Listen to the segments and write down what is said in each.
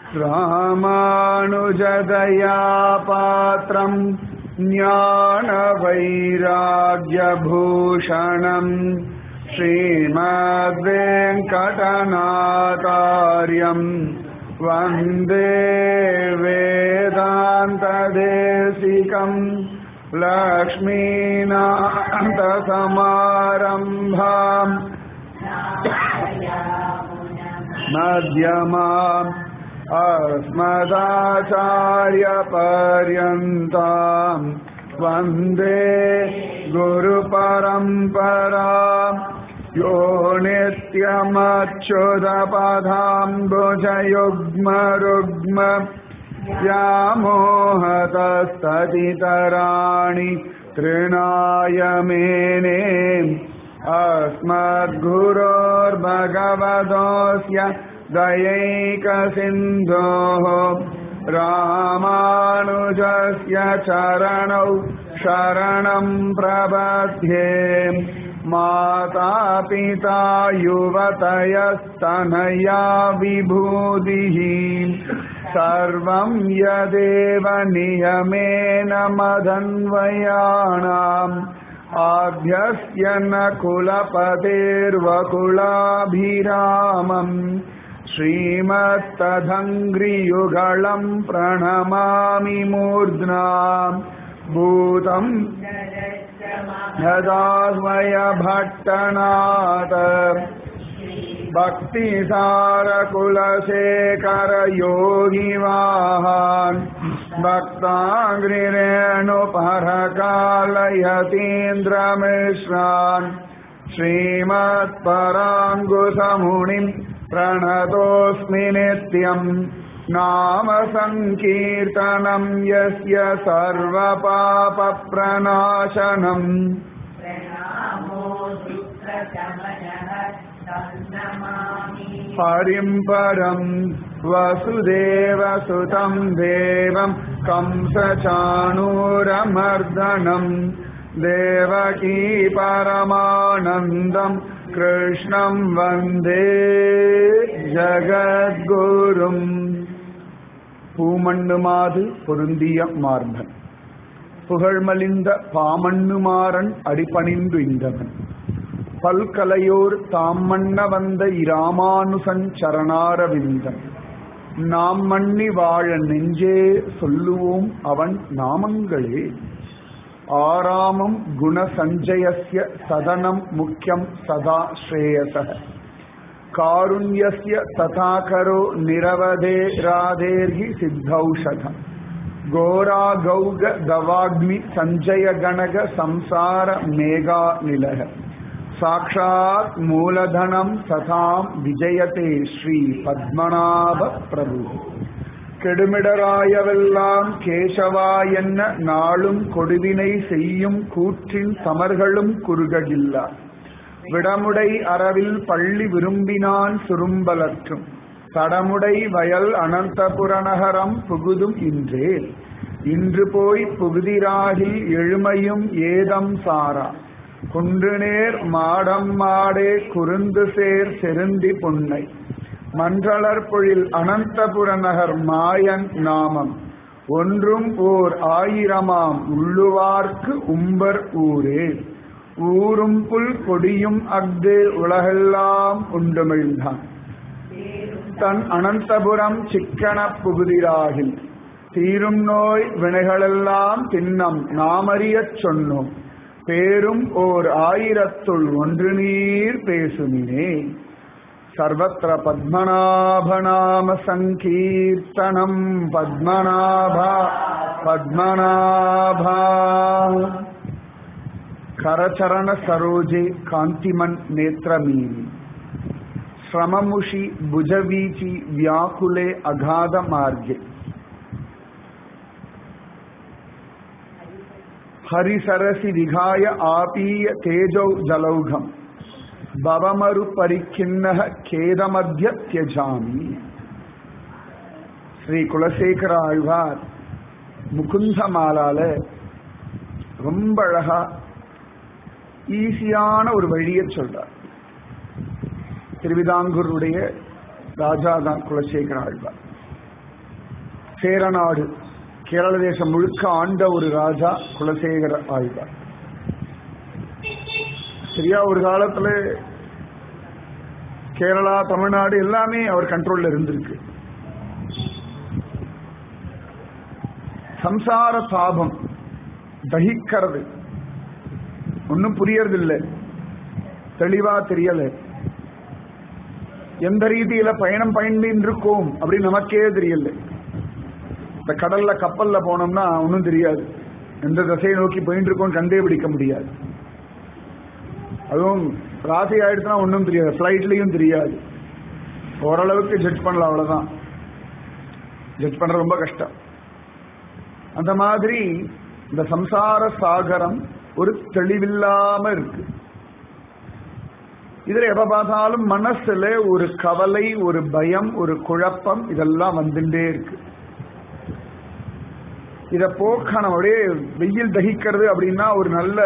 रामानुजदया पात्रम् ज्ञानवैराग्यभूषणम् श्रीमद्वेङ्कटनाकार्यम् वन्दे वेदान्तदेशिकम् लक्ष्मीनाथसमारम्भाम् मध्यमाम् अस्मदाचार्यपर्यन्ताम् वन्दे गुरुपरम्पराम् यो नित्यमच्युतपदाम्बुजयुग्मरुग्म व्यामोहतस्तदितराणि तृणाय मेने अस्मद्गुरोर्भगवतोऽस्य दयैकसिन्धोः रामानुजस्य चरणौ शरणम् प्रबध्ये मातापिता युवतयस्तनया विभूतिः सर्वं यदेव नियमेन मदन्वयाणाम् आभ्यस्य न कुलपतेर्वकुलाभिरामम् श्रीमत्तधङ्घ्रियुगळम् प्रणमामि मूर्ध्ना भूतम् यदास्मय भट्टनाथ भक्तिसारकुलशेखर योगिवाहान् भक्ताङ्घ्रिरेणुपरकालयतीन्द्रमिश्रान् श्रीमत्पराङ्गुसमुनिम् प्रणतोऽस्मि नित्यम् नाम सङ्कीर्तनम् यस्य सर्वपापप्रणाशनम् हरिम् परम् वसुदेवसुतम् देवम् कंसचाणूरमर्दनम् देवकी परमानन्दम् कृष्णम् वन्दे ஜகத்குரும் பூமண்ணுமாது பொருந்திய மார்பன் புகழ்மலிந்த பாமண்ணுமாறன் அடிபணிந்து இந்தவன் பல்கலையோர் தாம் மன்ன வந்த இராமானுசன் சரணாரவிந்தன் நாம் மண்ணி வாழ நெஞ்சே சொல்லுவோம் அவன் நாமங்களே ஆராமம் குணசஞ்சயஸ்ய சதனம் முக்கியம் சதா ஸ்ரேயச காருண்யஸ்ய ததாகரோ நிரவதே ராதேர்கி சித்தௌஷதம் கோரா கௌக தவாக்னி சஞ்சய கணக சம்சார மேகா நிலக சாட்சாத் மூலதனம் சதாம் விஜயதே ஸ்ரீ பத்மநாப பிரபு கெடுமிடராயவெல்லாம் கேசவா என்ன நாளும் கொடுவினை செய்யும் கூற்றின் சமர்களும் குறுககில்லா விடமுடை அறவில் பள்ளி விரும்பினான் சுரும்பலற்றும் தடமுடை வயல் அனந்தபுரநகரம் புகுதும் இன்றே இன்று போய் புகுதிராகில் எழுமையும் ஏதம் சாரா குன்றுநேர் மாடம் மாடே குருந்து சேர் செருந்தி புன்னை மன்றளர் பொழில் அனந்தபுர நகர் மாயன் நாமம் ஒன்றும் ஓர் ஆயிரமாம் உள்ளுவார்க்கு உம்பர் ஊரே ஊரும் புல் கொடியும் அஃது உலகெல்லாம் உண்டுமிழ்ந்தான் தன் அனந்தபுரம் சிக்கன புகுதிராகில் தீரும் நோய் வினைகளெல்லாம் தின்னம் நாமறியச் சொன்னோம் பேரும் ஓர் ஆயிரத்துள் ஒன்று நீர் பேசுமினே सर्वत्र पद्मनाभनाम सङ्कीर्तनम् पद्मनाभा पद्मनाभा करचरण सरोजे कान्तिमन् नेत्रमीनि श्रममुषि भुजवीचि व्याकुले अगाधमार्गे हरिसरसि विघाय आपीय तेजौ जलौघम् பவமரு பரிக்கிண்ணக கேதமத்திய தியஜாமி ஸ்ரீ குலசேகர ஆழ்வார் முகுந்த மாலால ரொம்ப அழகா ஈஸியான ஒரு வழியை சொல்றார் திருவிதாங்கூருடைய ராஜா தான் குலசேகர ஆழ்வார் சேரநாடு கேரள தேசம் முழுக்க ஆண்ட ஒரு ராஜா குலசேகர ஆழ்வார் சரியா ஒரு காலத்துல கேரளா தமிழ்நாடு எல்லாமே அவர் கண்ட்ரோல்ல இருந்திருக்கு சம்சார சாபம் தகிக்கிறது ஒன்னும் புரியறதில்லை தெளிவா தெரியல எந்த ரீதியில பயணம் பயணின்னு இருக்கோம் அப்படின்னு நமக்கே தெரியல இந்த கடல்ல கப்பல்ல போனோம்னா ஒன்றும் தெரியாது எந்த திசையை நோக்கி போயிட்டு இருக்கோம் கண்டே பிடிக்க முடியாது அதுவும் ராசி ஆயிடுச்சுன்னா ஒன்றும் தெரியாது ஃப்ளைட்லயும் தெரியாது ஓரளவுக்கு ஜட்ஜ் பண்ணலாம் அவ்வளவுதான் ஜட்ஜ் பண்றது ரொம்ப கஷ்டம் அந்த மாதிரி இந்த சம்சார சாகரம் ஒரு தெளிவில்லாம இருக்கு இதுல எப்ப பார்த்தாலும் மனசுல ஒரு கவலை ஒரு பயம் ஒரு குழப்பம் இதெல்லாம் வந்துட்டே இருக்கு இத போக்கணும் அப்படியே வெயில் தகிக்கிறது அப்படின்னா ஒரு நல்ல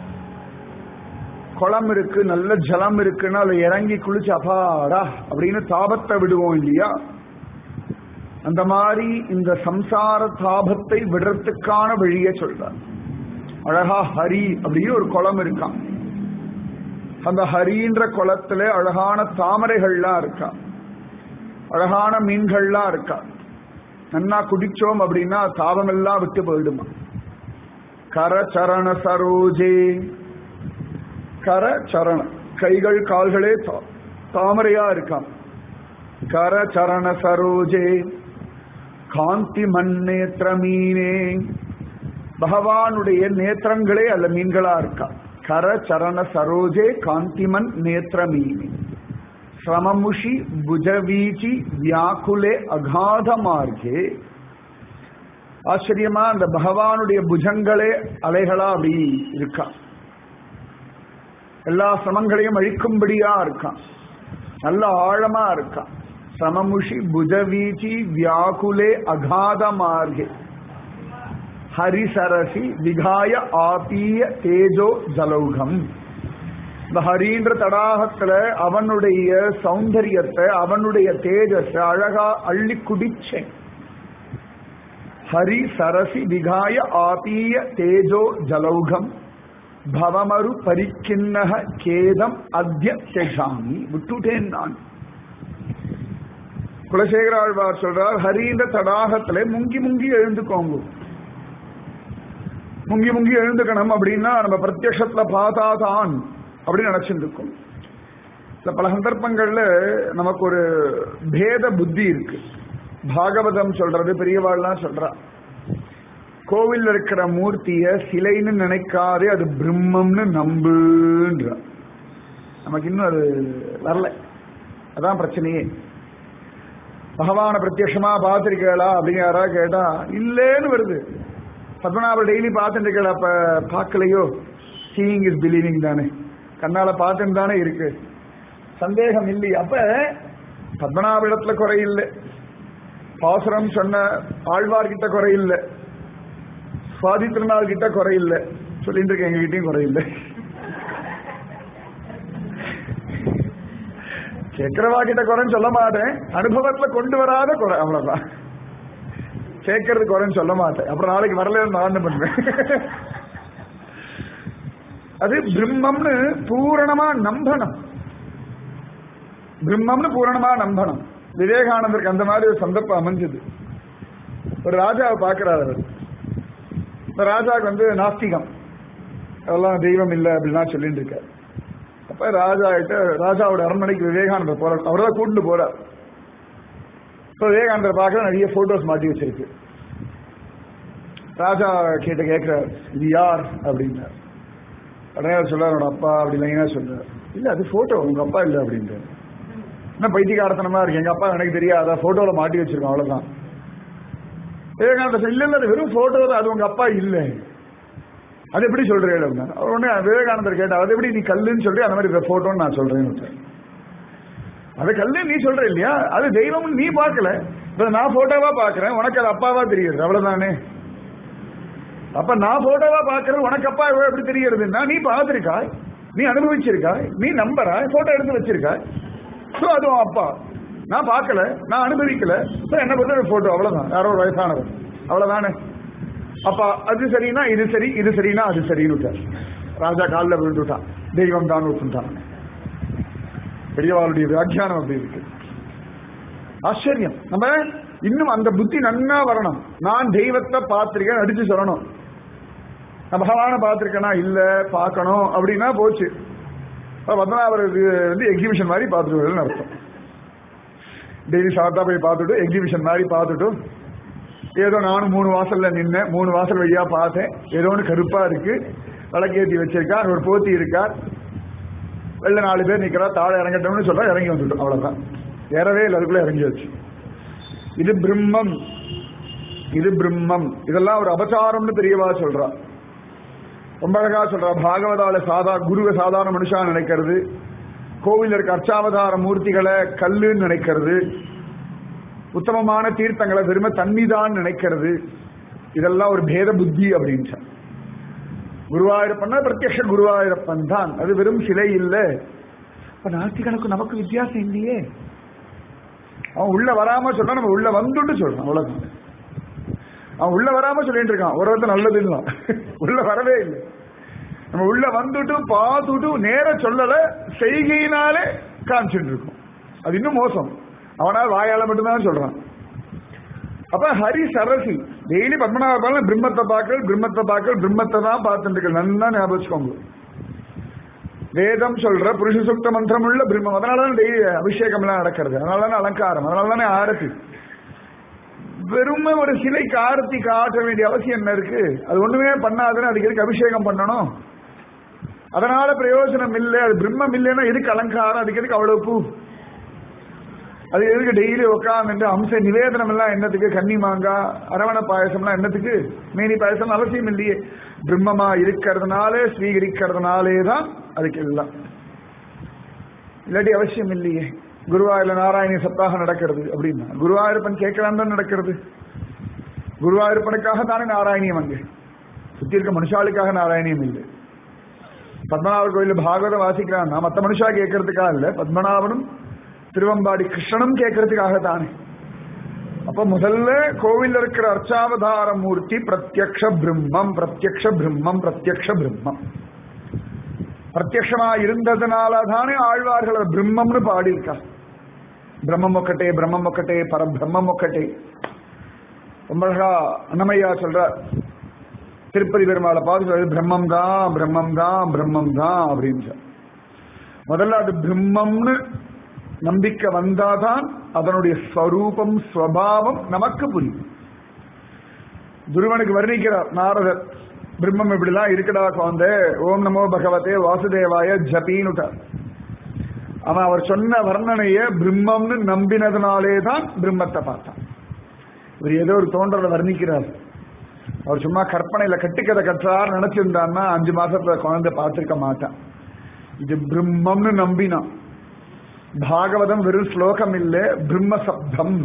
குளம் இருக்கு நல்ல ஜலம் இருக்குன்னா அதுல இறங்கி குளிச்சு அப்பாடா அப்படின்னு தாபத்தை விடுவோம் இல்லையா அந்த மாதிரி இந்த சம்சார தாபத்தை விடுறதுக்கான வழியை சொல்றார் அழகா ஹரி அப்படின்னு ஒரு குளம் இருக்கான் அந்த ஹரின்ற குளத்துல அழகான தாமரைகள்லாம் இருக்கா அழகான மீன்கள்லாம் இருக்கா நன்னா குடிச்சோம் அப்படின்னா தாபம் எல்லாம் விட்டு போயிடுமா கர சரண சரோஜே கர சரண கைகள் கால்களே தா- தாமரையா இருக்காம் கர சரண சரோஜே காந்தி மண்ணேத்திர மீனே பகவானுடைய நேத்திரங்களே அல்ல மீன்களா இருக்கா கர சரண சரோஜே காந்திமன் நேத்திர மீனே ஸ்ரமமுஷி புஜவீச்சி வியாக்குலே அகாத மார்க்கே ஆச்சரியமா அந்த பகவானுடைய புஜங்களே அலைகளா அப்படி இருக்கா எல்லா சிரமங்களையும் அழிக்கும்படியா இருக்கான் நல்ல ஆழமா இருக்கான் சமமுஷி புஜவீச்சி வியாக்குலே அகாத மார்கே ஹரிசரசி விகாய ஆபீய தேஜோ ஜலௌகம் இந்த ஹரின்ற தடாகத்துல அவனுடைய சௌந்தரியத்தை அவனுடைய தேஜஸ் அழகா அள்ளி குடிச்சேன் ஹரி சரசி விகாய ஆபீய தேஜோ ஜலௌகம் பவமரு பரிக்கிண்ணக கேதம் அத்ய தெஜாமி விட்டுட்டேன் நான் குலசேகர ஆழ்வார் சொல்றார் ஹரின்ற தடாகத்துல முங்கி முங்கி எழுந்துக்கோங்க முங்கி முங்கி எழுந்துக்கணும் அப்படின்னா நம்ம பிரத்யக்ஷத்துல பார்த்தாதான் அப்படின்னு நினைச்சிட்டு இருக்கோம் இந்த பல சந்தர்ப்பங்கள்ல நமக்கு ஒரு பேத புத்தி இருக்கு பாகவதம் சொல்றது பெரியவாள்லாம் சொல்றா கோவில்ல இருக்கிற மூர்த்திய சிலைன்னு நினைக்காதே அது பிரம்மம்னு நம்புன்ற நமக்கு இன்னும் அது வரல அதான் பிரச்சனையே பகவான பிரத்யட்சமா பார்த்திருக்கீங்களா அப்படின்னு யாராவது கேட்டா இல்லேன்னு வருது பத்மநாபர் டெய்லி பார்த்துட்டு இருக்கல அப்ப பார்க்கலையோ சீயிங் இஸ் பிலீவிங் தானே கண்ணால பார்த்துன்னு தானே இருக்கு சந்தேகம் இல்லையே அப்ப பத்மநாப இடத்துல குறை இல்லை பாசுரம் சொன்ன ஆழ்வார்கிட்ட குறை இல்லை சுவாதி திருநாள் கிட்ட குறை இல்லை சொல்லிட்டு இருக்க எங்க கிட்டயும் குறை இல்லை கேட்கிறவா கிட்ட குறைன்னு சொல்ல மாட்டேன் அனுபவத்துல கொண்டு வராத குறை அவ்வளவுதான் கேட்கறது குறைன்னு சொல்ல மாட்டேன் அப்புறம் நாளைக்கு வரல நான் என்ன பண்ணுவேன் அது பிரம்மம்னு பூரணமா நம்பணும் பிரம்மம்னு பூரணமா நம்பணும் விவேகானந்தருக்கு அந்த மாதிரி ஒரு சந்தர்ப்பம் அமைஞ்சது ஒரு ராஜாவை பார்க்கிறார் அவர் இந்த ராஜாவுக்கு வந்து நாஸ்திகம் அதெல்லாம் தெய்வம் இல்லை அப்படின்லாம் சொல்லிட்டு இருக்காரு அப்ப ராஜா கிட்ட ராஜாவோட அரண்மனைக்கு விவேகானந்தர் போறார் அவர் தான் கூட்டிட்டு போறார் இப்போ விவேகானந்தர் பார்க்க நிறைய போட்டோஸ் மாட்டி வச்சிருக்கு ராஜா கிட்ட கேட்கிறார் இது யார் அப்படின்னார் உடனே அவர் சொல்றார் என்னோட அப்பா அப்படி லைனா சொல்றார் இல்ல அது போட்டோ உங்க அப்பா இல்ல அப்படின்ட்டு என்ன பைத்தியகாரத்தனமா இருக்கு எங்க அப்பா எனக்கு தெரியாதா போட்டோல மாட்டி வச்சிருக்கோம் அவ்வளவுதான் விவேகானந்தர் சொல்ல, இல்ல இல்ல அது வெறும் போட்டோ தான் அது உங்க அப்பா இல்ல அது எப்படி சொல்றேன் அப்படின்னா அவர் உடனே விவேகானந்தர் கேட்டா அது எப்படி நீ கல்லுன்னு சொல்லி அந்த மாதிரி போட்டோன்னு நான் சொல்றேன்னு அது கல்லு நீ சொல்ற இல்லையா அது தெய்வம் நீ பார்க்கல இப்ப நான் போட்டோவா பாக்குறேன் உனக்கு அது அப்பாவா தெரியுது அவ்வளவுதானே அப்ப நான் போட்டோவா பாக்குறது உனக்கு அப்பா எப்படி தெரியறதுன்னா நீ பார்த்திருக்காய் நீ அனுபவிச்சிருக்காய் நீ நம்பறாய் போட்டோ எடுத்து வச்சிருக்காய் சோ அதுவும் அப்பா நான் பார்க்கல நான் அனுபவிக்கல சார் என்ன பொறுத்த போட்டோ அவ்வளவுதான் யாரோ ஒரு வயசானவர் அவ்வளவுதானே அப்ப அது சரினா இது சரி இது சரினா அது சரின்னு விட்டார். ராஜா காலில் விழுந்துட்டான் தெய்வம் தான் விட்டுட்டான் பெரியவாளுடைய வியாக்கியானம் அப்படி இருக்கு ஆச்சரியம் நம்ம இன்னும் அந்த புத்தி நன்னா வரணும் நான் தெய்வத்தை பார்த்திருக்கேன் அடிச்சு சொல்லணும் நான் பகவான பார்த்திருக்கேனா இல்ல பார்க்கணும் அப்படின்னா போச்சு பத்மநாபர் இது வந்து எக்ஸிபிஷன் மாதிரி பார்த்துட்டு வரணும்னு அர்த்தம் டெய்லி சாத்தா போய் பார்த்துட்டு எக்ஸிபிஷன் மாதிரி பார்த்துட்டு ஏதோ நானும் மூணு வாசல்ல நின்னேன் மூணு வாசல் வழியா பார்த்தேன் ஏதோ ஒன்று கருப்பா இருக்கு விளக்கேத்தி வச்சிருக்கார் ஒரு போத்தி இருக்கார் வெளில நாலு பேர் நிக்கிறா தாழ இறங்கட்டோம்னு சொல்றா இறங்கி வந்துட்டோம் அவ்வளவுதான் ஏறவே இல்லை அதுக்குள்ள இறங்கி வச்சு இது பிரம்மம் இது பிரம்மம் இதெல்லாம் ஒரு அபச்சாரம்னு பெரியவா சொல்றா ரொம்ப அழகா சொல்றா பாகவதால சாதா குருவை சாதாரண மனுஷா நினைக்கிறது கோவில் இருக்க அர்ச்சாவதார மூர்த்திகளை கல்லுன்னு நினைக்கிறது உத்தமமான தீர்த்தங்களை வெறும தண்ணிதான் நினைக்கிறது இதெல்லாம் ஒரு பேத புத்தி அப்படின்னு குருவாயூரப்பன்னா பிரத்யக்ஷ குருவாயூரப்பன் தான் அது வெறும் சிலை இல்லை அப்ப நாஸ்திகனுக்கு நமக்கு வித்தியாசம் இல்லையே அவன் உள்ள வராம சொன்னா நம்ம உள்ள வந்துட்டு சொல்றான் அவ்வளவுதான் அவன் உள்ள வராம சொல்லிட்டு இருக்கான் ஒரு ஒருத்தர் நல்லது இல்லை உள்ள வரவே இல்லை நம்ம உள்ள வந்துட்டு பார்த்துட்டு நேர சொல்லல செய்கையினாலே காமிச்சுட்டு இருக்கோம் அது இன்னும் மோசம் அவனால் வாயால மட்டும்தான் சொல்றான் அப்ப ஹரி சரசி டெய்லி பத்மநாப பிரம்மத்தை பார்க்கல் பிரம்மத்தை பார்க்கல் பிரம்மத்தை தான் பார்த்துட்டு இருக்க நல்லா ஞாபகம் வச்சுக்கோங்க வேதம் சொல்ற புருஷ சுத்த மந்திரம் உள்ள பிரம்மம் அதனால தான் டெய்லி அபிஷேகம் எல்லாம் நடக்கிறது அதனால தானே அலங்காரம் அதனால தானே ஆரத்தி வெறுமை ஒரு சிலைக்கு ஆரத்தி காட்ட வேண்டிய அவசியம் என்ன இருக்கு அது ஒண்ணுமே பண்ணாதுன்னு அதுக்கு எதுக்கு அபிஷேகம் பண்ணணும் அதனால பிரயோஜனம் இல்லை அது பிரம்மம் இல்லைன்னா எதுக்கு அலங்காரம் அதுக்கு எதுக்கு அவ்வளவு பூ அது எதுக்கு டெய்லி உட்காந்து அம்ச நிவேதனம் எல்லாம் என்னத்துக்கு கன்னி மாங்காய் அரவண பாயசம்லாம் என்னத்துக்கு மேனி பாயசம் அவசியம் இல்லையே பிரம்மமா இருக்கிறதுனாலே ஸ்வீகரிக்கிறதுனாலே தான் அதுக்கு எல்லாம் இல்லாட்டி அவசியம் இல்லையே குருவாயூர்ல நாராயணி சப்தாக நடக்கிறது அப்படின்னா குருவாயூரப்பன் கேட்கலாம் தான் நடக்கிறது குருவாயூரப்பனுக்காக தானே நாராயணியம் அங்கே சுத்தி இருக்க மனுஷாளுக்காக நாராயணியம் இல்லை பத்மநாபர் கோயில் பாகவதம் வாசிக்கிறான்னா மற்ற மனுஷா கேட்கறதுக்காக இல்ல பத்மநாபனும் திருவம்பாடி கிருஷ்ணனும் கேட்கறதுக்காக தானே அப்ப முதல்ல கோவில் இருக்கிற அர்ச்சாவதார மூர்த்தி பிரத்யக்ஷ பிரம்மம் பிரத்யக்ஷ பிரம்மம் பிரத்யக்ஷ பிரம்மம் பிரத்யக்ஷமா இருந்ததுனால தானே ஆழ்வார்கள் அதை பிரம்மம்னு பாடியிருக்கா பிரம்மம் ஒக்கட்டே பிரம்மம் ஒக்கட்டே பரபிரம்மம் ஒக்கட்டே ரொம்ப அழகா அன்னமையா சொல்றார் திருப்பதி பெருமாளை பார்த்து சொல்றது பிரம்மம் தான் பிரம்மம் தான் பிரம்மம் தான் அப்படின்னு முதல்ல அது பிரம்மம்னு நம்பிக்கை வந்தாதான் அதனுடைய ஸ்வரூபம் ஸ்வபாவம் நமக்கு புரியும் துருவனுக்கு வர்ணிக்கிறார் நாரதர் பிரம்மம் இப்படிலாம் இருக்குடா குழந்தை ஓம் நமோ பகவதே வாசுதேவாய ஜபின்னுட்டார் அவன் அவர் சொன்ன வர்ணனைய பிரம்மம்னு நம்பினதுனாலே தான் பிரம்மத்தை பார்த்தான் இவர் ஏதோ ஒரு தோன்றலை வர்ணிக்கிறார் அவர் சும்மா கற்பனையில கட்டுக்கதை கற்றார் நினைச்சிருந்தான்னா அஞ்சு மாசத்துல குழந்தை பார்த்திருக்க மாட்டான் இது பிரம்மம்னு நம்பினான் பாகவதம் வெறும் ஸ்லோகம் இல்ல பிரம்ம சப்தம்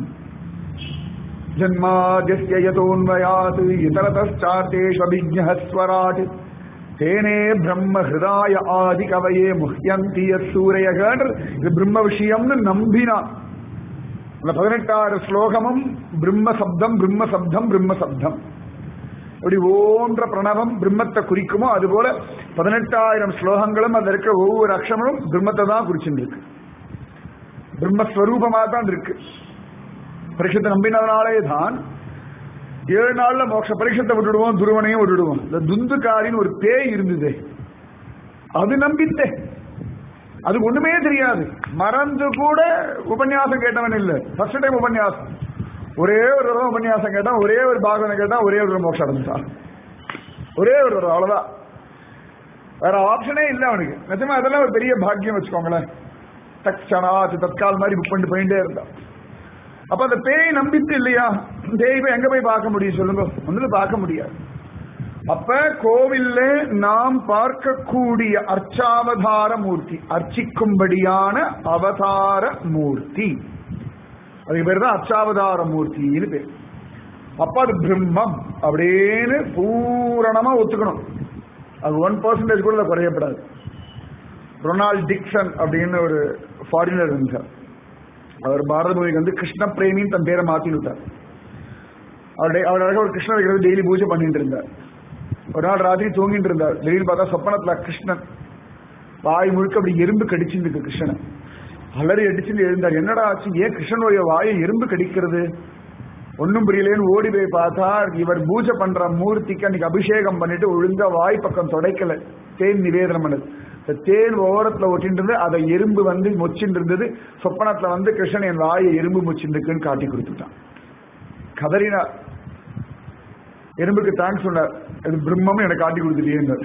ஜன்மாதிய யதோன்வயாத் இதரதார்த்தேஷ்வபிஜஸ்வராட் தேனே பிரம்ம ஹிருதாய ஆதி கவையே முஹ்யந்தி சூரையகன்ற இது பிரம்ம விஷயம்னு நம்பினான் அந்த பதினெட்டாறு ஸ்லோகமும் பிரம்ம சப்தம் பிரம்ம சப்தம் பிரம்ம சப்தம் அப்படி ஓன்ற பிரணவம் பிரம்மத்தை குறிக்குமோ அதுபோல பதினெட்டாயிரம் ஸ்லோகங்களும் அதில் இருக்கிற ஒவ்வொரு அக்ஷரமும் பிரம்மத்தை தான் குறிச்சுட்டு இருக்கு பிரம்மஸ்வரூபமாக தான் இருக்கு பரீட்சத்தை நம்பினதுனாலே தான் ஏழு நாள்ல மோட்ச பரீட்சத்தை விட்டுடுவோம் துருவனையும் விட்டுடுவோம் இந்த துந்துக்காரின்னு ஒரு பேய் இருந்தது அது நம்பித்தே அது ஒண்ணுமே தெரியாது மறந்து கூட உபன்யாசம் கேட்டவன் இல்ல ஃபர்ஸ்ட் டைம் உபன்யாசம் ஒரே ஒரு தடவை உபன்யாசம் கேட்டான் ஒரே ஒரு பாகவனை கேட்டான் ஒரே ஒரு மோட்சம் அடைஞ்சான் ஒரே ஒரு தடவை அவ்வளவுதான் வேற ஆப்ஷனே இல்லை அவனுக்கு நிஜமா அதெல்லாம் ஒரு பெரிய பாக்கியம் வச்சுக்கோங்களேன் தக்ஷணாத் தற்கால் மாதிரி புக் பண்ணிட்டு போயிட்டே இருந்தான் அப்ப அந்த பேய் நம்பித்து இல்லையா பேய் போய் எங்க போய் பார்க்க முடியும் சொல்லுங்க ஒன்றும் பார்க்க முடியாது அப்ப கோவில்ல நாம் பார்க்கக்கூடிய அர்ச்சாவதார மூர்த்தி அர்ச்சிக்கும்படியான அவதார மூர்த்தி அதுக்கு பேர் தான் அர்ச்சாவதார மூர்த்தின்னு பேர் அப்ப அது பிரம்மம் அப்படின்னு பூரணமா ஒத்துக்கணும் அது ஒன் பர்சன்டேஜ் கூட குறையப்படாது ரொனால்ட் டிக்சன் அப்படின்னு ஒரு ஃபாரினர் இருந்தார் அவர் பாரத பூமிக்கு வந்து கிருஷ்ண பிரேமின்னு தன் பேரை மாத்தி விட்டார் அவருடைய அவர் அழகா ஒரு கிருஷ்ணர் இருக்கிறது டெய்லி பூஜை பண்ணிட்டு இருந்தார் ஒரு நாள் ராத்திரி தூங்கிட்டு இருந்தார் திடீர்னு பார்த்தா சொப்பனத்துல கிருஷ்ணன் வாய் முழுக்க அப்படி எறும்பு கடிச்சுருக்கு கிருஷ்ணனை அலறி அடிச்சுட்டு எழுந்தார் என்னடா ஆச்சு ஏன் கிருஷ்ணனுடைய வாயை எறும்பு கடிக்கிறது ஒன்னும் புரியலேன்னு ஓடி போய் பார்த்தா இவர் பூஜை பண்ற மூர்த்திக்கு அன்னைக்கு அபிஷேகம் பண்ணிட்டு ஒழுங்கா வாய் பக்கம் தொடைக்கல தேன் நிவேதனம் பண்ணது இந்த தேன் ஓரத்துல ஒட்டிட்டு இருந்து அதை எறும்பு வந்து மொச்சின்னு இருந்தது சொப்பனத்துல வந்து கிருஷ்ணன் என் வாயை எறும்பு மொச்சின்னு இருக்குன்னு காட்டி கொடுத்துட்டான் கதறினார் எறும்புக்கு தேங்க்ஸ் சொன்னார் இது பிரம்மம் எனக்கு காட்டி கொடுத்துட்டேன்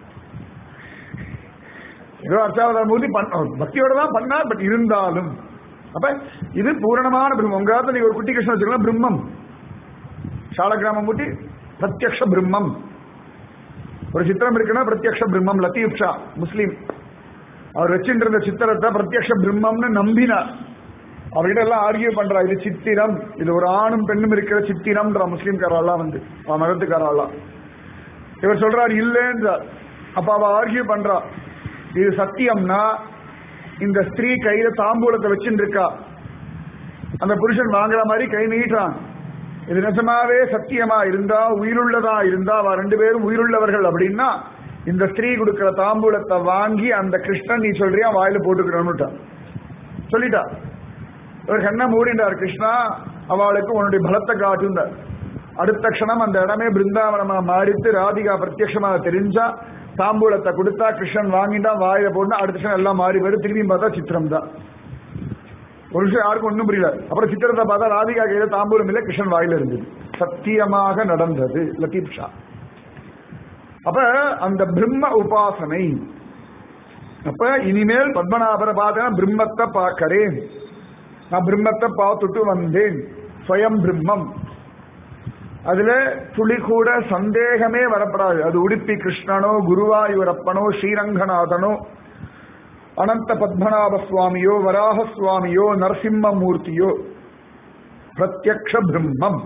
ஏதோ அர்ச்சாவதார மூர்த்தி பண்ண பக்தியோட தான் பண்ணார் பட் இருந்தாலும் அப்ப இது பூரணமான பிரம்மம் உங்க காலத்துல நீங்க ஒரு குட்டி கிருஷ்ணன் வச்சுக்கலாம் பிரம்மம் சாலகிராம மூர்த்தி பிரத்யக்ஷ பிரம்மம் ஒரு சித்திரம் இருக்குன்னா பிரத்யக்ஷ பிரம்மம் லத்தீப் ஷா முஸ்லீம் அவர் வச்சுட்டு இருந்த சித்திரத்தை பிரத்யக்ஷ பிரம்மம்னு நம்பினார் அவர்கிட்ட எல்லாம் ஆர்கியூ பண்றா இது சித்திரம் இது ஒரு ஆணும் பெண்ணும் இருக்கிற சித்திரம்ன்ற முஸ்லீம்காரெல்லாம் வந்து அவன் மதத்துக்காரெல்லாம் இவர் சொல்றாரு இல்லைன்றார் அப்ப அவ ஆர்கியூ பண்றா இது சத்தியம்னா இந்த ஸ்திரீ கையில தாம்பூலத்தை வச்சுட்டு இருக்கா அந்த புருஷன் வாங்குற மாதிரி கை நீட்டான் இது நிஜமாவே சத்தியமா இருந்தா உயிருள்ளதா இருந்தா அவ ரெண்டு பேரும் உயிருள்ளவர்கள் அப்படின்னா இந்த ஸ்திரீ கொடுக்கிற தாம்பூலத்தை வாங்கி அந்த கிருஷ்ணன் நீ சொல்றியா வாயில போட்டுக்கிறோம்னுட்டான் சொல்லிட்டா இவர் கண்ணை மூடிண்டார் கிருஷ்ணா அவளுக்கு உன்னுடைய பலத்தை காட்டுந்தார் அடுத்த க்ஷணம் அந்த இடமே பிருந்தாவனமா மாறித்து ராதிகா பிரத்யட்சமாக தெரிஞ்சா தாம்பூலத்தை கொடுத்தா கிருஷ்ணன் வாங்கிட்டா வாயில போட்டு அடுத்த க்ஷணம் எல்லாம் மாறி வரும் திரும்பியும் பார்த்தா சித்திரம் தான் ஒரு விஷயம் யாருக்கும் ஒன்றும் புரியல அப்புறம் சித்திரத்தை பார்த்தா ராதிகா கையில தாம்பூலம் இல்லை கிருஷ்ணன் வாயில இருந்தது சத்தியமாக நடந்தது லத்தீப் ஷா அப்ப அந்த பிரம்ம உபாசனை அப்ப இனிமேல் பத்மநாபரை பார்த்தேன்னா பிரம்மத்தை பார்க்கிறேன் நான் பிரம்மத்தை பார்த்துட்டு வந்தேன் ஸ்வயம் பிரம்மம் அதுல துளி கூட சந்தேகமே வரப்படாது அது உடுப்பி கிருஷ்ணனோ குருவாயூரப்பனோ ஸ்ரீரங்கநாதனோ அனந்த பத்மநாப சுவாமியோ வராக சுவாமியோ நரசிம்ம மூர்த்தியோ பிரத்யக்ஷ பிரம்மம்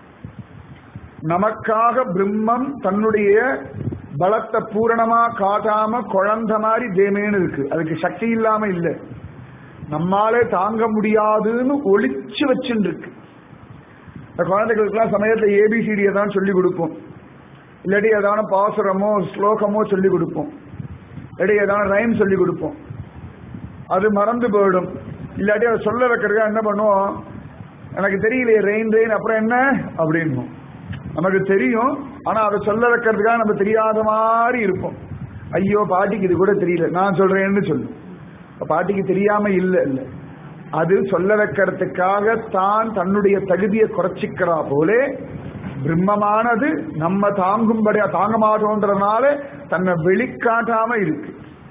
நமக்காக பிரம்மம் தன்னுடைய பலத்தை பூரணமா காட்டாம குழந்த மாதிரி தேமேன்னு இருக்கு அதுக்கு சக்தி இல்லாம இல்லை நம்மாலே தாங்க முடியாதுன்னு ஒளிச்சு வச்சுட்டு இருக்கு இந்த குழந்தைகளுக்கெல்லாம் சமயத்துல ஏபிசிடியை தான் சொல்லி கொடுப்போம் இல்லாட்டி ஏதான பாசுரமோ ஸ்லோகமோ சொல்லி கொடுப்போம் இல்லாட்டி ஏதான ரைம் சொல்லி கொடுப்போம் அது மறந்து போயிடும் இல்லாட்டி அதை சொல்ல வைக்கிறதுக்காக என்ன பண்ணுவோம் எனக்கு தெரியலையே ரெயின் ரெயின் அப்புறம் என்ன அப்படின்னும் நமக்கு தெரியும் ஆனா அதை சொல்ல வைக்கிறதுக்காக நம்ம தெரியாத மாதிரி இருப்போம் ஐயோ பாட்டிக்கு இது கூட தெரியல நான் சொல்றேன்னு சொல்லு பாட்டிக்கு தெரியாம இல்ல இல்ல அது சொல்ல வைக்கிறதுக்காக தான் தன்னுடைய தகுதியை குறைச்சிக்கிறா போலே பிரம்மமானது நம்ம தாங்கும்படியா தாங்க மாட்டோன்றதுனால தன்னை வெளிக்காட்டாம இருக்கு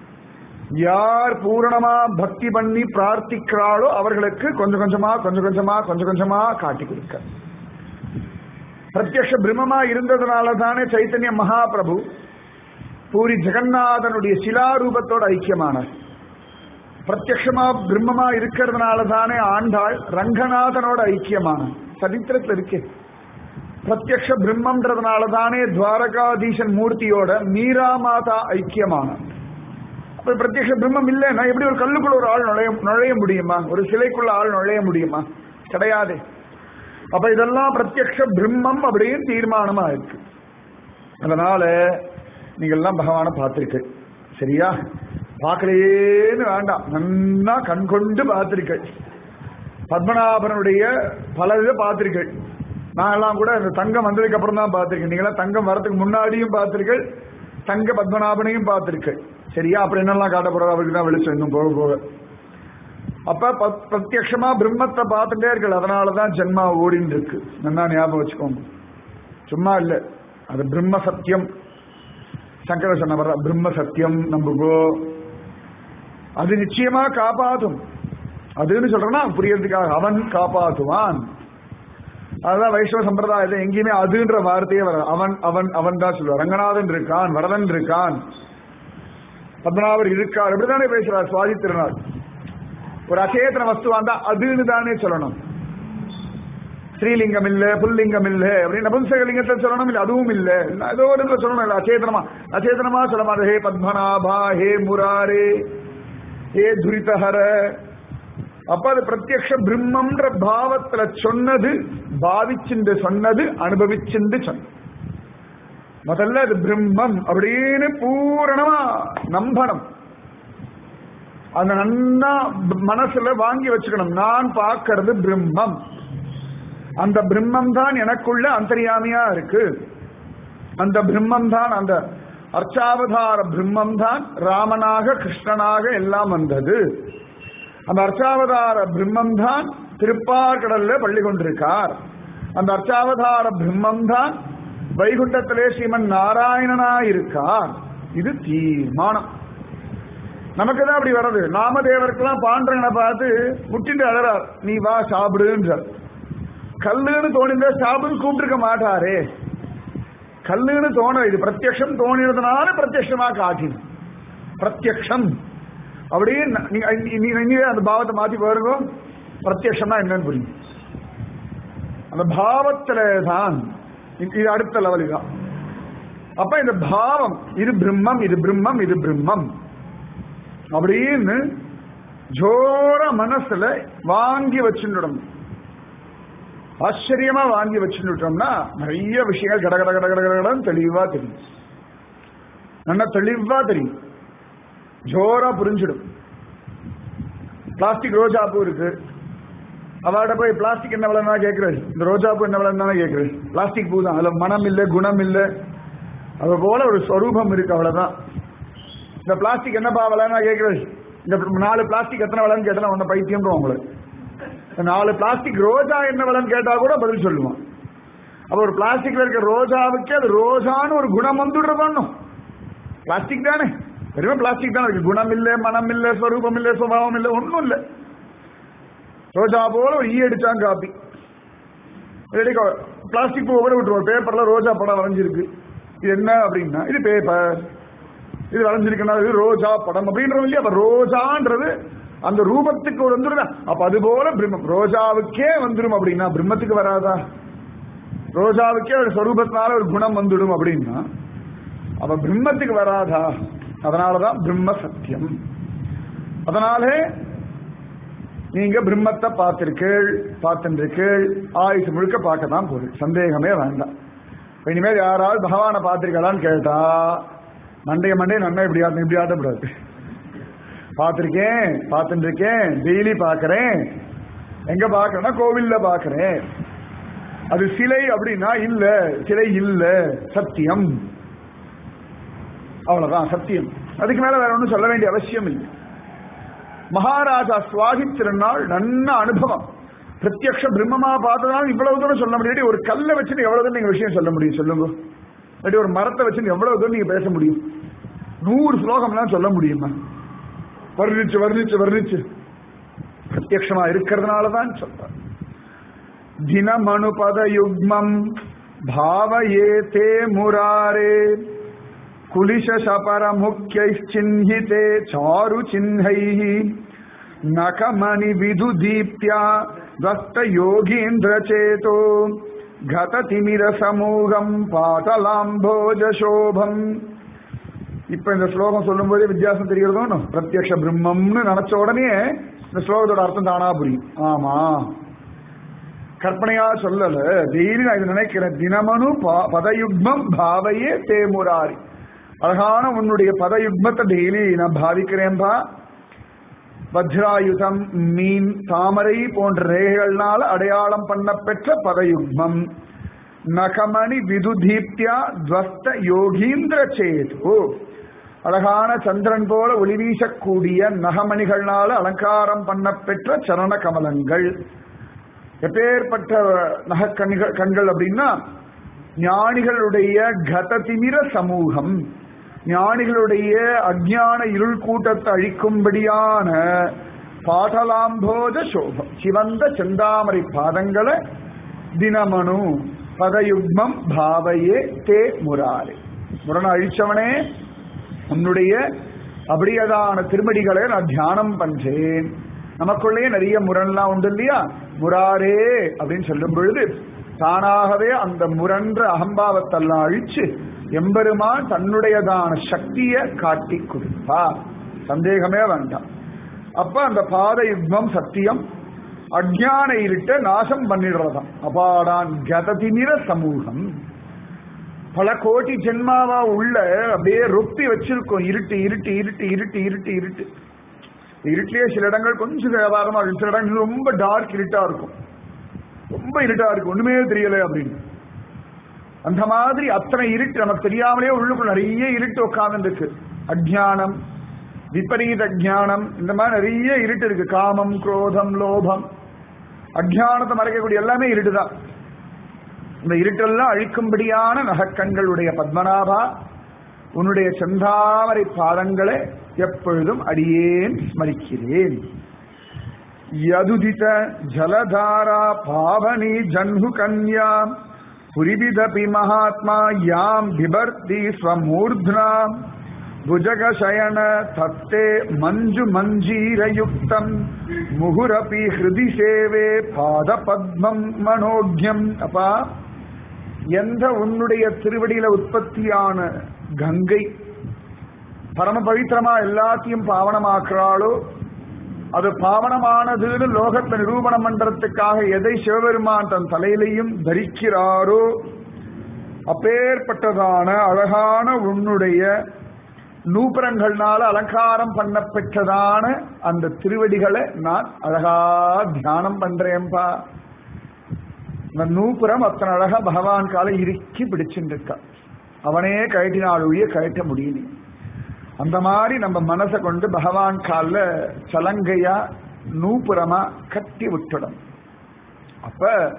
யார் பூரணமா பக்தி பண்ணி பிரார்த்திக்கிறாளோ அவர்களுக்கு கொஞ்சம் கொஞ்சமா கொஞ்சம் கொஞ்சமா கொஞ்சம் கொஞ்சமா காட்டி கொடுக்க பிரத்யக்ஷ பிரம்மமா இருந்ததுனால தானே சைத்தன்ய மகாபிரபு பூரி ஜெகநாதனுடைய சிலாரூபத்தோட ஐக்கியமானார் பிரத்யக்ஷமா பிரம்மமா இருக்கிறதுனால தானே ஆண்டாள் ரங்கநாதனோட ஐக்கியமான சரித்திரத்தில் இருக்கே பிரத்யக்ஷ பிரம்மன்றதுனால தானே துவாரகாதீசன் மூர்த்தியோட மீரா மாதா ஐக்கியமான அப்ப பிரத்யக்ஷ பிரம்மம் இல்லைன்னா எப்படி ஒரு கல்லுக்குள்ள ஒரு ஆள் நுழைய நுழைய முடியுமா ஒரு சிலைக்குள்ள ஆள் நுழைய முடியுமா கிடையாது அப்ப இதெல்லாம் பிரத்யக்ஷ பிரம்மம் அப்படின்னு தீர்மானமா இருக்கு அதனால நீங்க எல்லாம் பகவான பார்த்திருக்கு சரியா பார்க்கலையேன்னு வேண்டாம் நன்னா கண் கொண்டு பார்த்திருக்கள் பத்மநாபனுடைய பல இதை பார்த்திருக்கள் நான் எல்லாம் கூட இந்த தங்கம் வந்ததுக்கு அப்புறம் தான் பார்த்திருக்கேன் நீங்களாம் தங்கம் வரதுக்கு முன்னாடியும் பார்த்திருக்கள் தங்க பத்மநாபனையும் பார்த்திருக்கள் சரியா அப்புறம் என்னெல்லாம் காட்டப்படுறது அவருக்கு தான் வெளிச்சம் இன்னும் போக போக அப்ப பத்- பிரத்யக்ஷமா பிரம்மத்தை பார்த்துட்டே இருக்கல அதனாலதான் ஜென்மா ஓடின்னு இருக்கு நல்லா ஞாபகம் வச்சுக்கோங்க சும்மா இல்ல அது பிரம்ம சத்தியம் சங்கர சொன்ன வர்ற பிரம்ம சத்தியம் நம்புகோ அது நிச்சயமா காப்பாத்தும் அதுன்னு சொல்றேன்னா புரியறதுக்காக அவன் காப்பாத்துவான் அதுதான் வைஷ்ணவ சம்பிரதாயத்தை எங்கேயுமே அதுன்ற வார்த்தையே வர அவன் அவன் அவன் தான் சொல்லுவார் ரங்கநாதன் இருக்கான் வரதன் இருக்கான் பத்மநாபர் இருக்கார் இப்படிதானே பேசுறார் சுவாதி திருநாள் ஒரு அச்சேதன வஸ்து வந்தா அதுன்னு தானே சொல்லணும் ஸ்ரீலிங்கம் இல்ல புல்லிங்கம் இல்ல அப்படின்னு நபும்சகலிங்கத்தை சொல்லணும் இல்ல அதுவும் இல்ல இல்ல ஏதோ ஒரு இதுல சொல்லணும் இல்ல அச்சேதனமா அச்சேதனமா சொல்ல மாட்டேன் ஹே பத்மநாபா ஹே முராரே ஹே துரிதஹர அப்ப அது பிரத்யக்ஷ பிரம்மம்ன்ற பாவத்துல சொன்னது பாவிச்சுண்டு சொன்னது அனுபவிச்சுண்டு சொன்னது முதல்ல அது பிரம்மம் அப்படின்னு பூரணமா நம்பணும் அந்த நன்னா மனசுல வாங்கி வச்சுக்கணும் நான் பார்க்கறது பிரம்மம் அந்த பிரம்மம் தான் எனக்குள்ள அந்தரியாமியா இருக்கு அந்த பிரம்மம் தான் அந்த அர்ச்சாவதார பிரம்மம் தான் ராமனாக கிருஷ்ணனாக எல்லாம் வந்தது அந்த அர்ச்சாவதார பிரம்மம் தான் திருப்பார்கடல்ல பள்ளி கொண்டிருக்கார் அந்த அர்ச்சாவதார பிரம்மம் தான் வைகுண்டத்திலே ஸ்ரீமன் நாராயணனா இருக்கார் இது தீர்மானம் நமக்கு தான் அப்படி வர்றது நாமதேவருக்கெல்லாம் பாண்டவனை பார்த்து முட்டிட்டு அழறார் நீ வா சாப்பிடுன்றார் கல்லுன்னு தோணிந்தா சாப்பிடுன்னு கூப்பிட்டுருக்க மாட்டாரே கல்லுன்னு தோண இது பிரத்யக்ஷம் தோணினதுனால பிரத்யக்ஷமா காட்டின பிரத்யக்ஷம் அப்படியே ந- நீங்க நீங்க நீங்க அந்த பாவத்தை மாத்தி பாருங்க பிரத்யக்ஷம்னா என்னன்னு புரியும் அந்த பாவத்துல தான் இது இது அடுத்த லெவல் தான் அப்ப இந்த பாவம் இது பிரம்மம் இது பிரம்மம் இது பிரம்மம் அப்படின்னு ஜோர மனசுல வாங்கி வச்சுடணும் ஆச்சரியமா வாங்கி வச்சுட்டோம்னா நிறைய விஷயங்கள் கட கட கட கட கடன்னு தெளிவா தெரியும் நல்லா தெளிவா தெரியும் ஜோரா புரிஞ்சிடும் பிளாஸ்டிக் ரோஜா பூ இருக்கு அவட போய் பிளாஸ்டிக் என்ன விலைன்னா கேட்கறது இந்த ரோஜா பூ என்ன விலைன்னு கேட்கறது பிளாஸ்டிக் பூ தான் அதுல மனம் இல்ல குணம் இல்ல அது போல ஒரு ஸ்வரூபம் இருக்கு அவ்வளவுதான் இந்த பிளாஸ்டிக் என்னப்பா விலைன்னா கேட்கறது இந்த நாலு பிளாஸ்டிக் எத்தனை விலைன்னு கேட்டா உன்ன பைத்தியம் உங்களை இந்த நாலு பிளாஸ்டிக் ரோஜா என்ன விலைன்னு கேட்டா கூட பதில் சொல்லுவான் அப்ப ஒரு பிளாஸ்டிக்ல இருக்க ரோஜாவுக்கு அது ரோஜான்னு ஒரு குணம் வந்துடுறதானும் பிளாஸ்டிக் தானே வெறும் பிளாஸ்டிக் தான் இருக்கு குணம் இல்ல மனம் இல்ல ஸ்வரூபம் இல்ல சுபாவம் இல்ல ஒண்ணும் இல்ல ரோஜா போல ஒரு ஈ அடிச்சான் காப்பி பிளாஸ்டிக் பூ கூட விட்டுருவோம் பேப்பர்ல ரோஜா படம் வரைஞ்சிருக்கு இது என்ன அப்படின்னா இது பேப்பர் இது வரைஞ்சிருக்குன்னா இது ரோஜா படம் அப்படின்றோம் இல்லையா அப்ப ரோஜான்றது அந்த ரூபத்துக்கு வந்துடும் அப்ப அது போல பிரம்மம் ரோஜாவுக்கே வந்துடும் அப்படின்னா பிரம்மத்துக்கு வராதா ரோஜாவுக்கே ஒரு ஸ்வரூபத்தினால ஒரு குணம் வந்துடும் அப்படின்னா அப்ப பிரம்மத்துக்கு வராதா அதனாலதான் பிரம்ம சத்தியம் அதனாலே நீங்க பிரம்மத்தை பார்த்திருக்கீள் பார்த்துருக்கீள் ஆயுசு முழுக்க பார்க்க தான் போகுது சந்தேகமே வேண்டாம் இப்ப இனிமேல் யாராவது பகவானை பார்த்திருக்கலான்னு கேட்டா மண்டைய மண்டைய நன்மை இப்படி ஆட்டம் இப்படி ஆட்டக்கூடாது பார்த்திருக்கேன் பார்த்துட்டு இருக்கேன் டெய்லி பார்க்கறேன் எங்க பார்க்கறேன்னா கோவில்ல பார்க்கறேன் அது சிலை அப்படின்னா இல்ல சிலை இல்ல சத்தியம் அவ்வளவுதான் சத்தியம் அதுக்கு மேல வேற ஒன்றும் சொல்ல வேண்டிய அவசியம் இல்லை மகாராஜா சுவாகி திருநாள் நல்ல அனுபவம் பிரத்யக்ஷ பிரம்மமா பார்த்ததால் இவ்வளவு தூரம் சொல்ல முடியாது ஒரு கல்லை வச்சுட்டு எவ்வளவு தூரம் நீங்க விஷயம் சொல்ல முடியும் சொல்லுங்க இல்லாட்டி ஒரு மரத்தை வச்சு எவ்வளவு தூரம் நீங்க பேச முடியும் நூறு ஸ்லோகம்லாம் சொல்ல முடியுமா வர்ணிச்சு வர்ணிச்சு வர்ணிச்சு பிரத்யக்ஷமா இருக்கிறதுனால தான் சொல்றேன் தினமனுபத யுக்மம் பாவயே தே முராரே कुलिशशपरमुख्यैश्चिह्निते चारुचिह्नैः नखमणिविधुदीप्त्या दत्तयोगीन्द्रचेतो गततिमिरसमूहम् पाटलाम्भोजशोभम् இப்ப இந்த ஸ்லோகம் சொல்லும் போதே வித்தியாசம் தெரிகிறதோ பிரத்யக்ஷ பிரம்மம்னு நினைச்ச உடனே இந்த ஸ்லோகத்தோட அர்த்தம் தானா புரியும் ஆமா கற்பனையா சொல்லல டெய்லி நான் இது நினைக்கிறேன் தினமனு பா- பதயுக்மம் பாவையே தேமுராரி அழகான உன்னுடைய பதயுக்மத்தை டெய்லி நான் பாவிக்கிறேன்பா வஜ்ராயுதம் மீன் தாமரை போன்ற ரேகைகள்னால அடையாளம் பண்ண பெற்ற பதயுக்மம் நகமணி விதுதீப்தியா துவஸ்த யோகீந்திர சேது அழகான சந்திரன் போல ஒளி வீசக்கூடிய நகமணிகள்னால அலங்காரம் பண்ண பெற்ற சரண கமலங்கள் எப்பேற்பட்ட நகக்கண்கள் கண்கள் அப்படின்னா ஞானிகளுடைய கததிமிர சமூகம் ஞானிகளுடைய அஜ்ஞான இருள் கூட்டத்தை அழிக்கும்படியான பாடலாம்போஜ சோபம் சிவந்த செந்தாமரை பாதங்களை தினமனு பதயுக்மம் பாவையே தே முராரே முரண அழிச்சவனே உன்னுடைய அப்படியதான திருமடிகளை நான் தியானம் பண்றேன் நமக்குள்ளேயே நிறைய முரண்லாம் உண்டு இல்லையா முராரே அப்படின்னு சொல்லும் பொழுது தானாகவே அந்த முரன்ற அகம்பாவத்தெல்லாம் அழிச்சு எம்பெருமான் தன்னுடையதான சக்தியை காட்டி கொடுப்பார் சந்தேகமே வேண்டாம் அப்ப அந்த பாத யுக்மம் சத்தியம் அஜான இருட்ட நாசம் பண்ணிடுறதாம் அபாடான் கததிமிர சமூகம் பல கோடி ஜென்மாவா உள்ள அப்படியே ரொப்பி வச்சிருக்கோம் இருட்டு இருட்டு இருட்டு இருட்டு இருட்டு இருட்டு இருட்டிலேயே சில இடங்கள் கொஞ்சம் வியாபாரமா இருக்கும் சில இடங்கள் ரொம்ப டார்க் இருட்டா இருக்கும் ரொம்ப இருட்டா இருக்கு ஒண்ணுமே தெரியல அப்படின்னு அந்த மாதிரி அத்தனை இருட்டு நமக்கு தெரியாமலே உள்ளுக்குள்ள நிறைய இருட்டு உட்கார்ந்து இருக்கு அஜானம் விபரீத ஜானம் இந்த மாதிரி நிறைய இருட்டு இருக்கு காமம் குரோதம் லோபம் அஜானத்தை மறைக்கக்கூடிய எல்லாமே இருட்டுதான் இந்த இருட்டெல்லாம் அழிக்கும்படியான நகக்கண்களுடைய பத்மநாபா உன்னுடைய செந்தாமரை பாதங்களை எப்பொழுதும் அடியேன் ஸ்மரிக்கிறேன் யதுதித ஜலதாரா பாவனி ஜன்ஹு கன்யா புரிவிதபி மகாத்மா யாம் பிபர்த்தி ஸ்வமூர்த்னாம் भुजगशयन तत्ते मञ्जु मञ्जीरयुक्तम् मुहुरपि हृदि சேவே பாதபத்மம் மனோக்யம் அப்பா எந்த உன்னுடைய திருவடியில உற்பத்தியான கங்கை பரம பவித்திரமா எல்லாத்தையும் பாவனமாக்குறாளோ அது பாவனமானதுன்னு லோகத்தை நிரூபணம் பண்றதுக்காக எதை சிவபெருமான் தன் தலையிலையும் தரிக்கிறாரோ அப்பேற்பட்டதான அழகான உன்னுடைய நூபுரங்கள்னால அலங்காரம் பண்ணப்பெற்றதான அந்த திருவடிகளை நான் அழகா தியானம் பண்றேன்பா இந்த நூபுரம் அத்தனை அழகா பகவான் காலை இறுக்கி பிடிச்சுட்டு அவனே கழட்டினால் ஒழிய கழட்ட முடியல அந்த மாதிரி நம்ம மனசை கொண்டு பகவான் காலில் சலங்கையா நூபுரமா கட்டி விட்டுடும் அப்ப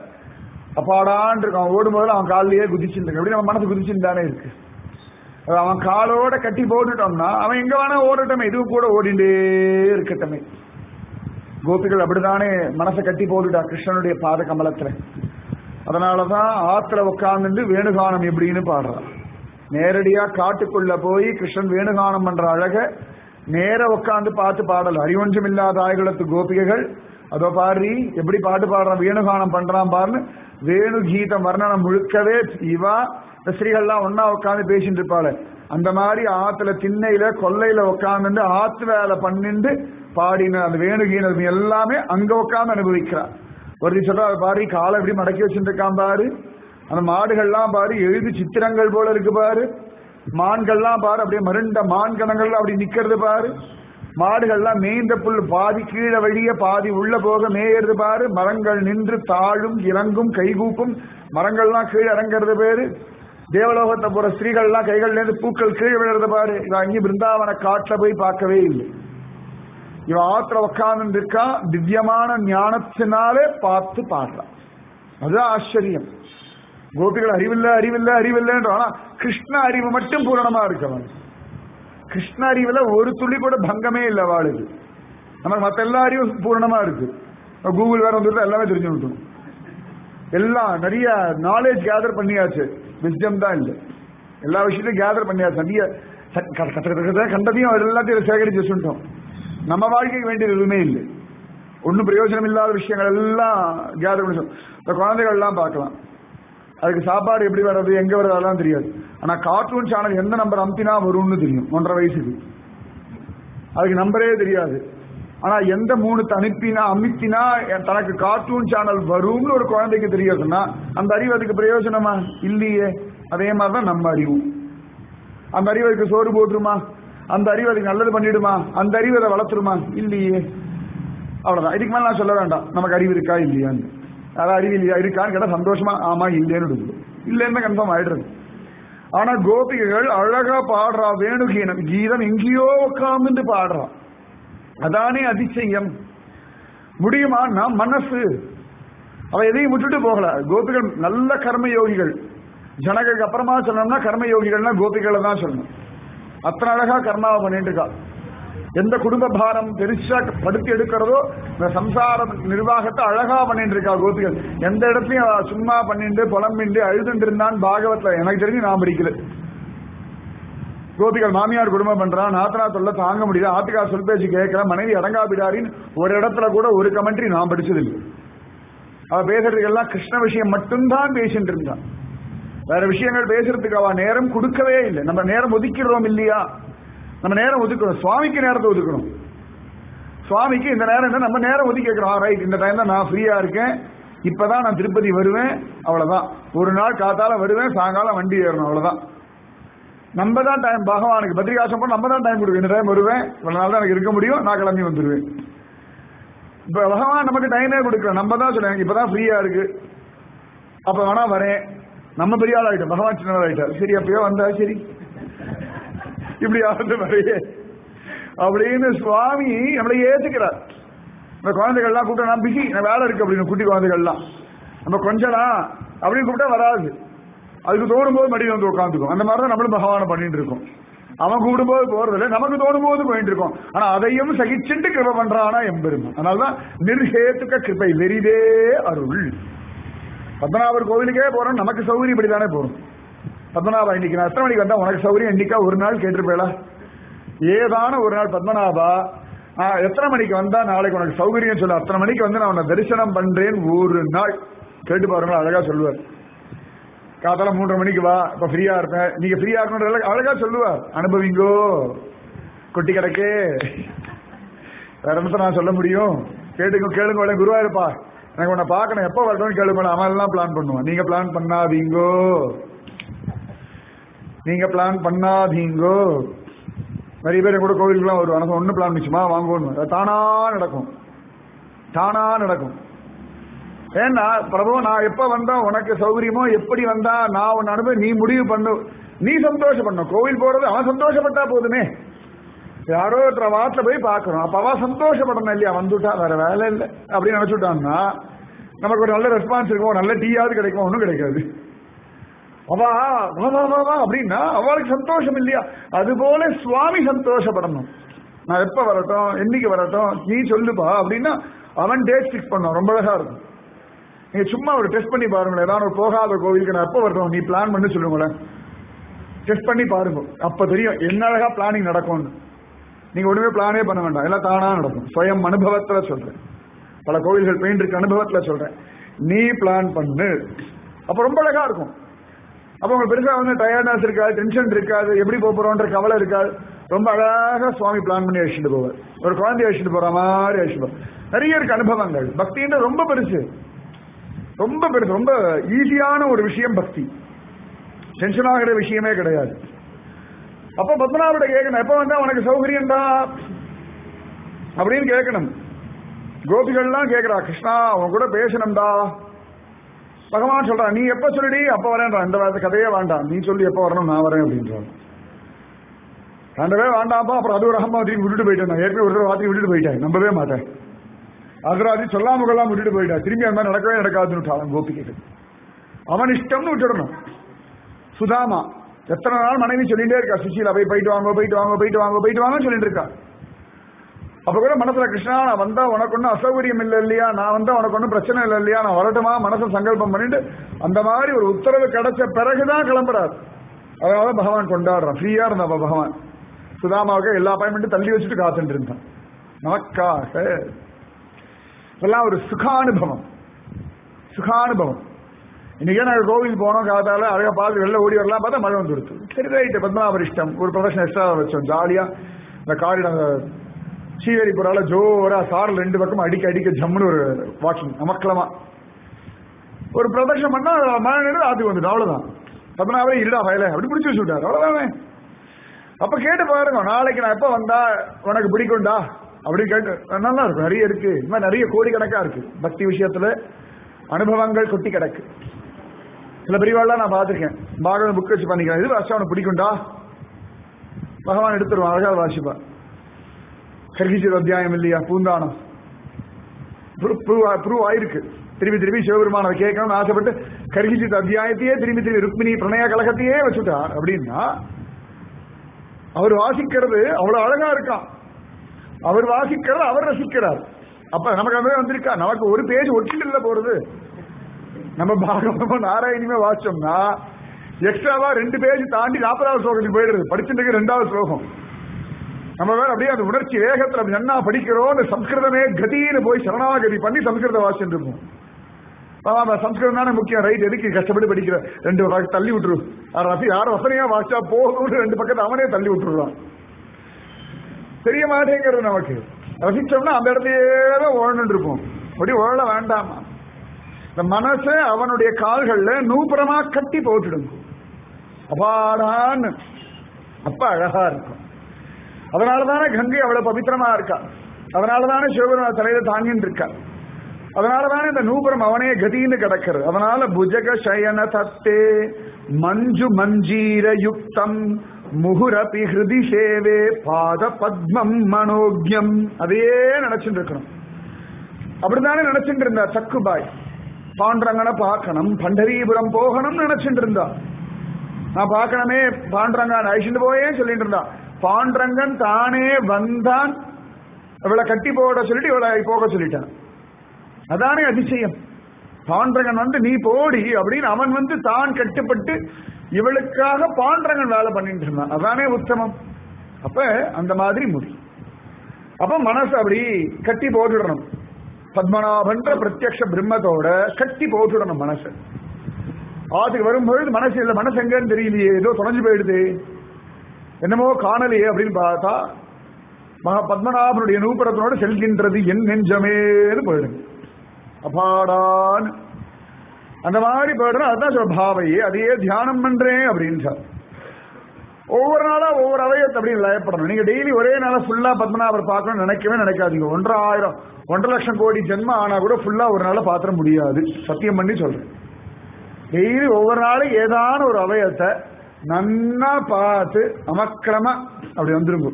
அப்பாடான் இருக்கான் ஓடும்போது அவன் காலிலேயே குதிச்சுட்டு இருக்கு எப்படி நம்ம மனசு குதிச்சுட்டு தானே இருக்கு அது அவன் காலோட கட்டி போட்டுட்டோம்னா அவன் எங்க வேணா ஓடட்டமே இதுவும் கூட ஓடிண்டே இருக்கட்டமே கோபிகள் அப்படித்தானே மனசை கட்டி போட்டுட்டா கிருஷ்ணனுடைய பாத கமலத்துல அதனாலதான் ஆத்துல உட்கார்ந்து வேணுகானம் எப்படின்னு பாடுறான் நேரடியா காட்டுக்குள்ள போய் கிருஷ்ணன் வேணுகானம் பண்ற அழக நேர உட்காந்து பார்த்து பாடல அறிவொன்றும் இல்லாத ஆய்குலத்து கோபிகைகள் அதோ பாரு எப்படி பாட்டு பாடுறான் வேணுகானம் பண்றான் பாருன்னு வேணு கீதம் வர்ணனம் முழுக்கவே இவா இந்த ஸ்ரீகள்லாம் ஒன்னா உட்காந்து பேசிட்டு இருப்பாள் அந்த மாதிரி ஆத்துல திண்ணையில கொல்லையில உட்காந்து ஆத்து வேலை பண்ணிட்டு பாடின அந்த வேணுகீனம் எல்லாமே அங்க உட்காந்து அனுபவிக்கிறார் ஒரு சொல்றா பாரு காலை எப்படி மடக்கி வச்சுருக்கான் பாரு அந்த மாடுகள்லாம் பாரு எழுது சித்திரங்கள் போல இருக்கு பாரு மான்கள்லாம் பாரு அப்படியே மருண்ட மான்கணங்கள்லாம் அப்படி நிக்கிறது பாரு மாடுகள்லாம் மேய்ந்த புல் பாதி கீழே வழிய பாதி உள்ள போக மேயறது பாரு மரங்கள் நின்று தாழும் இறங்கும் கைகூப்பும் மரங்கள்லாம் கீழே இறங்குறது பேரு தேவலோகத்தை போற ஸ்திரீகள்லாம் கைகள்ல இருந்து பூக்கள் கீழே விழுறது பாரு இவன் அங்கே பிருந்தாவன காட்டுல போய் பார்க்கவே இல்லை இவன் ஆத்திர உட்கார்ந்து இருக்கா திவ்யமான ஞானத்தினாலே பார்த்து பாடுறான் அதுதான் ஆச்சரியம் கோபிகள் அறிவில்லை அறிவில்லை அறிவில்லைன்ற ஆனா கிருஷ்ண அறிவு மட்டும் பூரணமா இருக்கவன் கிருஷ்ண அறிவுல ஒரு துளி கூட பங்கமே இல்லை வாழுது நமக்கு மற்ற எல்லா அறிவும் பூரணமா இருக்கு கூகுள் வேற வந்துட்டு எல்லாமே தெரிஞ்சு விட்டோம் எல்லாம் நிறைய நாலேஜ் கேதர் பண்ணியாச்சு விஸ்டம் தான் இல்லை எல்லா விஷயத்தையும் கேதர் பண்ணியாச்சு நிறைய கண்டதையும் எல்லாத்தையும் சேகரிச்சு வச்சுட்டோம் நம்ம வாழ்க்கைக்கு வேண்டியது எதுவுமே இல்லை ஒன்றும் பிரயோஜனம் இல்லாத விஷயங்கள் எல்லாம் கேதர் பண்ணி இந்த குழந்தைகள் எல்லாம் பார்க்கலாம் அதுக்கு சாப்பாடு எப்படி வர்றது எங்க வர்றது அதெல்லாம் தெரியாது ஆனா கார்ட்டூன் சேனல் எந்த நம்பர் அமுத்தினா வரும்னு தெரியும் ஒன்றரை வயசுக்கு அதுக்கு நம்பரே தெரியாது ஆனா எந்த மூணு அனுப்பினா அமுத்தினா தனக்கு கார்ட்டூன் சேனல் வரும்னு ஒரு குழந்தைக்கு தெரியாதுன்னா அந்த அறிவு அதுக்கு பிரயோஜனமா இல்லையே அதே மாதிரிதான் நம்ம அறிவும் அந்த அறிவு அதுக்கு சோறு போட்டுருமா அந்த அறிவு அதுக்கு நல்லது பண்ணிடுமா அந்த அறிவு அதை வளர்த்துருமா இல்லையே அவ்வளவுதான் இதுக்கு மேல நான் சொல்ல வேண்டாம் நமக்கு அறிவு இருக்கா இல்லையான்னு அதான் அறிவு இல்லையா இருக்கான்னு கேட்டா சந்தோஷமா ஆமா இல்லைன்னு இருக்குது இல்லைன்னு கன்ஃபார்ம் ஆயிடுறது ஆனா கோபிகைகள் அழகா பாடுறா வேணுகீனம் கீதம் எங்கேயோ உட்கார்ந்து பாடுறா அதானே அதிசயம் முடியுமா நான் மனசு அவ எதையும் விட்டுட்டு போகல கோபிகள் நல்ல கர்ம யோகிகள் ஜனங்களுக்கு அப்புறமா சொல்லணும்னா கர்ம யோகிகள்னா கோபிகளை தான் சொல்லணும் அத்தனை அழகா கர்மாவை பண்ணிட்டு இருக்கா எந்த குடும்ப பாரம் பெருசா படுத்தி எடுக்கிறதோ இந்த சம்சார நிர்வாகத்தை அழகா பண்ணிட்டு இருக்கா கோபிகள் எந்த இடத்துலயும் அவ சும்மா பண்ணிட்டு புலம்பிண்டு அழுதுட்டு இருந்தான் பாகவத்ல எனக்கு தெரிஞ்சு நான் படிக்கல கோபிகள் மாமியார் குடும்பம் பண்றான் நாத்தனா தொல்லை தாங்க முடியல ஆத்துக்கார் சொல் பேச்சு கேட்கல மனைவி அடங்கா பிடாரின்னு ஒரு இடத்துல கூட ஒரு கமெண்ட்ரி நான் படிச்சதில்லை அவ பேசுறதுக்கெல்லாம் கிருஷ்ண விஷயம் மட்டும்தான் பேசிட்டு இருந்தான் வேற விஷயங்கள் பேசுறதுக்கு அவ நேரம் கொடுக்கவே இல்லை நம்ம நேரம் ஒதுக்கிறோம் இல்லையா நம்ம நேரம் ஒதுக்கணும் சுவாமிக்கு நேரத்தை ஒதுக்கணும் சுவாமிக்கு இந்த நேரம் என்ன நம்ம நேரம் ஒதுக்கி கேட்கிறோம் ரைட் இந்த டைம் தான் நான் ஃப்ரீயா இருக்கேன் இப்பதான் நான் திருப்பதி வருவேன் அவ்வளவுதான் ஒரு நாள் காத்தால வருவேன் சாயங்காலம் வண்டி ஏறணும் அவ்வளவுதான் நம்ம தான் டைம் பகவானுக்கு பத்ரிகாசம் பண்ண நம்ம தான் டைம் கொடுக்கும் இந்த டைம் வருவேன் இவ்வளவு நாள் தான் எனக்கு இருக்க முடியும் நான் கிளம்பி வந்துருவேன் இப்ப பகவான் நமக்கு டைமே கொடுக்கல நம்ம தான் சொல்லுவேன் இப்பதான் ஃப்ரீயா இருக்கு அப்ப வேணா வரேன் நம்ம பெரிய ஆள் ஆயிட்டோம் பகவான் சின்ன ஆயிட்டார் சரி அப்பயோ வந்தா சரி இப்படி ஆகுது வரையே அப்படின்னு சுவாமி நம்மளை ஏத்துக்கிறார் இந்த குழந்தைகள்லாம் கூப்பிட்டா நான் பிஸி நான் வேலை இருக்கு அப்படின்னு குட்டி குழந்தைகள்லாம் நம்ம கொஞ்சலாம் அப்படின்னு கூப்பிட்டா வராது அதுக்கு தோணும் போது மடியில் வந்து உட்காந்துக்கும் அந்த மாதிரி தான் நம்மளும் பகவானை பண்ணிட்டு இருக்கோம் அவன் கூப்பிடும்போது போறதில்லை நமக்கு தோணும் போது போயிட்டு இருக்கோம் ஆனா அதையும் சகிச்சுட்டு கிருப பண்றானா எம்பெருமான் அதனாலதான் நிர்ஹேத்துக்க கிருபை வெறிதே அருள் பத்மநாபர் கோவிலுக்கே போறோம் நமக்கு சௌகரியம் இப்படி தானே போறோம் பத்மநாபா இன்னைக்கு நான் எத்தனை மணிக்கு வந்தா உனக்கு சௌகரியம் இன்னைக்கா ஒரு நாள் கேட்டிருப்பேளா ஏதான ஒரு நாள் பத்மநாபா நான் எத்தனை மணிக்கு வந்தா நாளைக்கு உனக்கு சௌகரியம் சொல்ல அத்தனை மணிக்கு வந்து நான் உன்னை தரிசனம் பண்றேன் ஒரு நாள் கேட்டு பாருங்களா அழகா சொல்லுவார் காத்தால மூன்றரை மணிக்கு வா இப்ப ஃப்ரீயா இருப்பேன் நீங்க ஃப்ரீயா இருக்கணும் அழகா சொல்லுவார் அனுபவிங்கோ கொட்டி கிடக்கே வேற என்னத்த நான் சொல்ல முடியும் கேட்டுங்க கேளுங்க உடனே குருவா இருப்பா எனக்கு உன்னை பார்க்கணும் எப்போ வரட்டும்னு கேளுங்க அவன் எல்லாம் பிளான் பண்ணுவான் நீங்க பிளான் பண்ணாதீங்கோ நீங்க பிளான் பண்ணாதீங்கோ நிறைய பேர் கூட கோவிலுக்குலாம் வருவாங்க ஒன்னும் பிளான் பண்ணிச்சுமா வாங்குவோம் அது தானா நடக்கும் தானா நடக்கும் ஏன்னா பிரபு நான் எப்ப வந்தா உனக்கு சௌகரியமோ எப்படி வந்தா நான் உன் அனுபவம் நீ முடிவு பண்ணு நீ சந்தோஷப்படணும் கோவில் போறது அவன் சந்தோஷப்பட்டா போதுமே யாரோ ஒருத்தர வாட்டில போய் பார்க்கணும் அப்ப அவ சந்தோஷப்படணும் இல்லையா வந்துட்டா வேற வேலை இல்லை அப்படின்னு நினைச்சுட்டான்னா நமக்கு ஒரு நல்ல ரெஸ்பான்ஸ் இருக்கும் நல்ல டீயாவது கிடைக்கும் ஒன்றும் கிடைக்காது அவா வா வா வா வா அப்படின்னா அவளுக்கு சந்தோஷம் இல்லையா அதுபோல சுவாமி சந்தோஷப்படணும் நான் எப்ப வரட்டும் என்னைக்கு வரட்டும் நீ சொல்லுப்பா அப்படின்னா அவன் டேட் ஃபிக்ஸ் பண்ணும் ரொம்ப அழகா இருக்கும் நீங்க சும்மா ஒரு டெஸ்ட் பண்ணி பாருங்களேன் ஏதாவது ஒரு போகாத கோவிலுக்கு நான் எப்ப வரட்டும் நீ பிளான் பண்ணி சொல்லுங்களேன் டெஸ்ட் பண்ணி பாருங்க அப்ப தெரியும் என்ன அழகா பிளானிங் நடக்கும்னு நீங்க ஒண்ணுமே பிளானே பண்ண வேண்டாம் எல்லாம் தானா நடக்கும் சுயம் அனுபவத்துல சொல்றேன் பல கோவில்கள் பெயிண்ட் இருக்கு அனுபவத்துல சொல்றேன் நீ பிளான் பண்ணு அப்ப ரொம்ப அழகா இருக்கும் அப்ப உங்களுக்கு பெருசா வந்து டயர்ட்னஸ் இருக்காது டென்ஷன் இருக்காது எப்படி போக போறோன்ற கவலை இருக்காது ரொம்ப அழகா சுவாமி பிளான் பண்ணி அழிச்சுட்டு போவார் ஒரு குழந்தைய அழிச்சுட்டு போற மாதிரி அழிச்சுட்டு போவார் நிறைய இருக்கு அனுபவங்கள் பக்தின்ற ரொம்ப பெருசு ரொம்ப பெருசு ரொம்ப ஈஸியான ஒரு விஷயம் பக்தி டென்ஷன் ஆகிற விஷயமே கிடையாது அப்ப பத்மநாபோட கேட்கணும் எப்ப வந்தா உனக்கு சௌகரியம்டா அப்படின்னு கேட்கணும் கோபிகள்லாம் கேட்கிறா கிருஷ்ணா அவன் கூட பேசணும்டா பகவான் சொல்றான் நீ எப்ப சொல்லிடி அப்ப வரேன்றான் இந்த வாரத்து கதையே வேண்டாம் நீ சொல்லி எப்ப வரணும் நான் வரேன் அப்படின்றான் ரெண்டவே வேண்டாம்ப்பா அப்புறம் அது ஒரு அகமா திரும்பி விட்டுட்டு போயிட்டேன் நான் ஏற்கனவே ஒரு தடவை ராத்திரி விட்டுட்டு போயிட்டேன் நம்பவே மாட்டேன் அகராதி சொல்லாம கொள்ளாம விட்டுட்டு போயிட்டா திரும்பி அந்த மாதிரி நடக்கவே நடக்காதுன்னு விட்டான் கோபிக்கு அவன் இஷ்டம்னு விட்டுடணும் சுதாமா எத்தனை நாள் மனைவி சொல்லிட்டே இருக்கா சுசீலா போய் போயிட்டு வாங்க போயிட்டு வாங்க போயிட்டு வாங்க போயிட்டு வாங்க சொல்லிட்டு இருக்கா அப்ப கூட மனசுல கிருஷ்ணா நான் வந்தா உனக்கு ஒன்றும் அசௌகரியம் இல்லை இல்லையா நான் வந்தா உனக்கு ஒன்றும் பிரச்சனை இல்லை இல்லையா நான் வரட்டுமா மனசை சங்கல்பம் பண்ணிட்டு அந்த மாதிரி ஒரு உத்தரவு கிடைச்ச பிறகுதான் கிளம்புறாரு அதனால பகவான் கொண்டாடுறான் ஃப்ரீயா இருந்தா பகவான் சுதாமாவுக்கு எல்லா அப்பாயின்மெண்ட்டும் தள்ளி வச்சுட்டு காத்துட்டு இருந்தான் நமக்காக இதெல்லாம் ஒரு சுகானுபவம் சுகானுபவம் இன்னைக்கே நாங்கள் கோவில் போனோம் காத்தால அழகா பார்த்து வெளில ஓடி வரலாம் பார்த்தா மழை வந்து கொடுத்து சரி ரைட்டு பத்மநாபரிஷ்டம் ஒரு ப்ரொஃபஷன் எக்ஸ்ட்ரா வச்சோம் ஜாலியா இந்த காரிட அந்த சீவேரிபுரால ஜோரா சாரல் ரெண்டு பக்கம் அடிக்க அடிக்க ஜம்முன்னு ஒரு வாக்கிங் அமக்கலமா ஒரு பிரதட்சம் பண்ணா மழை நின்று ஆத்துக்கு வந்துடும் அவ்வளவுதான் பத்மநாபரே இருடா வயல அப்படி பிடிச்சி வச்சு விட்டாரு அவ்வளவுதானே அப்ப கேட்டு பாருங்க நாளைக்கு நான் எப்ப வந்தா உனக்கு பிடிக்கும்டா அப்படின்னு கேட்டு நல்லா இருக்கும் நிறைய இருக்கு இந்த மாதிரி நிறைய கோடிக்கணக்கா இருக்கு பக்தி விஷயத்துல அனுபவங்கள் கொட்டி கிடக்கு சில பிரிவாள்லாம் நான் பார்த்திருக்கேன் பாகவத புக் வச்சு பண்ணிக்கிறேன் இது வாசிச்சா உனக்கு பிடிக்கும்டா பகவான் எடுத்துருவான் அழகா வாசிப்பா கர்கிஜர் அத்தியாயம் இல்லையா பூந்தானம் ப்ரூவ் ஆயிருக்கு திரும்பி திரும்பி சிவபெருமான கேட்கணும்னு ஆசைப்பட்டு கர்கிஜித் அத்தியாயத்தையே திரும்பி திரும்பி ருக்மிணி பிரணய கழகத்தையே வச்சுட்டார் அப்படின்னா அவர் வாசிக்கிறது அவ்வளவு அழகா இருக்கான் அவர் வாசிக்கிறது அவர் ரசிக்கிறார் அப்ப நமக்கு அந்த வந்திருக்கா நமக்கு ஒரு பேஜ் ஒட்டிட்டு இல்ல போறது நம்ம பாகவதமும் நாராயணியுமே வாசிச்சோம்னா எக்ஸ்ட்ராவா ரெண்டு பேஜ் தாண்டி நாற்பதாவது ஸ்லோகத்துக்கு போயிடுது படிச்சுட்டு ரெண்டாவது ஸ்லோகம் நம்ம வேற அப்படியே அந்த உணர்ச்சி வேகத்துல அப்படி நன்னா படிக்கிறோம் அந்த சம்ஸ்கிருதமே கதின்னு போய் சரணாகதி பண்ணி சம்ஸ்கிருதம் வாசிச்சுட்டு இருப்போம் ஆமா சம்ஸ்கிருதம் தானே முக்கியம் ரைட் எதுக்கு கஷ்டப்பட்டு படிக்கிற ரெண்டு பக்கம் தள்ளி விட்டுரு ரசி யார் வசனையா வாசிச்சா போதும்னு ரெண்டு பக்கத்தை அவனே தள்ளி விட்டுருவான் தெரிய மாட்டேங்கிறது நமக்கு ரசிச்சோம்னா அந்த இடத்தையே தான் ஓடணுன்னு இருப்போம் அப்படி ஓட வேண்டாமா இந்த மனசை அவனுடைய கால்கள்ல நூபுரமா கட்டி போட்டுடுங்க அபாடான்னு அப்ப அழகா இருக்கும் அதனாலதானே கங்கை அவ்வளவு பவித்திரமா இருக்கா அதனாலதானே சிவபெருமான் தலையில தாங்கின்னு இருக்கா அதனாலதானே இந்த நூபுரம் அவனே கதின்னு கிடக்கிறது அதனால புஜக சயன தத்தே மஞ்சு மஞ்சீர யுக்தம் முகுரபி ஹிருதி சேவே பாத பத்மம் மனோஜம் அதையே நினைச்சுட்டு இருக்கணும் அப்படித்தானே நினைச்சுட்டு இருந்தா சக்குபாய் பாண்டரங்கனை பார்க்கணும் பண்டரிபுரம் போகணும்னு நினைச்சுட்டு இருந்தா நான் பார்க்கணுமே பாண்டரங்கன் அழிச்சுட்டு போயே சொல்லிட்டு இருந்தா பாண்டரங்கன் தானே வந்தான் இவளை கட்டி போட சொல்லிட்டு இவளை போக சொல்லிட்டான் அதானே அதிசயம் பாண்டரங்கன் வந்து நீ போடி அப்படின்னு அவன் வந்து தான் கட்டுப்பட்டு இவளுக்காக பாண்டரங்கன் வேலை பண்ணிட்டு இருந்தான் அதானே உத்தமம் அப்ப அந்த மாதிரி முடி அப்ப மனசு அப்படி கட்டி போட்டுடணும் பத்மநாபன்ற பிரத்யக்ஷ பிரம்மத்தோட கட்டி போட்டுடணும் மனசு ஆத்துக்கு வரும்பொழுது மனசு இல்ல மனசு எங்கன்னு தெரியலையே ஏதோ தொலைஞ்சு போயிடுது என்னமோ காணலையே அப்படின்னு பார்த்தா மகா பத்மநாபனுடைய நூபுரத்தினோடு செல்கின்றது என் நெஞ்சமேன்னு போயிடுங்க அபாடான் அந்த மாதிரி போயிடணும் அதுதான் சொல்ல பாவையே அதையே தியானம் பண்றேன் அப்படின்னு சார் ஒவ்வொரு நாளா ஒவ்வொரு அவயத்தை அப்படி லயப்படணும் நீங்க டெய்லி ஒரே நாளா ஃபுல்லா பத்மநாபர் பார்க்கணும்னு நினைக்கவே நினைக்காதீங்க ஒன்றரை ஆயிரம் ஒன்றரை லட்சம் கோடி ஜென்மம் ஆனா கூட ஃபுல்லா ஒரு நாள பாத்திர முடியாது சத்தியம் பண்ணி சொல்றேன் டெய்லி ஒவ்வொரு நாளும் ஏதான ஒரு அவயத்தை நன்னா பார்த்து அமக்கிரமா அப்படி வந்துருங்க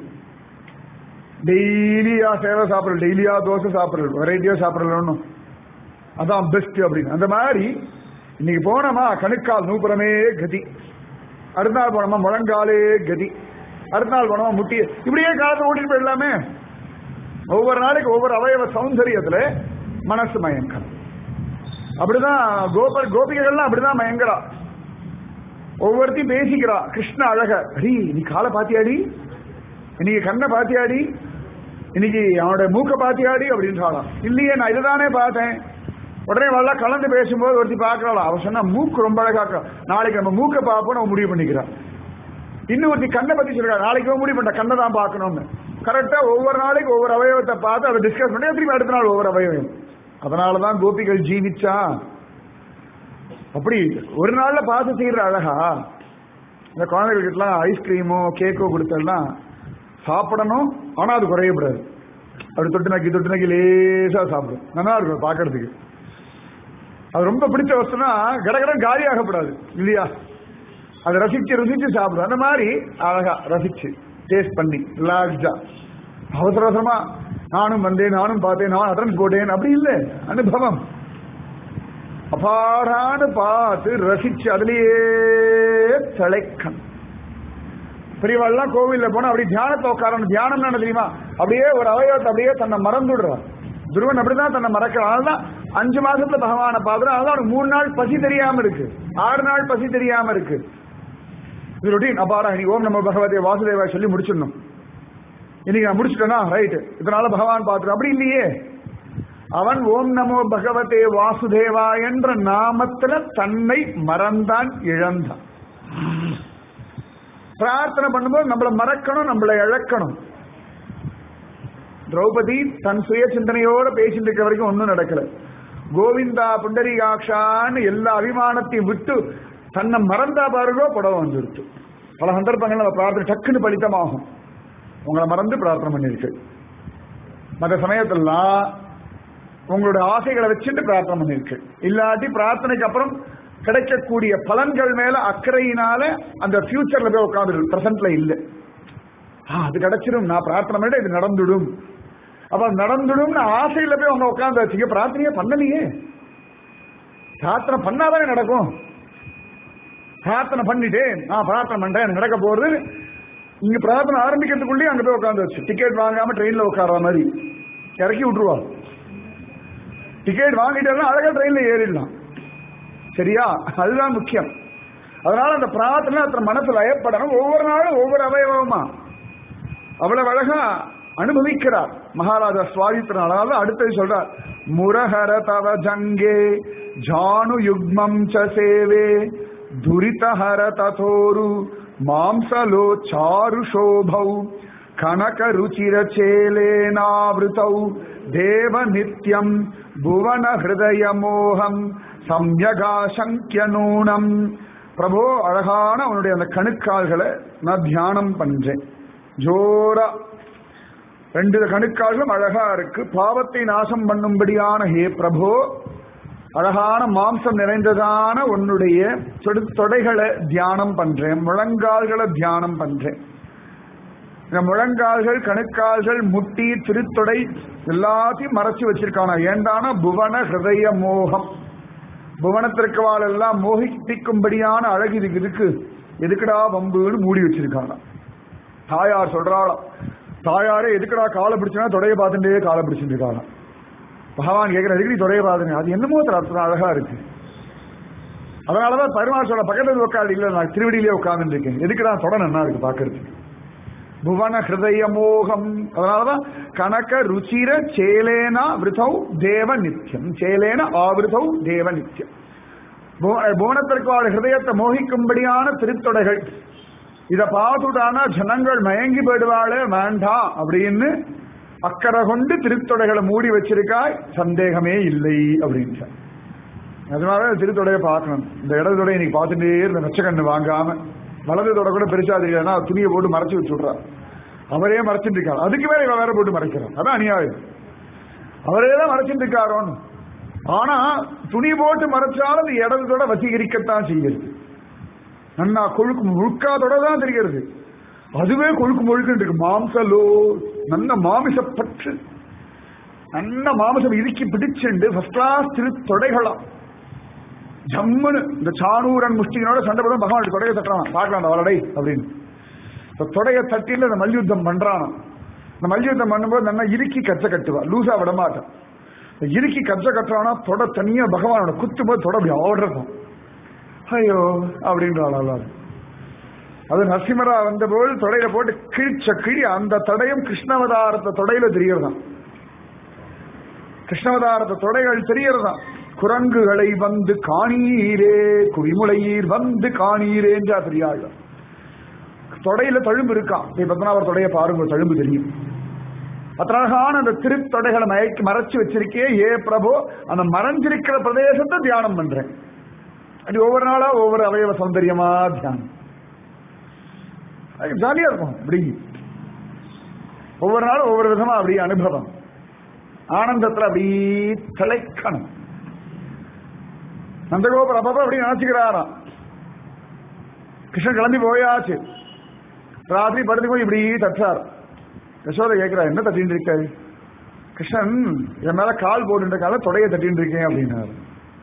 டெய்லியா சேவை சாப்பிடல டெய்லியா தோசை சாப்பிடல வெரைட்டியா சாப்பிடல ஒன்றும் அதான் பெஸ்ட் அப்படின்னு அந்த மாதிரி இன்னைக்கு போனோமா கணுக்கால் நூப்புறமே கதி அடுத்த நாள் போனோமா முழங்காலே கதி அடுத்த நாள் போனோமா முட்டி இப்படியே காலத்தை ஓட்டிட்டு போயிடலாமே ஒவ்வொரு நாளைக்கு ஒவ்வொரு அவயவ சௌந்தரியத்துல மனசு மயங்கம் அப்படிதான் கோபர் கோபிகைகள்லாம் அப்படிதான் மயங்கரா ஒவ்வொருத்தையும் பேசிக்கிறா கிருஷ்ண அழக அடி நீ காலை பாத்தியாடி இன்னைக்கு கண்ணை பாத்தியாடி இன்னைக்கு அவனோட மூக்க பாத்தியாடி அப்படின்றாளாம் இல்லையே நான் இதுதானே பார்த்தேன் உடனே வரலாம் கலந்து பேசும்போது ஒருத்தி பார்க்கறாளா அவ சொன்னா மூக்கு ரொம்ப அழகா இருக்கா. நாளைக்கு நம்ம மூக்க பார்ப்போம் நம்ம முடிவு பண்ணிக்கிறான் இன்னும் ஒருத்தி கண்ணை பத்தி சொல்றா நாளைக்கு இவன் முடிவு பண்ண கண்ணை தான் பார்க்கணும்னு கரெக்டா ஒவ்வொரு நாளைக்கு ஒவ்வொரு அவயவத்தை பார்த்து அதை டிஸ்கஸ் பண்ணி திரும்பி அடுத்த நாள் ஒவ்வொரு அவயவம் அதனாலதான் கோபிகள் ஜீவிச்சா அப்படி ஒரு நாள்ல பார்த்து செய்யற அழகா இந்த குழந்தைகளுக்குலாம் ஐஸ்கிரீமோ கேக்கோ கொடுத்தோம்னா சாப்பிடணும் ஆனா அது குறையப்படாது அப்படி தொட்டு நக்கி தொட்டு நக்கி லேசா சாப்பிடும் நல்லா இருக்கும் பார்க்கறதுக்கு அது ரொம்ப பிடிச்ச வஸ்துனா கடகடம் காலி ஆகப்படாது இல்லையா அதை ரசிச்சு ருசிச்சு சாப்பிடும் அந்த மாதிரி அழகா ரசிச்சு டேஸ்ட் பண்ணி ரிலாக்ஸ்டா அவசர அவசரமா நானும் வந்தேன் நானும் பார்த்தேன் நான் அட்ரன்ஸ் போட்டேன் அப்படி இல்லை அனுபவம் அபாரான பார்த்து ரசிச்சு அதுலயே திளைக்கணும் பெரியவாள்லாம் கோவில்ல போனா அப்படி தியானத்தை உட்காரணும் தியானம் என்ன தெரியுமா அப்படியே ஒரு அவயவத்தை அப்படியே தன்னை மறந்துடுறான் துருவன் அப்படிதான் தன்னை மறக்கிறான் அதனாலதான் அஞ்சு மாசத்துல பகவானை பாக்குறான் அதனால அவனுக்கு மூணு நாள் பசி தெரியாம இருக்கு ஆறு நாள் பசி தெரியாம இருக்கு இது ரொட்டீன் அப்பாரா இன்னைக்கு ஓம் நம்ம பகவதே வாசுதேவா சொல்லி முடிச்சிடணும் இன்னைக்கு நான் முடிச்சிட்டேனா ரைட் இதனால பகவான் பார்த்துரு அப்படி இல்லையே அவன் ஓம் நமோ பகவதே வாசுதேவா என்ற நாமத்துல தன்னை மறந்தான் இழந்தான் பிரார்த்தனை பண்ணும்போது நம்மளை மறக்கணும் நம்மளை இழக்கணும் திரௌபதி தன் சுய சிந்தனையோட பேசிட்டு இருக்க வரைக்கும் ஒன்றும் நடக்கல கோவிந்தா புண்டரிகாட்சான்னு எல்லா அபிமானத்தையும் விட்டு தன்னை மறந்தா பாருங்கோ புடவை வந்துருச்சு பல சந்தர்ப்பங்கள் நம்ம பிரார்த்தனை டக்குன்னு பலித்தமாகும் உங்களை மறந்து பிரார்த்தனை பண்ணிருக்கு மற்ற சமயத்திலாம் உங்களோட ஆசைகளை வச்சுட்டு பிரார்த்தனை பண்ணிருக்கு இல்லாட்டி பிரார்த்தனைக்கு அப்புறம் கிடைக்கக்கூடிய பலன்கள் மேல அக்கறையினால அந்த ஃபியூச்சர்ல போய் உட்காந்து பிரசன்ட்ல இல்ல ஆ, அது கிடைச்சிடும் நான் பிரார்த்தனை பண்ண இது நடந்துடும் அப்ப நடந்துடும்னு ஆசையில போய் அவங்க உட்காந்து வச்சுக்க பிரார்த்தனையே பண்ணலையே பிரார்த்தனை பண்ணாதானே நடக்கும் பிரார்த்தனை பண்ணிட்டு நான் பிரார்த்தனை பண்றேன் எனக்கு நடக்க போறது இங்க பிரார்த்தனை ஆரம்பிக்கிறதுக்குள்ளேயே அங்க போய் உட்காந்து வச்சு டிக்கெட் வாங்காம ட்ரெயின்ல உட்கார்ற மாதிரி இறக்கி விட்டுருவா டிக்கெட் வாங்கிட்டா அழகா ட்ரெயின்ல ஏறிடலாம் சரியா அதுதான் முக்கியம் அதனால அந்த பிரார்த்தனை அத்தனை மனசுல லயப்படணும் ஒவ்வொரு நாளும் ஒவ்வொரு அவயவமா அவ்வளவு அழகா அனுபவிக்கிறார் மகாராஜா சுவாதித்தனால அதனால அடுத்தது சொல்றார் முரஹர தவ ஜங்கே ஜானு யுக்மம் ச சேவே துரிதஹர ததோரு மாம்சலோ சாரு சோபௌ கனக ருச்சிர சேலேனாவிருத்தௌ தேவ நித்யம் புவன ஹிருதய மோகம் சம்யகா சங்கிய நூனம் பிரபு அழகான உன்னுடைய அந்த கணுக்கால்களை நான் தியானம் பண்றேன் ஜோரா ரெண்டு கணுக்கால்களும் அழகா இருக்கு பாவத்தை நாசம் பண்ணும்படியான ஹே பிரபு அழகான மாம்சம் நிறைந்ததான உன்னுடைய தொடு- தொடைகளை தியானம் பண்றேன் முழங்கால்களை தியானம் பண்றேன் இந்த முழங்கால்கள் கணுக்கால்கள் முட்டி திருத்தொடை எல்லாத்தையும் மறைச்சு வச்சிருக்கானா ஏண்டான புவன ஹிருதய மோகம் புவனத்திற்கு வாழ் எல்லாம் மோகிப்பிக்கும்படியான அழகு இதுக்கு இருக்கு எதுக்குடா வம்புன்னு மூடி வச்சிருக்காங்க தாயார் சொல்றாளாம் தாயாரே எதுக்குடா காலை பிடிச்சனா தொடைய பார்த்துட்டே காலை பிடிச்சிட்டு இருக்காங்க பகவான் கேட்கிற எதுக்கு நீ தொடைய பார்த்துங்க அது என்னமோ ஒரு அர்த்தம் அழகா இருக்கு அதனாலதான் பெருமாள் சொல்ல பக்கத்துல உட்காந்து இல்ல நான் திருவடியிலே உட்கார்ந்து இருக்கேன் எதுக்கு நான் தொட நன்னா இருக்கு பாக்குறதுக்கு புவன ஹிருதய மோகம் அதனாலதான் கனக ருச்சிர சேலேனா விருதௌ தேவ நித்தியம் சேலேன ஆவிருதௌ தேவ நித்தியம் புவ- புவனத்திற்கு வாழ் ஹிருதயத்தை மோகிக்கும்படியான திருத்தொடைகள் இத பார்த்துட்டானா ஜனங்கள் மயங்கி போயிடுவாளே வேண்டாம் அப்படின்னு அக்கறை கொண்டு திருத்தொடைகளை மூடி வச்சிருக்காய் சந்தேகமே இல்லை அப்படின்னு அதனால திருத்தொடையை பார்க்கணும் இந்த இடது தொடை இன்னைக்கு பார்த்துட்டே இருந்த நச்சக்கண்ணு வாங்காம வலது தொடை கூட பெருசா தெரியலன்னா துணியை போட்டு மறைச்சு வச்சுடுறா அவரே மறைச்சிட்டு இருக்காரு அதுக்கு மேல இவன் வேற போட்டு மறைக்கிறான் அதான் அநியாயம் அவரே தான் மறைச்சிட்டு இருக்காரோன்னு ஆனா துணி போட்டு மறைச்சாலும் இந்த இடது தொட வசீகரிக்கத்தான் செய்யுது நன்னா கொழுக்கு முழுக்காதோட தான் தெரிகிறது அதுவே கொழுக்கு முழுக்குன்னு இருக்கு மாம்சலோ நல்ல மாமிச பற்று நல்ல மாமிசம் இறுக்கி பிடிச்சுண்டு ஃபர்ஸ்ட் கிளாஸ் திரு தொடைகளாம் ஜம்முன்னு இந்த சாணூரன் முஷ்டிகனோட சண்டை போடும் பகவான் தொடையை தட்டுறான் பார்க்கலாம் அந்த வலடை அப்படின்னு இந்த தொடையை தட்டில இந்த மல்யுத்தம் பண்றான் இந்த மல்யுத்தம் பண்ணும்போது நல்லா இறுக்கி கச்ச கட்டுவா லூசா விட மாட்டான் இந்த இறுக்கி கச்ச கட்டுறானா தொட தனியா பகவானோட குத்தும் போது தொட அப்படி ஆடுறதும் ஐயோ அப்படின்றாள் அல்லாது அது நரசிம்மரா வந்தபோது தொடையில போட்டு கிழிச்ச கிழி அந்த தடையும் கிருஷ்ணவதாரத்தை தொடையில தெரியறதாம் கிருஷ்ணவதாரத்தை தொடைகள் தெரியறதாம் குரங்குகளை வந்து காணீரே குவிமுளையீர் வந்து காணீரே என்றா தெரியாது தொடையில தழும்பு இருக்கான் இப்ப பத்மநாபர் தொடைய பாருங்க தழும்பு தெரியும் அத்தழகான அந்த திருத்தொடைகளை மயக்கி மறைச்சு வச்சிருக்கே ஏ பிரபு அந்த மறைஞ்சிருக்கிற பிரதேசத்தை தியானம் பண்றேன் அப்படி ஒவ்வொரு நாளா ஒவ்வொரு அவயவ சௌந்தரியமா தியானம் அது ஜாலியா இருக்கும் அப்படி ஒவ்வொரு நாளும் ஒவ்வொரு விதமா அப்படி அனுபவம் ஆனந்தத்துல அப்படி திளைக்கணும் நந்தகோபுரம் அப்பப்ப அப்படி நினைச்சுக்கிறாராம் கிருஷ்ணன் கிளம்பி போயாச்சு ராத்திரி படுத்து போய் இப்படி தட்டார் யசோதை கேட்கிறா என்ன தட்டின்னு இருக்காரு கிருஷ்ணன் என் மேல கால் போட்டுருக்கால தொடைய தட்டின்னு இருக்கேன் அப்படின்னாரு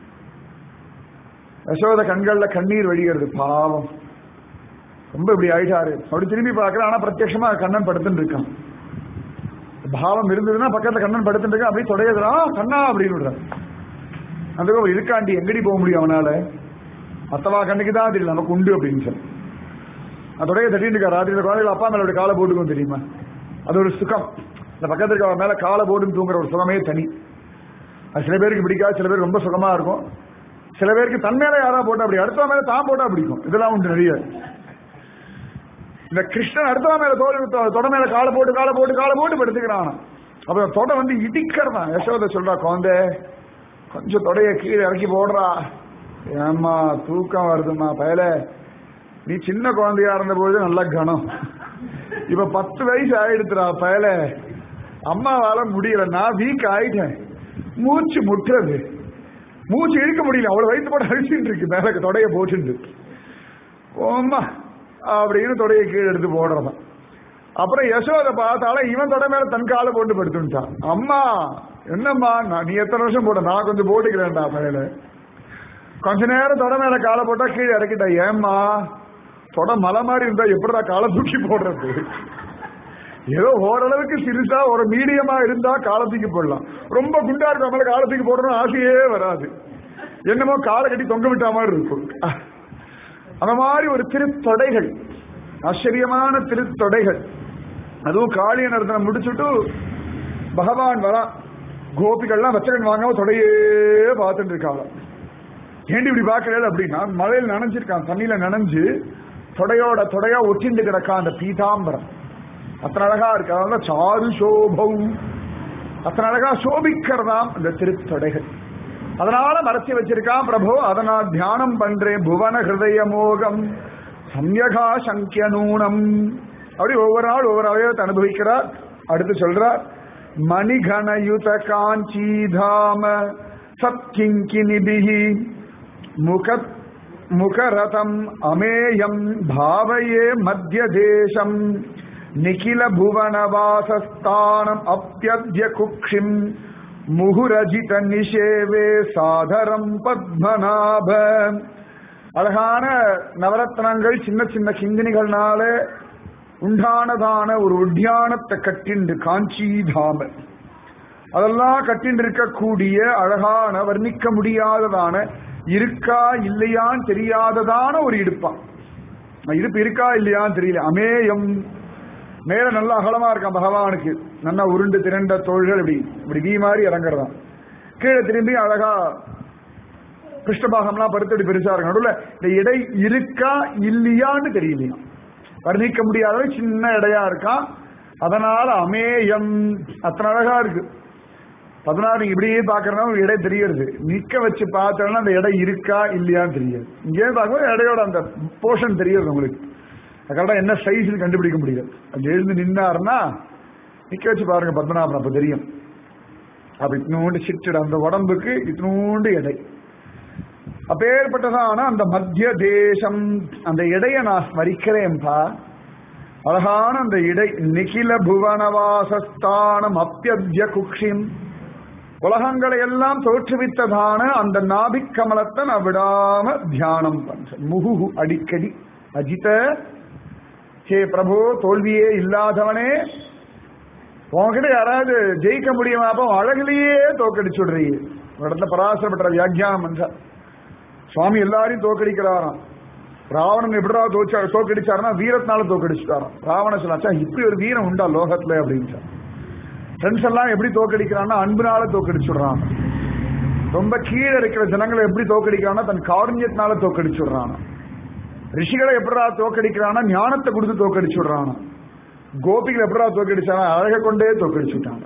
யசோத கண்கள்ல கண்ணீர் வழிகிறது பாவம் ரொம்ப இப்படி ஆயிட்டாரு அப்படி திரும்பி பார்க்கற ஆனா பிரத்யட்சமா கண்ணன் படுத்துட்டு இருக்கான் பாவம் இருந்ததுன்னா பக்கத்துல கண்ணன் படுத்துட்டு இருக்கான் அப்படியே தொடையதுரா கண்ணா அப்படின்னு விடுறான் அந்த கோபம் இருக்காண்டி எங்கடி போக முடியும் அவனால மத்தவா கண்ணுக்கு தான் தெரியல நமக்கு உண்டு அப்படின்னு சொல்லி அதோடைய தட்டிட்டு இருக்கா ராத்திரி குழந்தைகள் அப்பா மேல அப்படி காலை போட்டுக்கும் தெரியுமா அது ஒரு சுகம் இந்த பக்கத்துல இருக்க மேல காலை போட்டு தூங்குற ஒரு சுகமே தனி அது சில பேருக்கு பிடிக்காது சில பேருக்கு ரொம்ப சுகமா இருக்கும் சில பேருக்கு தன் மேல யாரா போட்டா அப்படி அடுத்த மேல தான் போட்டா பிடிக்கும் இதெல்லாம் உண்டு நிறைய இந்த கிருஷ்ணன் அடுத்த மேல தோல் தொட மேல காலை போட்டு காலை போட்டு காலை போட்டு படுத்துக்கிறான் அப்ப தொட வந்து இடிக்கிறதான் யசோத சொல்றா குழந்தை கொஞ்சம் தொடைய கீழே இறக்கி போடுறா ஏம்மா தூக்கம் வருதுமா பயல நீ சின்ன குழந்தையா இருந்தபோது நல்ல கணம் இப்ப பத்து வயசு ஆயிடுத்துறா பயல அம்மாவால முடியல நான் வீக் ஆயிட்டேன் மூச்சு முட்டுறது மூச்சு இழுக்க முடியல அவ்வளவு வயிற்று போட்டு அழிச்சுட்டு இருக்கு மேல தொடைய போச்சுட்டு ஓம்மா அப்படின்னு தொடைய கீழே எடுத்து போடுறதான் அப்புறம் யசோதை பார்த்தாலும் இவன் தொட மேல தன் காலை போட்டு படுத்துட்டான் அம்மா என்னம்மா நான் நீ எத்தனை வருஷம் போட்ட நான் கொஞ்சம் போட்டுக்கிறேன்டா மேல கொஞ்ச நேரம் தொட மேல காலை போட்டா கீழே இறக்கிட்டா ஏம்மா தொட மலை மாதிரி இருந்தா எப்படிடா காலை தூக்கி போடுறது ஏதோ ஓரளவுக்கு சிறுசா ஒரு மீடியமா இருந்தா காலத்துக்கு போடலாம் ரொம்ப குண்டா இருக்க மேல காலத்துக்கு போடணும் ஆசையே வராது என்னமோ காலை கட்டி தொங்க விட்ட மாதிரி இருக்கும் அந்த மாதிரி ஒரு திருத்தொடைகள் ஆச்சரியமான திருத்தொடைகள் அதுவும் காளிய நடத்தின முடிச்சுட்டு பகவான் வரா கோபிகள்லாம் வச்சகன் வாங்காம தொடையே பார்த்துட்டு இருக்காங்க ஏண்டி இப்படி பார்க்கல அப்படின்னா மழையில் நனைஞ்சிருக்கான் தண்ணியில நனைஞ்சு தொடையோட தொடையா ஒட்டிண்டு கிடக்கான் அந்த பீதாம்பரம் அத்தனை அழகா இருக்கு அதனால சாரு சோபம் அத்தனை அழகா சோபிக்கிறதாம் இந்த திருத்தொடைகள் அதனால மறைச்சி வச்சிருக்கான் பிரபு அதனால் தியானம் பண்றேன் புவன ஹிருதய மோகம் சம்யகா சங்கிய நூனம் அப்படி ஒவ்வொரு நாள் ஒவ்வொரு அவயவத்தை அனுபவிக்கிறார் அடுத்து சொல்றார் மணிகணயுத காஞ்சீதாம சத்கிங்கினிபிஹி முக முகரதம் அமேயம் பாவயே மத்திய தேசம் நிகில புவனவாசஸ்தானம் அப்பியத்ய குக்ஷிம் முகுரஜித நிஷேவே சாதரம் பத்மநாப அழகான நவரத்னங்கள் சின்ன சின்ன கிங்கினிகள்னால உண்டானதான ஒரு உத்தியானத்தை கட்டிண்டு காஞ்சி தாம அதெல்லாம் கட்டிண்டு இருக்கக்கூடிய அழகான வர்ணிக்க முடியாததான இருக்கா இல்லையான்னு தெரியாததான ஒரு இடுப்பான் இடுப்பு இருக்கா இல்லையான்னு தெரியல அமேயம் மேல நல்லா அகலமா இருக்கான் பகவானுக்கு நல்லா உருண்டு திரண்ட தோள்கள் இப்படி இப்படி வீ மாதிரி இறங்குறதாம் கீழே திரும்பி அழகா கிருஷ்ணபாகம்லாம் பருத்தடி பெருசா இருக்கும் நடுவில் இந்த இடை இருக்கா இல்லையான்னு தெரியலையா வர்ணிக்க முடியாத சின்ன இடையா இருக்கான் அதனால அமேயம் அத்தனை அழகா இருக்கு பதினாறு இப்படியே பாக்குறதுனா ஒரு இடை தெரியறது நிக்க வச்சு பார்த்தோம்னா அந்த இடம் இருக்கா இல்லையான்னு தெரியாது இங்கே பார்க்கும்போது இடையோட அந்த போர்ஷன் தெரியுது உங்களுக்கு கரெக்டா என்ன சைஸ் கண்டுபிடிக்க முடியாது அங்க எழுந்து நின்னாருன்னா நிக்க வச்சு பாருங்க பத்மநாபன் அப்ப தெரியும் அப்ப இத்தினூண்டு சிற்றிட அந்த உடம்புக்கு இத்தினூண்டு எடை அப்பேற்பட்டதான அந்த மத்திய தேசம் அந்த இடைய நான் ஸ்மரிக்கிறேன்பா அழகான அந்த இடை நிகில புவனவாசஸ்தானம் அப்பியத்ய குக்ஷிம் உலகங்களை எல்லாம் தோற்றுவித்ததான அந்த நாபிக் கமலத்தை நான் விடாம தியானம் பண்றேன் முகுகு அடிக்கடி அஜித ஹே பிரபு தோல்வியே இல்லாதவனே உன்கிட்ட யாராவது ஜெயிக்க முடியுமா அப்போ அழகிலேயே தோக்கடிச்சு விடுறீங்க ஒரு இடத்துல பராசரப்பட்ட வியாக்கியானம் பண்ற சுவாமி எல்லாரையும் தோக்கடிக்கிறாராம் ராவணன் எப்படிடா தோச்சா தோக்கடிச்சாருன்னா வீரத்தினால தோக்கடிச்சுட்டாராம் ராவண சொன்னாச்சா இப்படி ஒரு வீரம் உண்டா லோகத்துல அப்படின்னு ஃப்ரெண்ட்ஸ் எல்லாம் எப்படி தோக்கடிக்கிறான்னா அன்புனால தோக்கடிச்சுடுறான் ரொம்ப கீழே இருக்கிற ஜனங்களை எப்படி தோக்கடிக்கிறான்னா தன் காரண்யத்தினால தோக்கடிச்சுடுறான் ரிஷிகளை எப்படா தோக்கடிக்கிறான்னா ஞானத்தை கொடுத்து தோக்கடிச்சுடுறான் கோபிகள் எப்படா தோக்கடிச்சானா அழகை கொண்டே தோக்கடிச்சுட்டாங்க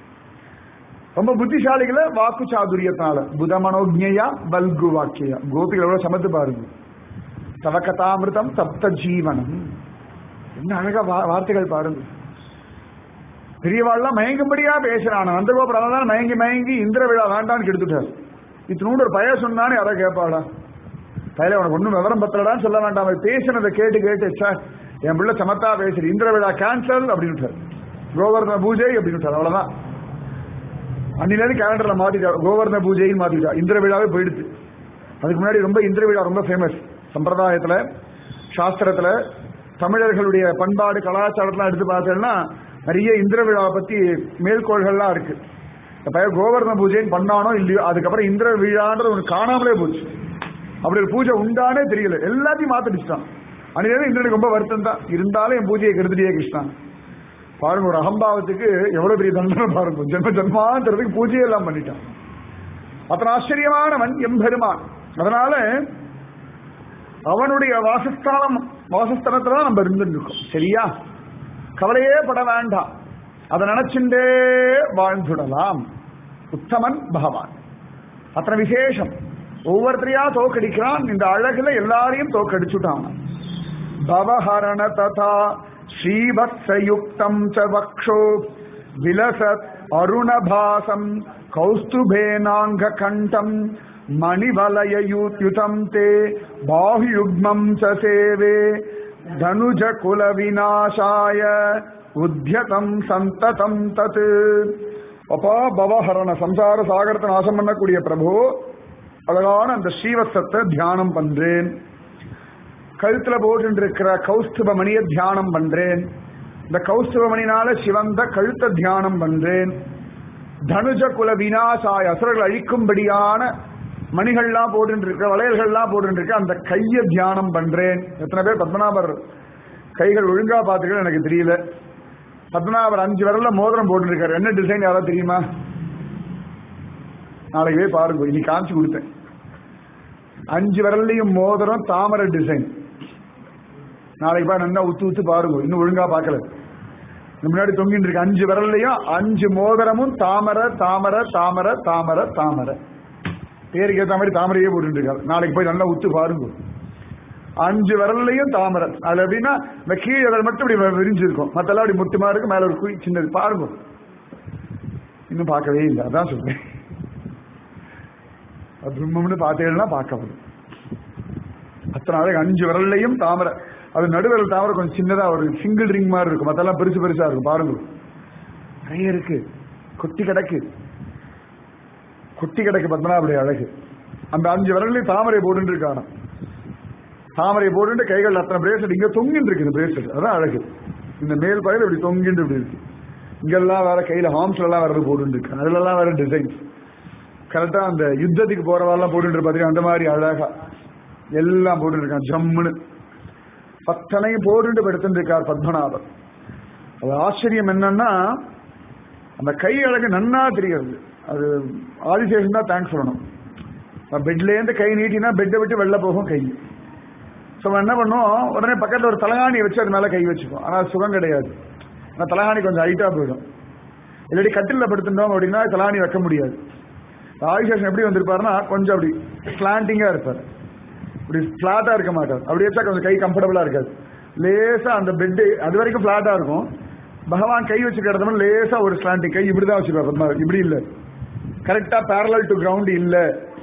ரொம்ப புத்திசாலிகளை வாக்கு சாதுரியத்தினால புதமனோஜ்யா பல்கு வாக்கியா கோபிகள் எவ்வளவு சமத்து பாருங்க தவக்கதாமிருதம் சப்த ஜீவனம் என்ன அழகா வா- வார்த்தைகள் பாருங்க பெரியவாள்லாம் மயங்கும்படியா பேசுறான் நந்தகோபுரம் தான் மயங்கி மயங்கி இந்திர விழா வேண்டான்னு கெடுத்துட்டார் இத்தினூண்டு ஒரு பய சொன்னானே யாரா கேட்பாளா பயில உனக்கு ஒன்றும் விவரம் பத்தலடான்னு சொல்ல வேண்டாம் அவன் பேசினதை கேட்டு கேட்டு ச்சே, என் பிள்ளை சமத்தா பேசுறி இந்திர விழா கேன்சல் அப்படின்னு கோவர்தன பூஜை அப்படின்னு அவ்வளவுதான் அன்னிலேருந்து கேலண்டர்ல மாத்திட்டா கோவர்தன பூஜைன்னு மாத்திட்டா இந்திர விழாவே போயிடுச்சு அதுக்கு முன்னாடி ரொம்ப இந்திர விழா ரொம்ப ஃபேமஸ் சம்பிரதாயத்துல சாஸ்திரத்துல தமிழர்களுடைய பண்பாடு கலாச்சாரத்தெல்லாம் எடுத்து பார்த்தேன்னா நிறைய இந்திர விழாவை பத்தி மேற்கோள்கள்லாம் இருக்கு இந்த பையன் கோவர்தன பூஜைன்னு பண்ணானோ இல்லையோ அதுக்கப்புறம் இந்திர விழான்றது ஒன்று காணாமலே போச்சு அப்படி ஒரு பூஜை உண்டானே தெரியல எல்லாத்தையும் மாத்திடுச்சுட்டான் அன்னிலேருந்து இந்திரனுக்கு ரொம்ப வருத்தம் தான் இருந்தாலும் என் பூஜையை கெடுத்துட்டே கிருஷ்ணா பாருங்க ஒரு அகம்பாவத்துக்கு எவ்வளவு பெரிய தண்டனை பாருங்க ஜென்ம ஜென்மாந்திரத்துக்கு பூஜையே எல்லாம் பண்ணிட்டான் அத்தனை ஆச்சரியமானவன் எம்பெருமான் அதனால அவனுடைய வாசஸ்தானம் வாசஸ்தானத்துல தான் நம்ம இருந்துட்டு இருக்கோம் சரியா கவலையே பட வேண்டாம் அதை நினைச்சுட்டே வாழ்ந்துடலாம் உத்தமன் பகவான் அத்தனை விசேஷம் ஒவ்வொருத்தரையா தோக்கடிக்கிறான் இந்த அழகுல எல்லாரையும் தோக்கடிச்சுட்டான் பவஹரண ததா ஸ்ரீவத்சயுக்தம் ச வக்ஷோ விலசத் அருணபாசம் கௌஸ்துபேனாங்க கண்டம் மணிவலயயுத்யுதம் தே பாஹுயுக்மம் ச சேவே தனுஜ குல விநாசாய உத்தியதம் சந்ததம் தத் அப்பா பவஹரண சம்சார சாகரத்தை நாசம் பண்ணக்கூடிய பிரபு அழகான அந்த ஸ்ரீவத்சத்தை தியானம் பண்றேன் கழுத்துல போட்டு இருக்கிற கௌஸ்துப மணியை தியானம் பண்றேன் இந்த கௌஸ்துப மணினால சிவந்த கழுத்த தியானம் பண்றேன் தனுஜ குல விநாசாய அசுரர்கள் அழிக்கும்படியான மணிகள்லாம் போட்டு இருக்க வளையல்கள்லாம் போட்டு இருக்க அந்த கையை தியானம் பண்றேன் எத்தனை பேர் பத்மநாபர் கைகள் ஒழுங்கா பார்த்துக்க எனக்கு தெரியல பத்மநாபர் அஞ்சு விரல்ல மோதிரம் போட்டு இருக்காரு என்ன டிசைன் யாராவது தெரியுமா நாளைக்கு போய் பாருங்க இன்னைக்கு காமிச்சு கொடுத்தேன் அஞ்சு விரல்லையும் மோதிரம் தாமரை டிசைன் நாளைக்கு போய் நல்லா உத்து உத்து பாருங்க இன்னும் ஒழுங்கா பார்க்கல முன்னாடி தொங்கிட்டு இருக்கு அஞ்சு விரல்லையும் அஞ்சு மோதிரமும் தாமரை தாமரை தாமரை தாமரை தாமரை பேருக்கு ஏற்ற மாதிரி தாமரையே போட்டு இருக்காரு நாளைக்கு போய் நல்லா உத்து பாருங்க அஞ்சு விரல்லையும் தாமரை அது எப்படின்னா இந்த கீழே விரல் மட்டும் இப்படி விரிஞ்சிருக்கும் மத்தெல்லாம் அப்படி முட்டுமா இருக்கு மேல ஒரு குழி சின்னது பாருங்க இன்னும் பார்க்கவே இல்லை அதான் சொல்றேன் அது பிரம்மம்னு பார்த்தேன்னா பார்க்க அத்தனை அழகு அஞ்சு விரல்லையும் தாமரை அது நடுவிரல் தாமரை கொஞ்சம் சின்னதா ஒரு சிங்கிள் ரிங் மாதிரி இருக்கும் மத்தெல்லாம் பெருசு பெருசா இருக்கும் பாருங்க நிறைய இருக்கு கொட்டி கிடக்கு கொட்டி கிடக்கு பத்மநாபுடைய அழகு அந்த அஞ்சு விரல்லையும் தாமரை போட்டு இருக்கான தாமரை போட்டு கைகள் அத்தனை பிரேஸ்லெட் இங்க தொங்கிட்டு இருக்கு இந்த பிரேஸ்லெட் அதான் அழகு இந்த மேல் பகுதியில் இப்படி தொங்கிட்டு இப்படி இருக்கு இங்கெல்லாம் வேற கையில ஹார்ம்ஸ்ல எல்லாம் வேற போட்டு இருக்கு அதுல எல்லாம் வேற டிசைன்ஸ் கரெக்டா அந்த யுத்தத்துக்கு போறவெல்லாம் போட்டு பாத்தீங்கன்னா அந்த மாதிரி அழகா எல்லாம் போட்டு இருக்கான் ஜம்முன்னு பத்தனையும் போட்டு படுத்துட்டு இருக்கார் பத்மநாபன் அது ஆச்சரியம் என்னன்னா அந்த கை அழகு நன்னா தெரிகிறது அது ஆதிசேஷன் தான் தேங்க்ஸ் சொல்லணும் பெட்லேருந்து கை நீட்டினா பெட்டை விட்டு வெளில போகும் கை ஸோ என்ன பண்ணும் உடனே பக்கத்தில் ஒரு தலகாணி வச்சு அது மேலே கை வச்சுக்கும் ஆனால் சுகம் கிடையாது ஆனால் தலகாணி கொஞ்சம் ஹைட்டாக போயிடும் இல்லாட்டி கட்டிலில் படுத்துட்டோம் அப்படின்னா தலகாணி வைக்க முடியாது ஆதிசேஷன் எப்படி வந்திருப்பாருன்னா கொஞ்சம் அப்படி ஸ்லாண்டிங்காக இருப்பார் இப்படி ஃப்ளாட்டாக இருக்க மாட்டார் அப்படி வச்சா கொஞ்சம் கை கம்ஃபர்டபுளாக இருக்காது லேசாக அந்த பெட்டு அது வரைக்கும் ஃப்ளாட்டாக இருக்கும் பகவான் கை வச்சு கிடந்தோம் லேசாக ஒரு ஸ்லாண்டிங் கை இப்படி தான் வச்சுருப்பார் பத்மா இப்படி இல்லை கரெக்டாக பேரலல் டு கிரவுண்ட் இல்லை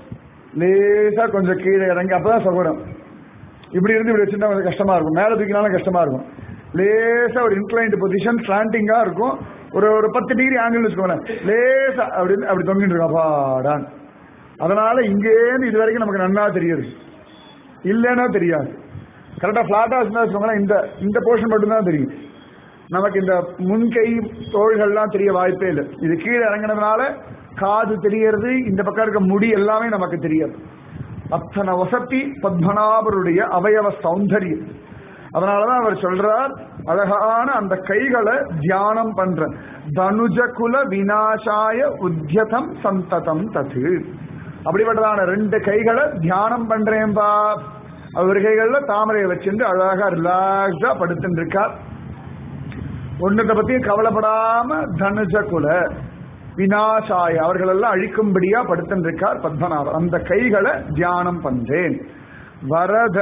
லேசாக கொஞ்சம் கீழே இறங்கி அப்பதான் சகுரம் இப்படி இருந்து இப்படி வச்சுருந்தா கொஞ்சம் கஷ்டமா இருக்கும் மேலே தூக்கினாலும் கஷ்டமா இருக்கும் லேசா ஒரு இன்க்ளைண்ட் பொசிஷன் ஸ்லாண்டிங்கா இருக்கும் ஒரு ஒரு பத்து டிகிரி ஆங்கிள் வச்சுக்கோங்களேன் லேசா அப்படின்னு அப்படி தொங்கிட்டு இருக்கும் அப்பாடான் அதனால இங்கேருந்து இது வரைக்கும் நமக்கு நன்னா தெரியுது இல்லைன்னா தெரியாது கரெக்டா பிளாட்டா இருந்தா வச்சுக்கோங்களேன் இந்த இந்த போர்ஷன் மட்டும்தான் தெரியும் நமக்கு இந்த முன்கை தோள்கள்லாம் தெரிய வாய்ப்பே இல்லை இது கீழே இறங்கினதுனால காது தெரியறது இந்த பக்கம் இருக்க முடி எல்லாமே நமக்கு தெரியாது அத்தனை வசதி பத்மநாபருடைய அவயவ சௌந்தரியம் அதனாலதான் அவர் சொல்றார் அழகான அந்த கைகளை தியானம் பண்ற தனுஜ குல விநாசாய உத்தியதம் சந்ததம் தது அப்படிப்பட்டதான ரெண்டு கைகளை தியானம் பண்றேன்பா அவர் கைகள்ல தாமரையை வச்சிருந்து அழகா ரிலாக்ஸா படுத்துட்டு இருக்கார் ஒன்னத்தை பத்தியும் கவலைப்படாம தனுஜ குல வினாசாய அவர்கள் எல்லாம் அழிக்கும்படியா படுத்துட்டு இருக்கார் பத்மநாபர் அந்த கைகளை தியானம் பண்றேன் வரத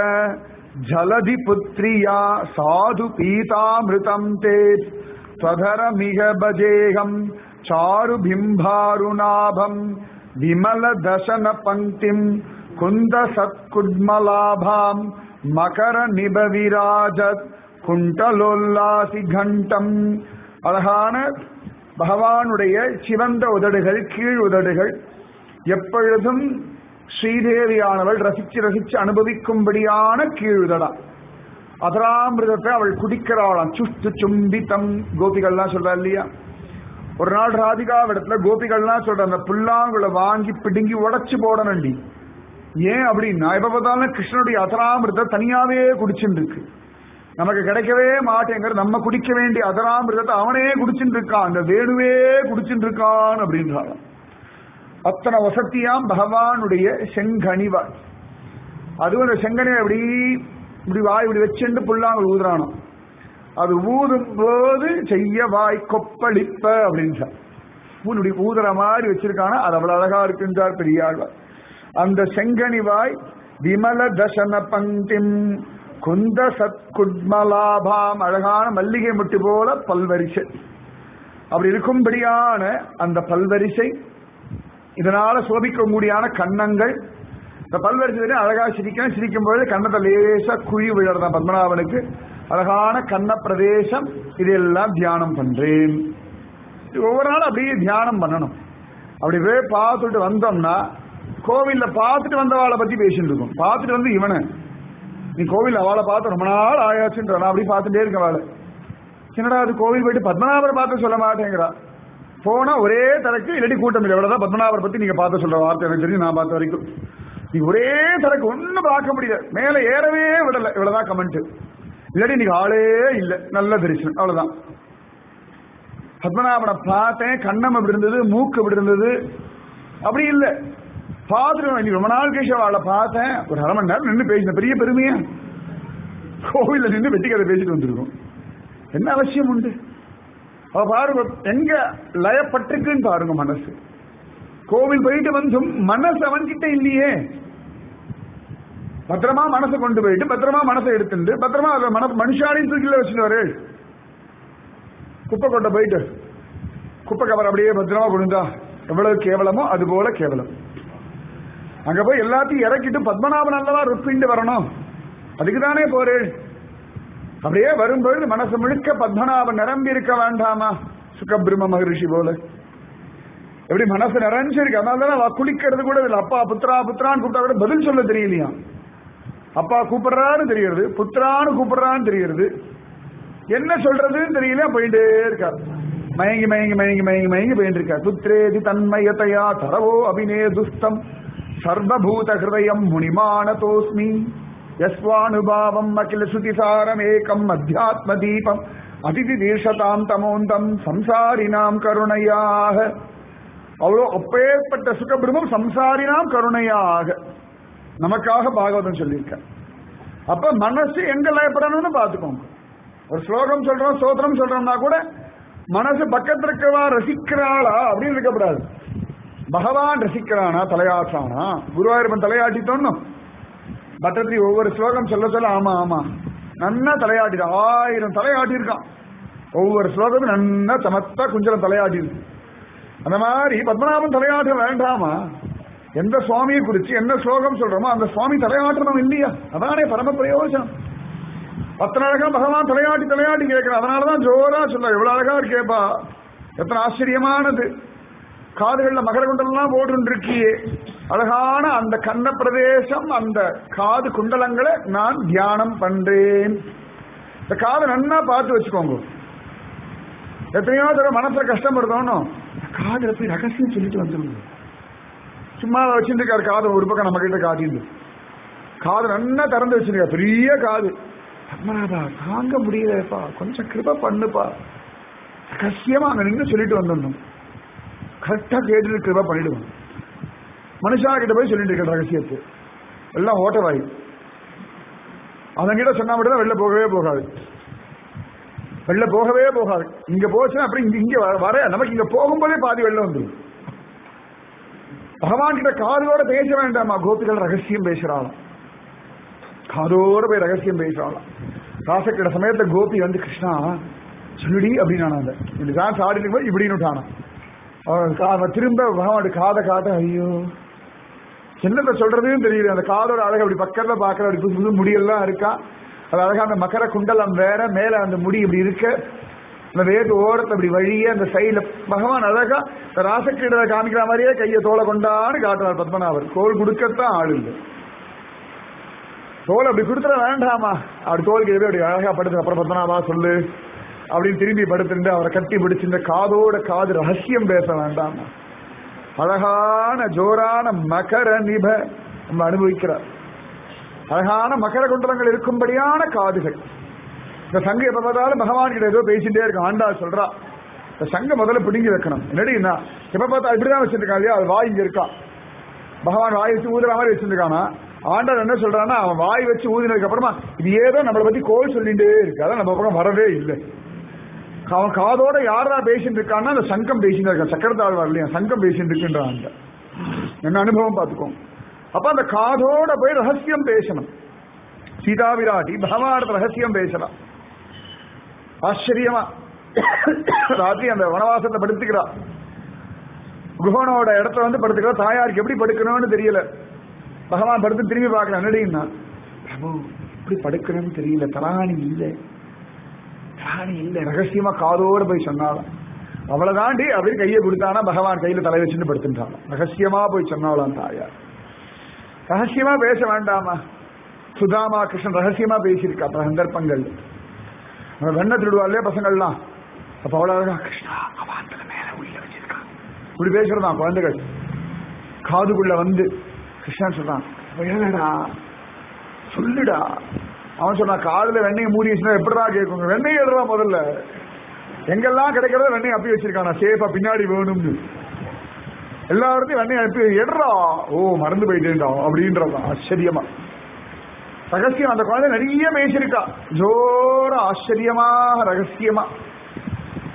ஜலதி புத்ரியா சாது பீதாமிருதம் தே ஸ்வதர மிக பஜேகம் சாரு பிம்பாருநாபம் விமல தசன பங்கிம் குந்த சத்குட்மலாபாம் மகர நிபவிராஜத் குண்டலோல்லாசி கண்டம் அழகான பகவானுடைய சிவந்த உதடுகள் கீழ் உதடுகள் எப்பொழுதும் ஸ்ரீதேவியானவள் ரசிச்சு ரசிச்சு அனுபவிக்கும்படியான கீழ் உதடா அதராமிருதத்தை அவள் குடிக்கிறாளாம் சுஷ்டு சும்பித்தம் கோபிகள்லாம் சொல்றா இல்லையா ஒரு நாள் ராதிகாவிடத்துல கோபிகள்லாம் சொல்ற அந்த புல்லாங்குளை வாங்கி பிடுங்கி உடைச்சு போடணும்டி ஏன் அப்படின்னா எப்ப பார்த்தாலும் கிருஷ்ணனுடைய அதராமிருத தனியாவே குடிச்சுட்டு இருக்கு நமக்கு கிடைக்கவே மாட்டேங்கிற நம்ம குடிக்க வேண்டிய அதராமிருதத்தை அவனே குடிச்சுட்டு இருக்கான் அந்த வேணுவே குடிச்சுட்டு இருக்கான் அப்படின்றாங்க அத்தனை வசதியாம் பகவானுடைய செங்கனிவாய் அதுவும் அந்த செங்கனிவை அப்படி இப்படி வாய் இப்படி வச்சுட்டு புல்லாங்க ஊதுறானோ அது ஊதும் போது செய்ய வாய் கொப்பளிப்ப அப்படின்றார் இப்படி ஊதுற மாதிரி வச்சிருக்கானா அது அவ்வளவு அழகா இருக்குன்றார் பெரியாழ்வார் அந்த செங்கனிவாய் விமல தசன பங்கிம் குந்த சத்குட்மலாபாம் அழகான மல்லிகை முட்டு போல பல்வரிசை அப்படி இருக்கும்படியான அந்த பல்வரிசை இதனால சோபிக்க முடியான கன்னங்கள் இந்த பல்வரிசை அழகா சிரிக்கணும் சிரிக்கும் பொழுது கன்னத்தை லேசா குழி விழறதான் பத்மநாபனுக்கு அழகான கண்ண பிரதேசம் இதெல்லாம் தியானம் பண்றேன் ஒவ்வொரு நாளும் அப்படியே தியானம் பண்ணணும் அப்படி போய் பார்த்துட்டு வந்தோம்னா கோவில்ல பார்த்துட்டு வந்தவாளை பத்தி பேசிட்டு இருக்கோம் பார்த்துட்டு வந்து இவனை நீ கோவில் அவளை பார்த்து ரொம்ப நாள் ஆயாச்சுன்ற நான் அப்படி பார்த்துட்டே இருக்க அவளை என்னடா அது கோவில் போயிட்டு பத்மநாபரை பார்த்து சொல்ல மாட்டேங்கிறா போனா ஒரே தரக்கு இல்லாட்டி கூட்டம் இல்லை இவ்வளவுதான் பத்மநாபரை பத்தி நீங்க பார்த்து சொல்ற வார்த்தை எனக்கு தெரிஞ்சு நான் பார்த்த வரைக்கும் நீ ஒரே தரக்கு ஒண்ணும் பார்க்க முடியல மேல ஏறவே விடல இவ்வளவுதான் கமெண்ட் இல்லாட்டி இன்னைக்கு ஆளே இல்லை நல்ல தரிசனம் அவ்வளவுதான் பத்மநாபனை பார்த்தேன் கண்ணம் அப்படி இருந்தது மூக்கு அப்படி இருந்தது அப்படி இல்லை பார்த்துட்டு ரொம்ப நாள் கழிச்சு அவளை பார்த்தேன் ஒரு அரை மணி நேரம் நின்று பேசின பெரிய பெருமையா கோவில்ல நின்று வெட்டி கதை பேசிட்டு வந்திருக்கோம் என்ன அவசியம் உண்டு அவ பாருங்க எங்க லயப்பட்டிருக்குன்னு பாருங்க மனசு கோவில் போயிட்டு வந்தும் மனசு அவன்கிட்ட இல்லையே பத்திரமா மனசை கொண்டு போயிட்டு பத்திரமா மனசை எடுத்துட்டு பத்திரமா அதுல மன மனுஷாலையும் தூக்கில வச்சுட்டு வரே குப்பை கொட்ட போயிட்டு குப்பை கவர் அப்படியே பத்திரமா கொண்டுந்தா எவ்வளவு கேவலமோ அது போல கேவலம் அங்க போய் எல்லாத்தையும் இறக்கிட்டு பத்மநாபன் அல்லவா ருப்பிண்டு வரணும் அதுக்கு தானே போறேன் அப்படியே வரும்பொழுது மனசு முழுக்க பத்மநாபன் நிரம்பி இருக்க வேண்டாமா சுகபிரம்ம மகரிஷி போல எப்படி மனசு நிறைஞ்சிருக்கு அதனால தான் அவ குளிக்கிறது கூட இல்லை அப்பா புத்ரா புத்ரான்னு கூப்பிட்டா கூட பதில் சொல்ல தெரியலையா அப்பா கூப்பிடுறான்னு தெரியுது புத்திரான்னு கூப்பிடுறான்னு தெரியுது என்ன சொல்றதுன்னு தெரியல போயிட்டே இருக்கார் மயங்கி மயங்கி மயங்கி மயங்கி மயங்கி போயிட்டு இருக்கார் புத்திரேதி தன்மயத்தையா தரவோ அபிநே துஸ்தம் சர்வபூத ஹிருதயம் முனிமானதோஸ்மி யஸ்வானுபாவம் அகில சுதிசாரம் ஏகம் அத்தியாத்ம தீபம் அதிதி தீர்ஷதாம் தமோந்தம் சம்சாரினாம் கருணையாக அவ்வளோ அப்பேற்பட்ட சுகபிரமம் சம்சாரினாம் கருணையாக நமக்காக பாகவதம் சொல்லியிருக்க அப்ப மனசு எங்க லயப்படணும்னு பாத்துக்கோங்க ஒரு ஸ்லோகம் சொல்றோம் ஸ்தோத்திரம் சொல்றோம்னா கூட மனசு பக்கத்துல இருக்கவா ரசிக்கிறாளா அப்படின்னு இருக்கக்கூடாது பகவான் ரசிக்கிறானா தலையாட்டானா குருவாயூரப்பன் தலையாட்டிட்டோன்னு பட்டத்திரி ஒவ்வொரு ஸ்லோகம் சொல்ல சொல்ல ஆமா ஆமா நன்னா தலையாட்டிட்டான் ஆயிரம் தலையாட்டி இருக்கான் ஒவ்வொரு ஸ்லோகமும் நன்னா சமத்தா குஞ்சலம் தலையாட்டி இருக்கு அந்த மாதிரி பத்மநாபன் தலையாட்ட வேண்டாமா எந்த சுவாமியை குறிச்சு என்ன ஸ்லோகம் சொல்றோமோ அந்த சுவாமி தலையாட்டணும் இல்லையா அதானே பரம பிரயோஜனம் பத்தனை அழகா பகவான் தலையாட்டி தலையாட்டி கேட்கிறான் அதனாலதான் ஜோரா சொல்ல எவ்வளவு அழகா இருக்கேப்பா எத்தனை ஆச்சரியமானது காதுகள்ல மகர குண்டலாம் போட்டு இருக்கியே அழகான அந்த கண்ண பிரதேசம் அந்த காது குண்டலங்களை நான் தியானம் பண்றேன் இந்த காதை நன்னா பார்த்து வச்சுக்கோங்க எத்தனையோ தடவை மனசுல கஷ்டப்படுதோன்னு காதுல போய் ரகசியம் சொல்லிட்டு வந்துருங்க சும்மா வச்சிருக்காரு காது ஒரு பக்கம் நம்ம கிட்ட காட்டிட்டு காது நன்னா திறந்து வச்சிருக்காரு பெரிய காது பத்மநாபா தாங்க முடியலப்பா கொஞ்சம் கிருப பண்ணுப்பா ரகசியமா அங்க நின்று சொல்லிட்டு வந்துடணும் கரெக்டா கேட்டு கிருப பண்ணிடுவோம் மனுஷா கிட்ட போய் சொல்லிட்டு இருக்க ரகசியத்தை எல்லாம் ஓட்டவாய் அவன்கிட்ட சொன்னா மட்டும் தான் வெளில போகவே போகாது வெளில போகவே போகாது இங்க போச்சுன்னா அப்புறம் இங்க இங்க வர- வர நமக்கு இங்க போகும்போதே பாதி வெளில வந்துடும் பகவான் கிட்ட காதோட பேச வேண்டாமா கோபிகள் ரகசியம் பேசுறாளாம் காதோட போய் ரகசியம் பேசுறாளாம் ராசக்கிட சமயத்துல கோபி வந்து கிருஷ்ணா சொல்லுடி அப்படின்னு அந்த இந்த டான்ஸ் ஆடி இருக்கும்போது இப்படின்னு விட்டானா அவன் கா- அவன் திரும்ப பகவான் காதை காட்ட ஐயோ என்னத்த சொல்றதுன்னு தெரியல அந்த காதோட அழகு அப்படி பக்கத்துல பாக்குற அப்படி புது புது முடியெல்லாம் இருக்கா அது அழகா அந்த மகர குண்டலம் வேற மேல அந்த முடி இப்படி இருக்க அந்த வேட்டு ஓரத்தை அப்படி வழியே அந்த சைடுல பகவான் அழகா இந்த ராசக்கிரீடத்தை காமிக்கிற மாதிரியே கையை தோலை கொண்டான்னு காட்டுறார் பத்மநாபர் தோல் கொடுக்கத்தான் ஆள் இல்லை தோல் அப்படி கொடுத்துட வேண்டாமா அப்படி தோல் கீழே அப்படி அழகா படுத்து அப்புறம் பத்மநாபா சொல்லு அப்படின்னு திரும்பி படுத்துட்டு அவரை கட்டி பிடிச்சு இந்த காதோட காது ரகசியம் பேச வேண்டாமா அழகான ஜோரான மகர நிப நம்ம அனுபவிக்கிறார் அழகான மகர குண்டலங்கள் இருக்கும்படியான காதுகள் இந்த சங்கம் எப்ப பார்த்தாலும் பகவான் கிட்ட ஏதோ பேசிட்டே இருக்கும் ஆண்டா சொல்றா இந்த சங்கம் முதல்ல பிடுங்கி வைக்கணும் என்னடின்னா எப்ப பார்த்தா இப்படிதான் வச்சிருக்கான் இல்லையா அது வாய் இங்க இருக்கா பகவான் வாய் வச்சு ஊதுற மாதிரி வச்சிருக்கானா ஆண்டவர் என்ன சொல்றான்னா அவன் வாய் வச்சு ஊதினதுக்கு அப்புறமா இது ஏதோ நம்மளை பத்தி கோல் சொல்லிட்டே இருக்கு அதான் நம்ம பக்கம் வரவே இல்லை அவன் காதோட யாரா பேசிட்டு இருக்கான்னா அந்த சங்கம் பேசிட்டு இருக்கான் சக்கரத்தாழ் வரலையா சங்கம் பேசிட்டு இருக்குன்றான் அந்த என்ன அனுபவம் பார்த்துக்கோங்க அப்ப அந்த காதோட போய் ரகசியம் பேசணும் சீதா விராட்டி பகவானத்தை ரகசியம் பேசலாம் ஆச்சரியமா ராத்திரி அந்த வனவாசத்தை படுத்துக்கிறா குஹனோட இடத்துல வந்து படுத்துக்கிறா தாயாருக்கு எப்படி படுக்கணும்னு தெரியல பகவான் படுத்து திரும்பி பார்க்கலாம் என்னடின்னா பிரபு எப்படி படுக்கணும்னு தெரியல தலாணி இல்லை தலாணி இல்லை ரகசியமா காதோட போய் சொன்னாலாம் அவளை தாண்டி அப்படியே கையை கொடுத்தானா பகவான் கையில தலை வச்சுட்டு படுத்துட்டாளாம் ரகசியமா போய் சொன்னாலாம் தாயார் ரகசியமா பேச வேண்டாமா சுதாமா கிருஷ்ணன் ரகசியமா பேசியிருக்கா பல சந்தர்ப்பங்கள் அந்த வெண்ண திருடுவாள்லே பசங்கள்லாம் அப்ப அவ்வளவு அழகா, கிருஷ்ணா அவாந்தல மேல உள்ள வச்சிருக்கான் இப்படி பேசுறதான் குழந்தைகள் காதுக்குள்ள வந்து கிருஷ்ணன் சொல்றான் வேணடா சொல்லுடா அவன் சொன்னான் காதுல வெண்ணெய் மூடி வச்சுனா எப்படிடா கேட்குங்க வெண்ணெய் எடுறா முதல்ல எங்கெல்லாம் கிடைக்கிறதோ வெண்ணெய் அப்பி வச்சிருக்கான் சேஃபா பின்னாடி வேணும்னு எல்லா இடத்தையும் வெண்ணெய் அனுப்பி எடுறா ஓ மறந்து போயிட்டேன்டா அப்படின்றதான் ஆச்சரியமா ரகசியம் அந்த குழந்தை நிறைய பேசியிருக்கா ஜோர ஆச்சரியமாக ரகசியமா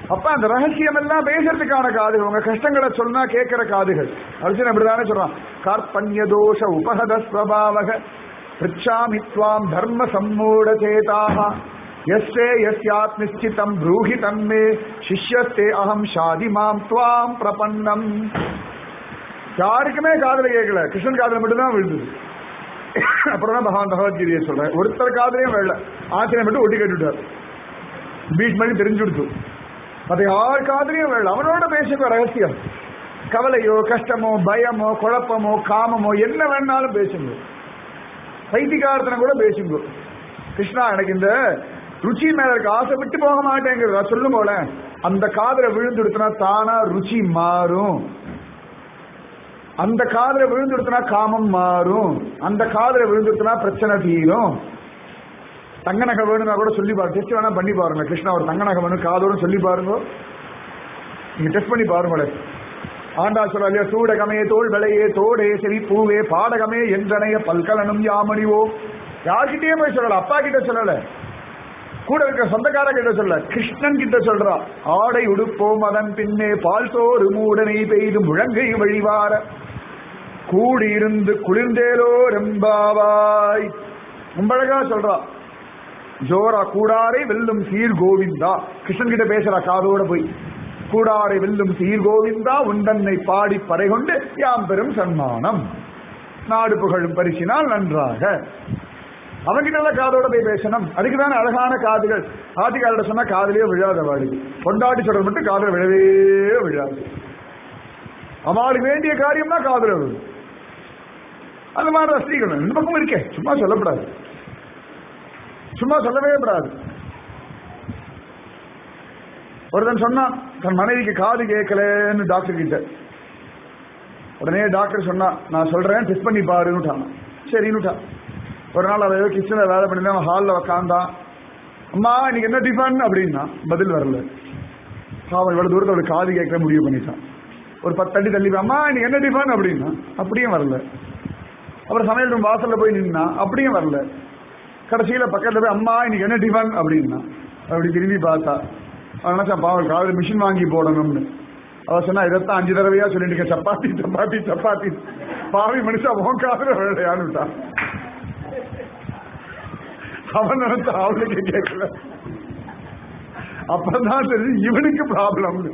அப்ப அந்த ரகசியம் எல்லாம் பேசுறதுக்கான காதுகள் உங்க கஷ்டங்களை சொன்னா கேட்கிற காதுகள் அர்ஜுன் அப்படிதானே சொல்றான் கார்பண்ய தோஷ உபகத ஸ்வபாவக பிரிச்சாமி துவாம் தர்ம சம்மூட சேதாக எஸ்ஸே எஸ்யாத் நிச்சிதம் ப்ரூஹி தன்மே சிஷ்யஸ்தே அகம் ஷாதி மாம் துவாம் பிரபன்னம் யாருக்குமே காதுல கேட்கல கிருஷ்ணன் காதுல மட்டும்தான் விழுந்தது அப்புறம் தான் பகவான் பகவத்கீதையை சொல்றேன் ஒருத்தர் காதலையும் வெள்ள ஆச்சரியம் மட்டும் ஒட்டி கேட்டுட்டார் பீச் மாதிரி தெரிஞ்சு கொடுத்து அது யார் காதலையும் வெள்ள அவனோட பேசுங்க ரகசியம் கவலையோ கஷ்டமோ பயமோ குழப்பமோ காமமோ என்ன வேணாலும் பேசுங்க பைத்தியகாரத்தனை கூட பேசுங்க கிருஷ்ணா எனக்கு இந்த ருச்சி மேல இருக்க ஆசை விட்டு போக மாட்டேங்கிறதா சொல்லும் போல அந்த காதல விழுந்துடுத்துனா தானா ருச்சி மாறும் அந்த காதல விழுந்துடுத்துனா காமம் மாறும் அந்த காதல விழுந்துடுத்துனா பிரச்சனை தீரும் தங்க நகை வேணும்னா கூட சொல்லி பாருங்க டெஸ்ட் வேணா பண்ணி பாருங்க கிருஷ்ணா ஒரு தங்க நகை வேணும் காதோட சொல்லி பாருங்க நீங்க டெஸ்ட் பண்ணி பாருங்களேன் ஆண்டா சொல்ல இல்லையா சூடகமே தோல் விளையே தோடே செவி பூவே பாடகமே என்றனைய பல்கலனும் யாமணிவோ யார்கிட்டயே போய் சொல்லல அப்பா கிட்ட சொல்லல கூட இருக்க சொந்தக்கார கிட்ட சொல்ல கிருஷ்ணன் கிட்ட சொல்றா ஆடை உடுப்போம் அதன் பின்னே பால் சோறு மூடனை பெய்து முழங்கை வழிவார கூடியிருந்து குளிர்ந்தேலோ ரெம்பாவாய் ரொம்ப அழகா சொல்றா ஜோரா கூடாரை வெல்லும் சீர் கோவிந்தா கிருஷ்ணன் கிட்ட பேசுறா காதோட போய் கூடாரை வெல்லும் சீர் கோவிந்தா உண்டன்னை பாடி பறை கொண்டு யாம் பெரும் சன்மானம் நாடு புகழும் பரிசினால் நன்றாக அவன்கிட்ட எல்லாம் காதோட போய் பேசணும் அதுக்கு தானே அழகான காதுகள் ஆதிகாரோட சொன்னா காதலே விழாத வாடி கொண்டாடி சொல்றது மட்டும் காதல விழவே விழாது அவளுக்கு வேண்டிய காரியம்னா காதல விழும் அந்த மாதிரி ரசிக்கணும் இந்த பக்கம் இருக்கே சும்மா சொல்லப்படாது சும்மா சொல்லவே கூடாது ஒருத்தன் சொன்னான் தன் மனைவிக்கு காது கேட்கலன்னு டாக்டர் கிட்ட உடனே டாக்டர் சொன்னா நான் சொல்றேன் டெஸ்ட் பண்ணி பாருன்னுட்டான் சரின்னுட்டான் ஒரு நாள் அவ ஏதோ கிச்சன்ல வேலை பண்ணி அவன் ஹாலில் உக்காந்தான் அம்மா இன்னைக்கு என்ன டிஃபன் அப்படின்னா பதில் வரல அவன் இவ்வளவு தூரத்தை அவளுக்கு காது கேட்க முடிவு பண்ணிட்டான் ஒரு பத்து அடி தள்ளி போய், அம்மா இன்னைக்கு என்ன டிஃபன் அப்படின்னா அப்படியும் வரல அப்புறம் சமையல் ரூம் வாசல்ல போய் நின்னா அப்படியும் வரல கடைசியில பக்கத்துல போய் அம்மா இன்னைக்கு என்ன டிஃபன் அப்படின்னா அப்படி திரும்பி பார்த்தா அவன் நினைச்சா பாவம் காலையில் மிஷின் வாங்கி போடணும்னு அவ சொன்னா இதைத்தான் அஞ்சு தடவையா சொல்லிட்டு இருக்க சப்பாத்தி சப்பாத்தி சப்பாத்தி பாவி மனுஷா உன் காதல வேலையான்னு விட்டான் அவன் நினைச்சா அவளுக்கு கேட்கல அப்பதான் தெரிஞ்சு இவனுக்கு ப்ராப்ளம்னு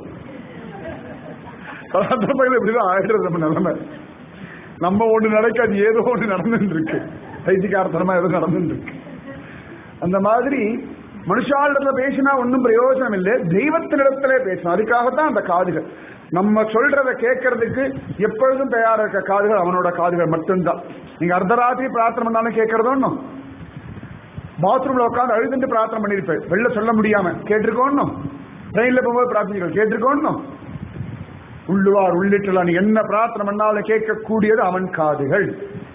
பையில இப்படிதான் ஆயிடுறது நம்ம நிலைமை நம்ம ஒண்ணு நடக்காது ஏதோ ஒண்ணு நடந்துட்டு இருக்கு பைத்தியக்காரத்தனமா ஏதோ நடந்துட்டு இருக்கு அந்த மாதிரி மனுஷாளிடத்துல பேசினா ஒன்றும் பிரயோஜனம் இல்லை தெய்வத்தினிடத்திலே பேசணும் அதுக்காகத்தான் அந்த காதுகள் நம்ம சொல்றத கேட்கறதுக்கு எப்பொழுதும் தயாரா இருக்க காதுகள் அவனோட காதுகள் மட்டும்தான் நீங்க அர்த்தராத்திரி பிரார்த்தனை பண்ணாலும் கேட்கறதோ ஒன்றும் பாத்ரூம்ல உட்காந்து அழுதுட்டு பிரார்த்தனை பண்ணிருப்பேன் வெளில சொல்ல முடியாம கேட்டிருக்கோன்னும் ட்ரெயின்ல போகும்போது பிரார்த்தனைகள் கேட்டிருக்கோன்னும் உள்ளுவார் உள்ளிட்டலாம் நீ என்ன பிரார்த்தனை பண்ணாலும் கேட்கக்கூடியது அவன் காதுகள்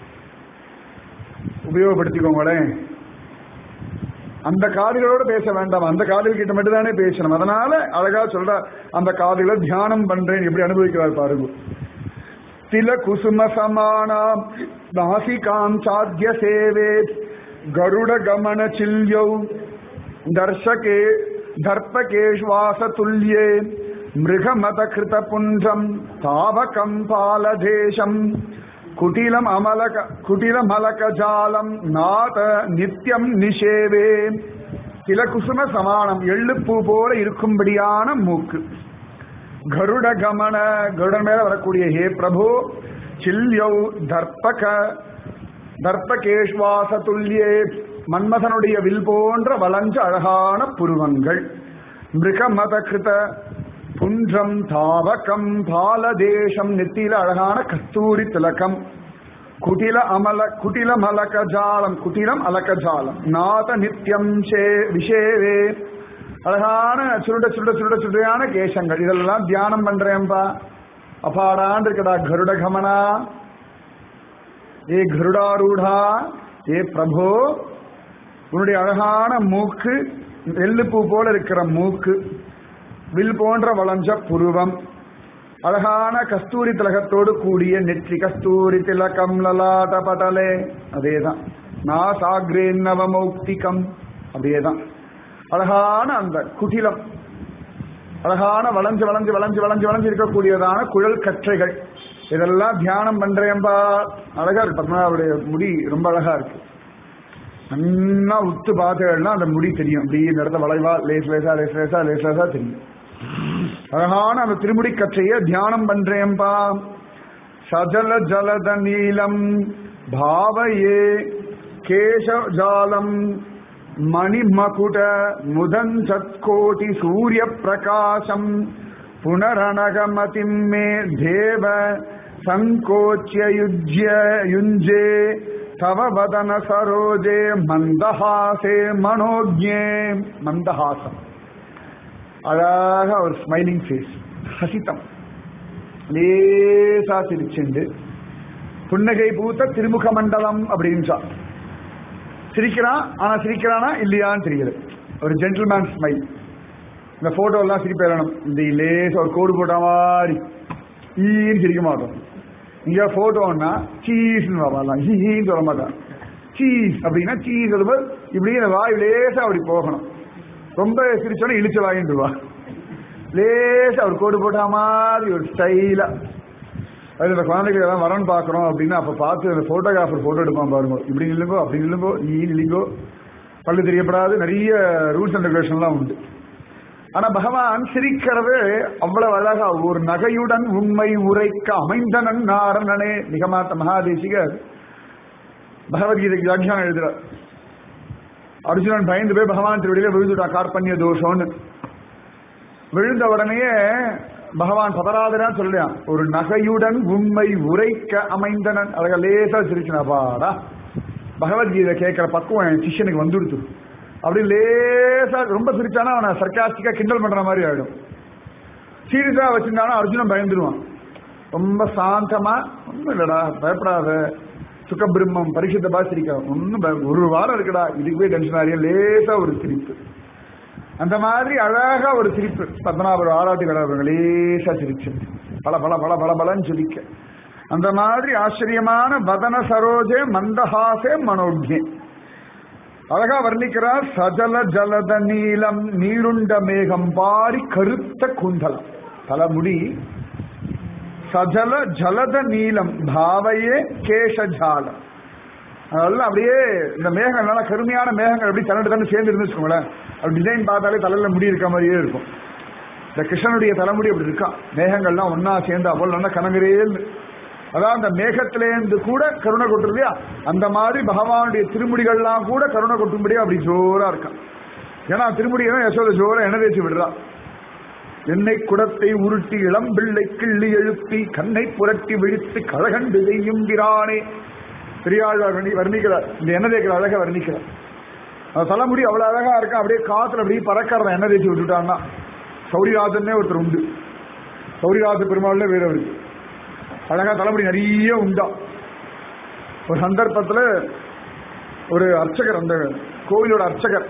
உபயோகப்படுத்திக்கோங்களேன் அந்த காதுகளோட பேச வேண்டாம் அந்த காதுகள் கிட்ட மட்டும் தானே பேசணும் அதனால அழகா சொல்ற அந்த காதுகளை தியானம் பண்றேன் எப்படி அனுபவிக்கிறார் பாருங்க தில குசும சமானாம் நாசிகாம் சாத்திய சேவே கருட கமன சில்யௌ தர்ஷகே தர்ப்பகேஷ்வாச துல்யே மிருகமத கிருத புன்றம் தாவகம் பாலதேசம் குட்டிலம் அமலக குட்டிலம் அலக ஜாலம் நாத நித்தியம் நிஷேவே சில குசும சமானம் எள்ளுப்பூ போல இருக்கும்படியான மூக்கு கருட கமன கருடன் மேல வரக்கூடிய ஹே பிரபு சில்யௌ தர்ப்பக தர்ப்பகேஷ்வாச துல்லியே மன்மதனுடைய வில் போன்ற வளஞ்ச அழகான புருவங்கள் மிருகமத கிருத புன்றம் தாவகம் பாலதேசம் நெத்தியில அழகான கஸ்தூரி திலகம் குட்டில அமல குட்டிலம் அலக ஜாலம் குட்டிலம் அலக ஜாலம் நாத நித்தியம் சே விஷேவே அழகான சுருட சுருட சுருட சுருடையான கேசங்கள் இதெல்லாம் தியானம் பண்றேன்பா அப்பாடான் இருக்கடா கருட கமனா ஏ கருடாரூடா ஏ பிரபு உன்னுடைய அழகான மூக்கு எள்ளுப்பூ போல இருக்கிற மூக்கு வில் போன்ற வளஞ்ச புருவம் அழகான கஸ்தூரி திலகத்தோடு கூடிய நெற்றி கஸ்தூரி திலகம் லலாட்ட படலே அதேதான் நாசாகிரே நவமௌக்திகம் அப்படியேதான் அழகான அந்த குட்டிலம் அழகான வளைஞ்சு வளைஞ்சு வளைஞ்சு வளைஞ்சு வளைஞ்சு இருக்கக்கூடியதான குழல் கற்றைகள் இதெல்லாம் தியானம் பண்றேன்பா அழகா இருக்கு பத்மநாபுடைய முடி ரொம்ப அழகா இருக்கு நல்லா உத்து பார்த்தேன்னா அந்த முடி தெரியும் அப்படி இந்த இடத்த வளைவா லேஸ் லேசா லேஸ் லேசா லேஸ் லேசா தெரியும் அழகான அந்த திருமுடி கற்றைய தியானம் பண்றேன்பா சஜல ஜலத நீலம் பாவையே கேசஜாலம் மணிமகுட முதஞ்சத்கோட்டி சூரிய பிரகாசம் புனரணகமதிம் மே தேவ சங்கோச்சிய யுஜ்ய யுஞ்சே தவ வதன சரோஜே மந்தஹாசே மனோஜ்யே மந்தஹாசம் அழகா ஒரு ஸ்மைலிங் ஃபேஸ் ஹசிதம் லேசா சிரிச்சுண்டு புன்னகை பூத்த திருமுக மண்டலம் அப்படின்னு சிரிக்கிறான் ஆனா சிரிக்கிறானா இல்லையான்னு தெரியல ஒரு ஜென்டில்மேன் ஸ்மைல் இந்த போட்டோ எல்லாம் சிரிப்பேறணும் இந்த லேச ஒரு கோடு போட்ட மாதிரி ஈன்னு சிரிக்க மாட்டோம் இங்க போட்டோன்னா சீஸ்னு வரலாம் ஹீன்னு சொல்ல மாட்டான் சீஸ் அப்படின்னா சீஸ் சொல்லும்போது இப்படி இந்த வாய் லேசா அப்படி போகணும் ரொம்ப சிரிச்சோன்னா இழிச்ச வாங்கிட்டு வா லேசா ஒரு கோடு போட்ட மாதிரி ஒரு ஸ்டைலா அது இந்த குழந்தைகள் எல்லாம் வரன்னு பார்க்குறோம் அப்படின்னா அப்போ பார்த்து அந்த ஃபோட்டோகிராஃபர் ஃபோட்டோ எடுப்பான் பாருங்க இப்படி நில்லுங்கோ அப்படி நில்லுங்கோ நீ நில்லுங்கோ பல்லு தெரியப்படாது நிறைய ரூல்ஸ் அண்ட் ரெகுலேஷன்லாம் உண்டு ஆனா பகவான் சிரிக்கிறது அவ்வளவு அழகா ஒரு நகையுடன் உண்மை உரைக்க அமைந்தனன் நாரணனே நிகமாத்த மகாதேசிகர் பகவத்கீதைக்கு வியாக்கியானம் எழுதுறார் அர்ஜுனன் பயந்து போய் பகவான் திருவடியில விழுந்துட்டான் கார்பண்ய தோஷம்னு விழுந்த உடனேயே பகவான் பதராதனா சொல்லியான் ஒரு நகையுடன் உண்மை உரைக்க அமைந்தனன் அழகா லேசா சிரிச்சுனாப்பாடா பகவத்கீதை கேட்கிற பக்குவம் என் சிஷ்யனுக்கு வந்துடுத்து அப்படி லேசா ரொம்ப சிரிச்சானா அவனை சர்க்காஸ்டிக்கா கிண்டல் பண்ற மாதிரி ஆயிடும் சீரியஸா வச்சிருந்தானா அர்ஜுனன் பயந்துருவான் ரொம்ப சாந்தமா ஒன்றும் இல்லடா பயப்படாத சுகபிரம்மம் பரிசுத்தபா சிரிக்க ஒன்றும் ஒரு வாரம் இருக்குடா இதுக்கு போய் டென்ஷன் ஆகிய லேசா ஒரு சிரிப்பு அந்த மாதிரி அழகா ஒரு சிரிப்பு பத்மநாபர் ஆராட்டி விளையாடுறாங்க லேசா சிரிச்சு பல பல பல பல பலன்னு சிரிக்க அந்த மாதிரி ஆச்சரியமான வதன சரோஜே மந்தஹாசே மனோஜே அழகா வர்ணிக்கிறார் சஜல ஜலத நீலம் நீருண்ட மேகம் பாரி கருத்த குந்தலம் தலைமுடி சஜல ஜலத நீலம் பாவையே கேசஜாலம் அதெல்லாம் அப்படியே இந்த மேகம் நல்லா கருமையான மேகங்கள் அப்படி தன்னோட தண்ணி சேர்ந்து இருந்து வச்சுக்கோங்களேன் அப்படி டிசைன் பார்த்தாலே தலையில முடி இருக்க மாதிரியே இருக்கும் இந்த கிருஷ்ணனுடைய தலைமுடி அப்படி இருக்கா மேகங்கள்லாம் ஒன்னா சேர்ந்து அவ்வளவு நல்லா கனகரேன்னு அதான் அந்த மேகத்திலேருந்து கூட கருணை கொட்டு இல்லையா அந்த மாதிரி பகவானுடைய திருமுடிகள்லாம் கூட கருணை கொட்டும்படியா அப்படி ஜோரா இருக்கான் ஏன்னா திருமுடியை தான் யசோத ஜோரா எண்ணெய் தேய்ச்சி விடுறா எண்ணெய் குடத்தை உருட்டி இளம் பிள்ளை கிள்ளி எழுப்பி கண்ணை புரட்டி விழித்து கழகண்டு செய்யும் பிரானே பெரியாழ்வார் வர்ணி வர்ணிக்கிறார் இந்த எண்ணெய் தேய்க்கிற அழகா வர்ணிக்கிறார் அந்த தலைமுடி அவ்வளவு அழகா இருக்கா அப்படியே காத்துல அப்படியே பறக்கிறத எண்ணெய் தேய்ச்சி விட்டுட்டான்னா சௌரிராஜன்னே ஒருத்தர் உண்டு சௌரிராஜ பெருமாள்ல வேற இருக்கு அழகா தலைமுடி நிறைய உண்டா ஒரு சந்தர்ப்பத்துல ஒரு அர்ச்சகர் அந்த கோவிலோட அர்ச்சகர்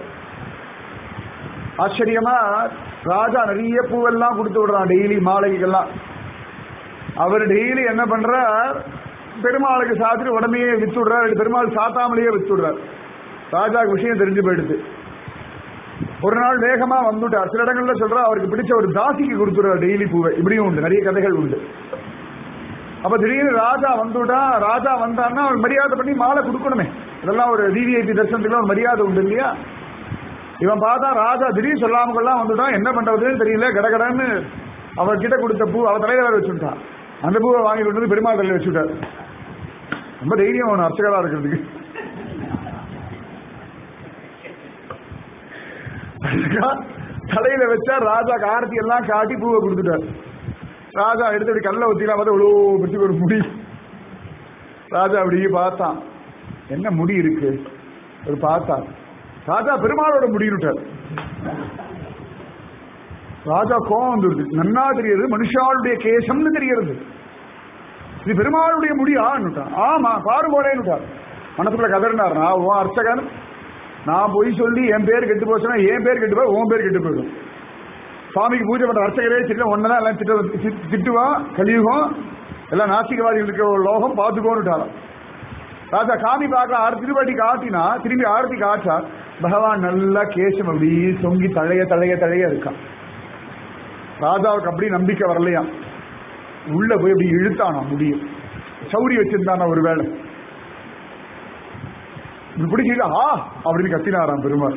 ஆச்சரியமா ராஜா நிறைய பூவெல்லாம் கொடுத்து விடுறான் டெய்லி மாலைகள்லாம் அவர் டெய்லி என்ன பண்றார் பெருமாளுக்கு சாத்திட்டு உடனே வித்து விடுறார் பெருமாள் சாத்தாமலேயே வித்து விடுறார் ராஜாக்கு விஷயம் தெரிஞ்சு போயிடுது ஒரு நாள் வேகமா வந்துட்டார் சில இடங்கள்ல சொல்றா அவருக்கு பிடிச்ச ஒரு தாசிக்கு கொடுத்துடுறார் டெய்லி பூவை இப்படியும் உண்டு நிறைய கதைகள் உண்டு அப்ப திடீர்னு ராஜா வந்துட்டா ராஜா வந்தான்னா அவர் மரியாதை பண்ணி மாலை கொடுக்கணுமே இதெல்லாம் ஒரு விவிஐபி தரிசனத்துக்கு ஒரு மரியாதை உண்டு இல்லையா இவன் பார்த்தா ராஜா திடீர்னு சொல்லாம கொள்ளாம வந்துட்டான் என்ன பண்றதுன்னு தெரியல கடகடன்னு அவர்கிட்ட கொடுத்த பூ அவர் தலையில வேற வச்சுட்டான் அந்த பூவை வாங்கிட்டு வந்து பெருமாள் தலையில வச்சுட்டார் ரொம்ப தைரியம் அவன் அர்ச்சகரா இருக்கிறதுக்கு தலையில வச்சா ராஜா கார்த்தி எல்லாம் காட்டி பூவை கொடுத்துட்டார் ராஜா எடுத்து கல்ல ஊத்திலாம் பார்த்தா இவ்வளோ பற்றி ஒரு முடி ராஜா அப்படியே பார்த்தான் என்ன முடி இருக்கு ஒரு பார்த்தான் ராஜா பெருமாளோட முடிவிட்டார் ராஜா கோவம் வந்துருது நன்னா தெரியுது மனுஷாளுடைய கேசம்னு தெரிகிறது இது பெருமாளுடைய முடியான்னுட்டான் ஆமா பாரு போலேன்னுட்டார் மனசுக்குள்ள கதறினார் நான் உன் அர்ச்சகன் நான் பொய் சொல்லி என் பேர் கெட்டு போச்சுன்னா என் பேர் கெட்டு போய் உன் பேர் கெட்டு போயிடும் சுவாமிக்கு பூஜை பண்ற அர்ச்சகரே சின்ன ஒன்னதான் எல்லாம் திட்ட திட்டுவான் கலியுகம் எல்லாம் நாசிகவாதிகள் இருக்கிற ஒரு லோகம் பார்த்துக்கோன்னுட்டாராம் ராஜா காமி பார்க்க ஆறு திருவாட்டி காட்டினா திரும்பி ஆரத்தி காட்டா பகவான் நல்லா கேசம் அப்படி சொங்கி தழைய தழைய தழைய இருக்கான் ராஜாவுக்கு அப்படி நம்பிக்கை வரலையாம் உள்ள போய் அப்படி இழுத்தானா முடியும் சௌரி வச்சிருந்தானா ஒரு வேலை இப்படி பிடிக்கல ஆ அப்படின்னு கத்தினாராம் பெருமாள்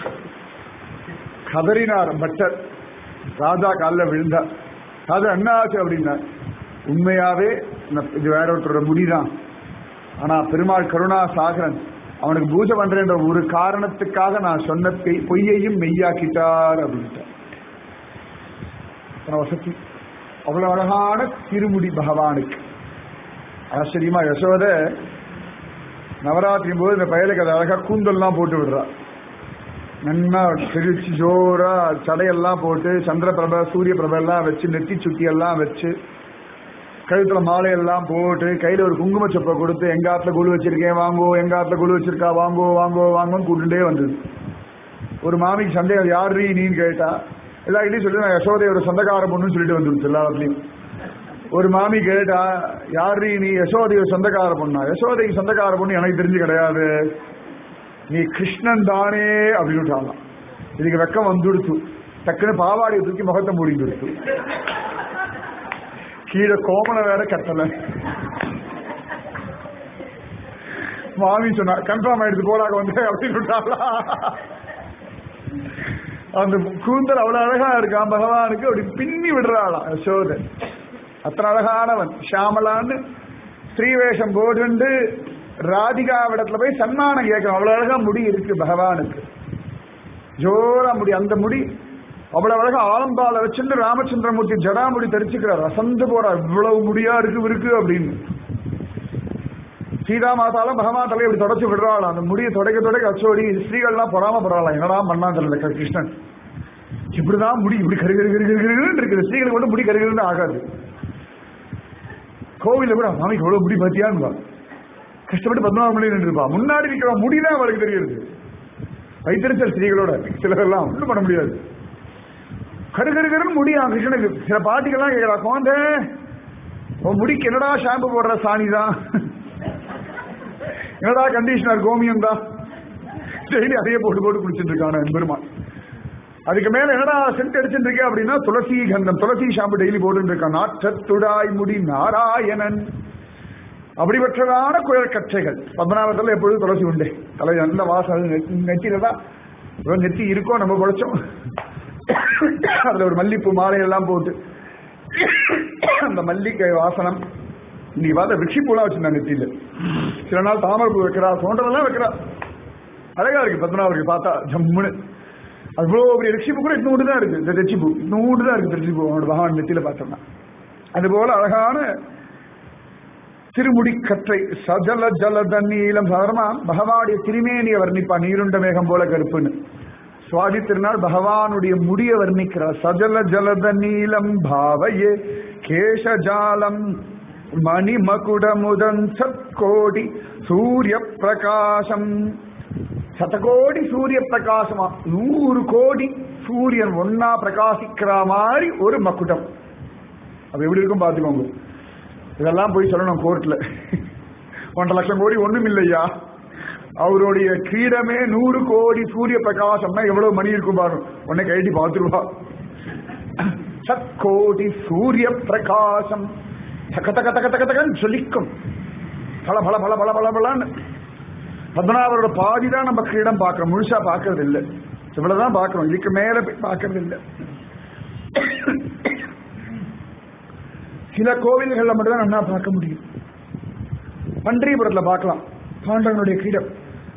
கதறினார் பட்டர் ராஜா காலில் விழுந்தார் ராஜா என்ன ஆச்சு அப்படின்னா உண்மையாவே இந்த- இது வேற ஒருத்தரோட முடிதான் ஆனா பெருமாள் கருணா சாகரன் அவனுக்கு பூஜை பண்றேன்ற ஒரு காரணத்துக்காக நான் சொன்ன பெய்- பொய்யையும் மெய்யாக்கிட்டார் அப்படின்ட்டார் அத்தனை வசதி அவ்வளவு அழகான திருமுடி பகவானுக்கு ஆச்சரியமா யசோத நவராத்திரி போது இந்த பயலுக்கு அது அழகா கூந்தல்லாம் போட்டு விடுறா நன்னா கிழிச்சு ஜோரா சடையெல்லாம் போட்டு சந்திர பிரப சூரிய பிரப எல்லாம் வச்சு நெத்தி சுட்டி எல்லாம் வச்சு கழுத்துல மாலையெல்லாம் போட்டு கையில ஒரு குங்கும சொப்பை கொடுத்து எங்க ஆத்துல குழு வச்சிருக்கேன் வாங்கோ எங்க ஆத்துல குழு வச்சிருக்கா வாங்கோ வாங்கோ வாங்கோன்னு கூட்டுட்டே வந்தது ஒரு மாமிக்கு சந்தேகம் யாரு நீன்னு கேட்டா எல்லார்கிட்டையும் சொல்லி நான் யசோதையோட சொந்தக்கார பொண்ணுன்னு சொல்லிட்டு வந்துருச்சு எல்லாத்துலயும் ஒரு மாமி கேட்டா யாரு நீ யசோதையோட சொந்தக்கார பொண்ணா யசோதைக்கு சொந்தக்கார பொண்ணு எனக்கு தெரிஞ்சு கிடையாது நீ கிருஷ்ணன் தானே அப்படின்னு விட்டாலாம் இதுக்கு வெக்கம் வந்துடுத்து டக்குன்னு பாவாடியை தூக்கி முகத்தை மூடிடுத்து கீழே கோமண வேற கட்டல மாமி சொன்னா கன்ஃபார்ம் ஆயிடுச்சு போலாக வந்து அப்படின்னு விட்டாளா அந்த கூந்தல் அவ்வளவு அழகா இருக்கான் பகவானுக்கு அப்படி பின்னி விடுறாளாம் யசோதை அத்தனை அழகானவன் ஷாமலான்னு ஸ்ரீவேஷம் போட்டு ராதிகாவிடத்துல போய் சன்மானம் கேட்கணும் அவ்வளவு அழகா முடி இருக்கு பகவானுக்கு ஜோரா முடி அந்த முடி அவ்வளவு அழகா ஆலம்பால வச்சுட்டு ராமச்சந்திரமூர்த்தி ஜடாமுடி தரிச்சுக்கிறார் அசந்து போறார் இவ்வளவு முடியா இருக்கு இருக்கு அப்படின்னு சீதா மாதாலும் பகவான் தலையை இப்படி தொடச்சு விடுறாளாம் அந்த முடியை தொடக்க தொடக்க அச்சோடி ஸ்ரீகள்லாம் பொறாம படுறாளாம் என்னடா பண்ணா தெரியல க- கிருஷ்ணன் இப்படிதான் முடி இப்படி கரு கரு கரு கரு கருன்னு இருக்குது ஸ்ரீகளுக்கு மட்டும் முடி கருகருன்னு ஆகாது கோவில்ல கூட மாமிக்கு எவ்வளவு முடி பாத்தியான்னு கஷ்டப்பட்டு பதினாறு மணி நின்றுப்பா முன்னாடி நிற்கிற முடிதான் அவளுக்கு தெரியுது வைத்திருச்சல் ஸ்திரீகளோட சிலரெல்லாம் ஒன்றும் பண்ண முடியாது கரு கரு கருன்னு முடியா கிருஷ்ணனுக்கு சில பாட்டிகள்லாம் கேட்கறா குழந்தை உன் முடிக்கு என்னடா ஷாம்பு போடுற சாணி தான் என்னடா கண்டிஷனர் கோமியம் தான் டெய்லி அதையே போட்டு போட்டு குடிச்சிட்டு இருக்கான பெருமாள் அதுக்கு மேல என்னடா சென்ட் அடிச்சுட்டு இருக்கே அப்படின்னா துளசி கந்தம் துளசி ஷாம்பு டெய்லி போட்டு இருக்கான் நாற்றத்துடாய் முடி நாராயணன் அப்படிப்பட்டதான குயல் கற்றைகள் பத்மநாபத்தில் எப்பொழுதும் துளசி உண்டு தலை நல்ல வாசம் நெத்தியில தான் இவ்வளவு நெத்தி இருக்கோ நம்ம குழைச்சோம் அதுல ஒரு மல்லிப்பூ மாலை எல்லாம் போட்டு அந்த மல்லிகை வாசனம் நீ பார்த்த விக்ஷிப்பூலாம் வச்சிருந்தா நெத்தியில சில நாள் தாமரை பூ வைக்கிறா தோன்றதெல்லாம் வைக்கிறா அழகா இருக்கு பத்மநாபருக்கு பார்த்தா ஜம்முன்னு அவ்வளோ பெரிய ரிஷிப்பு கூட இன்னொன்று தான் இருக்கு இந்த ரிச்சிப்பூ இன்னொன்று தான் இருக்கு ரிச்சிப்பூ அவனோட பகவான் நெத்தியில பார்த்தோம்னா அதுபோல அழகான திருமுடி கற்றை சஜல ஜலத நீலம் சாதாரணமா பகவானுடைய திருமேனியை வர்ணிப்பா நீருண்ட மேகம் போல கருப்புன்னு சுவாதி திருநாள் பகவானுடைய முடிய வர்ணிக்கிறார் சஜல ஜலத நீலம் பாவையே கேசஜாலம் மணிமகுடமுதன் சத்கோடி சூரிய பிரகாசம் சதகோடி சூரிய பிரகாசமா நூறு கோடி சூரியன் ஒன்னா பிரகாசிக்கிற மாதிரி ஒரு மக்குடம் அது எப்படி இருக்கும் பாத்துக்கோங்க இதெல்லாம் போய் சொல்லணும் கோர்ட்ல ஒன்றரை லட்சம் கோடி ஒண்ணும் இல்லையா அவருடைய கிரீடமே நூறு கோடி சூரிய பிரகாசம்னா எவ்வளவு மணி இருக்கும் பாரு உன்னை கைட்டி பார்த்துருவா சத்கோடி சூரிய பிரகாசம் தக்க தக்க தக்க தக்க தக்கன்னு ஜொலிக்கும் பல பல பல பல பல பலன்னு பத்மநாபரோட பாதி தான் நம்ம கிரீடம் பார்க்கிறோம் முழுசா பார்க்கறது இல்லை இவ்வளவுதான் பார்க்கிறோம் இதுக்கு மேல போய் பார்க்கறது இல்லை சில கோவில்கள்ல மட்டும்தான் நல்லா பார்க்க முடியும் பன்றிபுரத்துல பார்க்கலாம் பாண்டவனுடைய கிரீடம்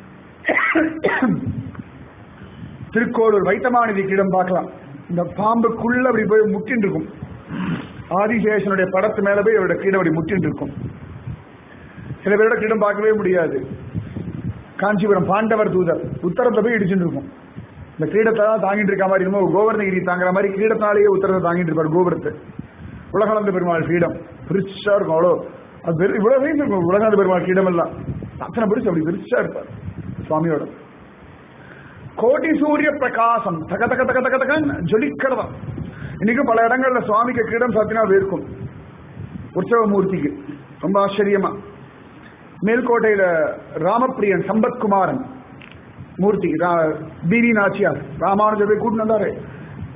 திருக்கோளூர் வைத்தமாநிதி கிரீடம் பார்க்கலாம் இந்த பாம்புக்குள்ள அப்படி போய் முட்டின்னு இருக்கும் ஆதிசேஷனுடைய படத்து மேல போய் அவருடைய கிரீடம் அப்படி முட்டின்னு இருக்கும் சில பேரோட கிரீடம் பார்க்கவே முடியாது காஞ்சிபுரம் பாண்டவர் தூதர் உத்தரத்தை போய் இடிச்சுட்டு இருக்கும் இந்த கிரீடத்தை தான் தாங்கிட்டு இருக்க மாதிரி என்னமோ கோவர்ணகிரி தாங்குற மாதிரி கிரீடத்தாலேயே உத்தரத்தை தாங்கிட்டு இருப்பார் கோபுரத்தை உலகளந்த பெருமாள் கிரீடம் பெருசா இருக்கும் அவ்வளோ அது பெரு இவ்வளவு வயசு இருக்கும் உலகாந்த பெருமாள் கிரீடம் எல்லாம் அத்தனை பெருசு அப்படி பெருசா இருப்பார் சுவாமியோட கோடி சூரிய பிரகாசம் தக தக தக தக தகன்னு ஜொலிக்கிறதா இன்னைக்கு பல இடங்கள்ல சுவாமிக்கு கிரீடம் சாத்தினா வேர்க்கும் உற்சவ மூர்த்திக்கு ரொம்ப ஆச்சரியமா மேல்கோட்டையில ராமப்பிரியன் சம்பத்குமாரன் மூர்த்தி ரா- பீவி நாச்சியார் ராமானுஜர் போய் கூட்டு வந்தாரு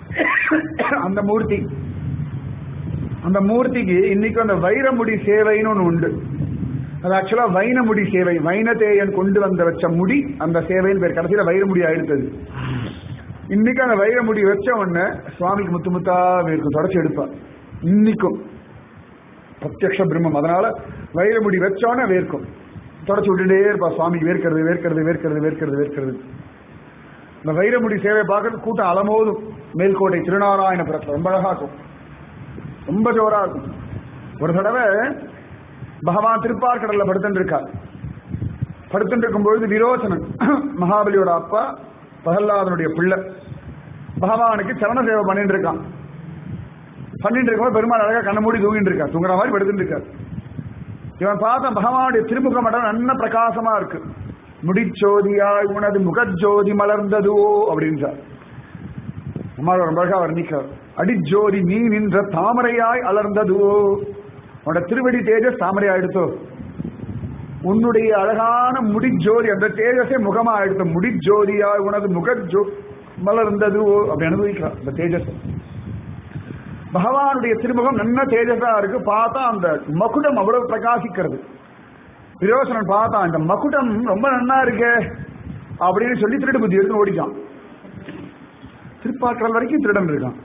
அந்த மூர்த்தி அந்த மூர்த்திக்கு இன்னைக்கு அந்த வைரமுடி சேவைன்னு ஒண்ணு உண்டு அது ஆக்சுவலா வைனமுடி சேவை வைனதேயன் கொண்டு வந்த வச்ச முடி அந்த சேவைன்னு பேர் கடைசியில வைரமுடி ஆயிடுத்தது இன்னைக்கு அந்த வைரமுடி வச்ச உடனே சுவாமிக்கு முத்து முத்தா இருக்கும் தொடச்சி எடுப்பா இன்னைக்கும் பிரத்யக்ஷ பிரம்மம் அதனால வைரமுடி வச்சோன்னே வேர்க்கும் தொடச்சி விட்டுட்டே இருப்பா சுவாமிக்கு வேர்க்கிறது வேர்க்கிறது வேர்க்கிறது வேர்க்கிறது வேர்க்கிறது இந்த வைரமுடி சேவை பார்க்கறது கூட்டம் அலமோதும் மேல்கோட்டை திருநாராயணபுரத்தில் ரொம்ப அழகா இருக்கும் ரொம்ப ஜோரா இருக்கும் ஒரு தடவை பகவான் திருப்பார்கடல்ல படுத்துட்டு இருக்கார் படுத்துட்டு இருக்கும்பொழுது விரோச்சனன் மகாபலியோட அப்பா பிரகல்லாதனுடைய பிள்ளை பகவானுக்கு சரண சேவை பண்ணிட்டு இருக்கான் பண்ணிட்டு இருக்கும்போது பெருமாள் அழகா கண்ண மூடி தூங்கிட்டு இருக்கா தூங்குற மாதிரி படுத்துட்டு இருக்கார் இவன் பார்த்தா பகவானுடைய திருமுக மடம் நல்ல பிரகாசமா இருக்கு முடிச்சோதியாய் உனது முகஜோதி மலர்ந்ததுவோ அப்படின்றார் அம்மாவோட ரொம்ப அழகா வர்ணிக்கிறார் அடிஜோதி நீ நின்ற தாமரையாய் அலர்ந்ததுவோ உன்னோட திருவடி தேஜஸ் தாமரையா எடுத்தோ உன்னுடைய அழகான முடிஜோதி அந்த தேஜஸே முகமா எடுத்த முடிஜோதியாய் உனது முகஜோ மலர்ந்ததுவோ அப்படி அனுபவிக்கிறார் அந்த தேஜஸ் பகவானுடைய திருமுகம் நல்ல தேஜஸா இருக்கு பார்த்தா அந்த மகுடம் அவ்வளவு பிரகாசிக்கிறது விரோசனன் பார்த்தான் இந்த மகுடம் ரொம்ப நன்னா இருக்கே அப்படின்னு சொல்லி திருட்டு புத்தி எடுத்து ஓடிச்சான் திருப்பாற்றல் வரைக்கும் திருடன் இருக்கான்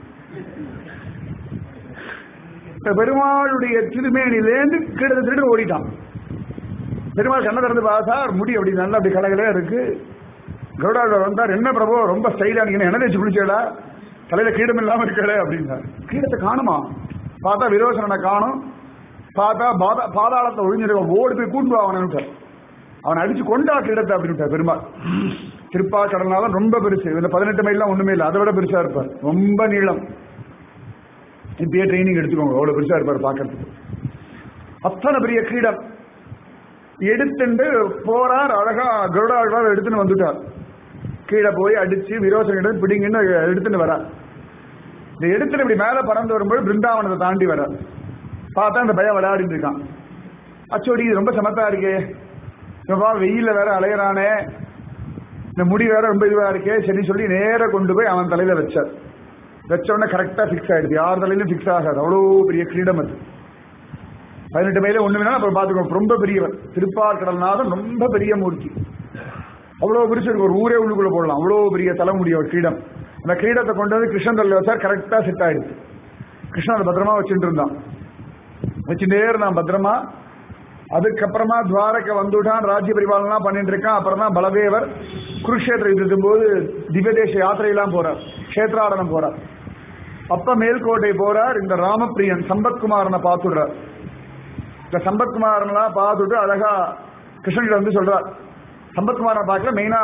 இப்ப பெருமாளுடைய திருமேனிலேருந்து கீழே திருடு ஓடிட்டான் பெருமாள் கண்ணை திறந்து பார்த்தா முடி அப்படி நல்லா அப்படி கலகலே இருக்கு கருடாளர் வந்தார் என்ன பிரபு ரொம்ப ஸ்டைலா நீங்க என்ன தேய்ச்சி குளிச்சேடா தலையில கீடம் இல்லாம இருக்கல அப்படின்னார் கீழத்தை காணுமா பார்த்தா விரோசனனை காணும் பார்த்தா பாதா பாதாளத்தை ஒழிஞ்சிருக்க ஓடி போய் கூண்டு அவனு அவனை அடிச்சு கொண்டா கிடத்த அப்படின்னு பெருமாள் திருப்பா கடல்னால ரொம்ப பெருசு இந்த பதினெட்டு மைல்லாம் ஒண்ணுமே இல்லை அதை விட பெருசா இருப்பார் ரொம்ப நீளம் இப்பயே ட்ரைனிங் எடுத்துக்கோங்க அவ்வளவு பெருசா இருப்பார் பாக்கிறதுக்கு அத்தனை பெரிய கிரீடம் எடுத்துட்டு போறார் அழகா கருடாழ்வார் எடுத்துன்னு வந்துட்டார் கீழே போய் அடிச்சு விரோசனிடம் பிடிங்கன்னு எடுத்துன்னு வரார் இந்த எடுத்துட்டு இப்படி மேல பறந்து வரும்போது பிருந்தாவனத்தை தாண்டி வரார் பார்த்தா அந்த பையன் விளையாடிட்டு இருக்கான் அச்சோடி இது ரொம்ப சமத்தா இருக்கே இவன் வெயில வேற அலையறானே இந்த முடி வேற ரொம்ப இதுவா இருக்கே சரி சொல்லி நேர கொண்டு போய் அவன் தலையில வச்சார் வச்ச உடனே கரெக்டா பிக்ஸ் ஆயிடுது யார் தலையிலும் பிக்ஸ் ஆகாது அவ்வளோ பெரிய கிரீடம் அது பதினெட்டு மைல ஒண்ணு வேணா அப்புறம் பாத்துக்கோ ரொம்ப பெரியவர் திருப்பார் கடல்நாதன் ரொம்ப பெரிய மூர்த்தி அவ்வளவு பெருசு இருக்கு ஒரு ஊரே உள்ளுக்குள்ள போடலாம் அவ்வளவு பெரிய தலைமுடிய ஒரு கிரீடம் அந்த கிரீடத்தை கொண்டு வந்து கிருஷ்ணன் தலையில வச்சார் கரெக்டா செட் ஆயிடுச்சு கிருஷ்ணன் அதை பத்திரமா வச்சுட்டு இருந்தான் வச்சுட்டே இருந்தான் பத்திரமா அதுக்கப்புறமா துவாரக்க வந்துட்டான் ராஜ்ய பரிபாலனா பண்ணிட்டு இருக்கான் அப்புறம் தான் பலதேவர் குருஷேத்திர யுத்தத்தின் போது திவ்யதேச யாத்திரையெல்லாம் போறார் கஷேத்ராடனம் போறார் அப்ப மேல்கோட்டை போறார் இந்த ராமப்பிரியன் சம்பத்குமாரனை பார்த்துடுறார் இந்த சம்பத்குமாரன்லாம் பார்த்துட்டு அழகா கிருஷ்ணகிட்ட வந்து சொல்றார் சம்பத்குமாரனை பார்க்கல மெயினா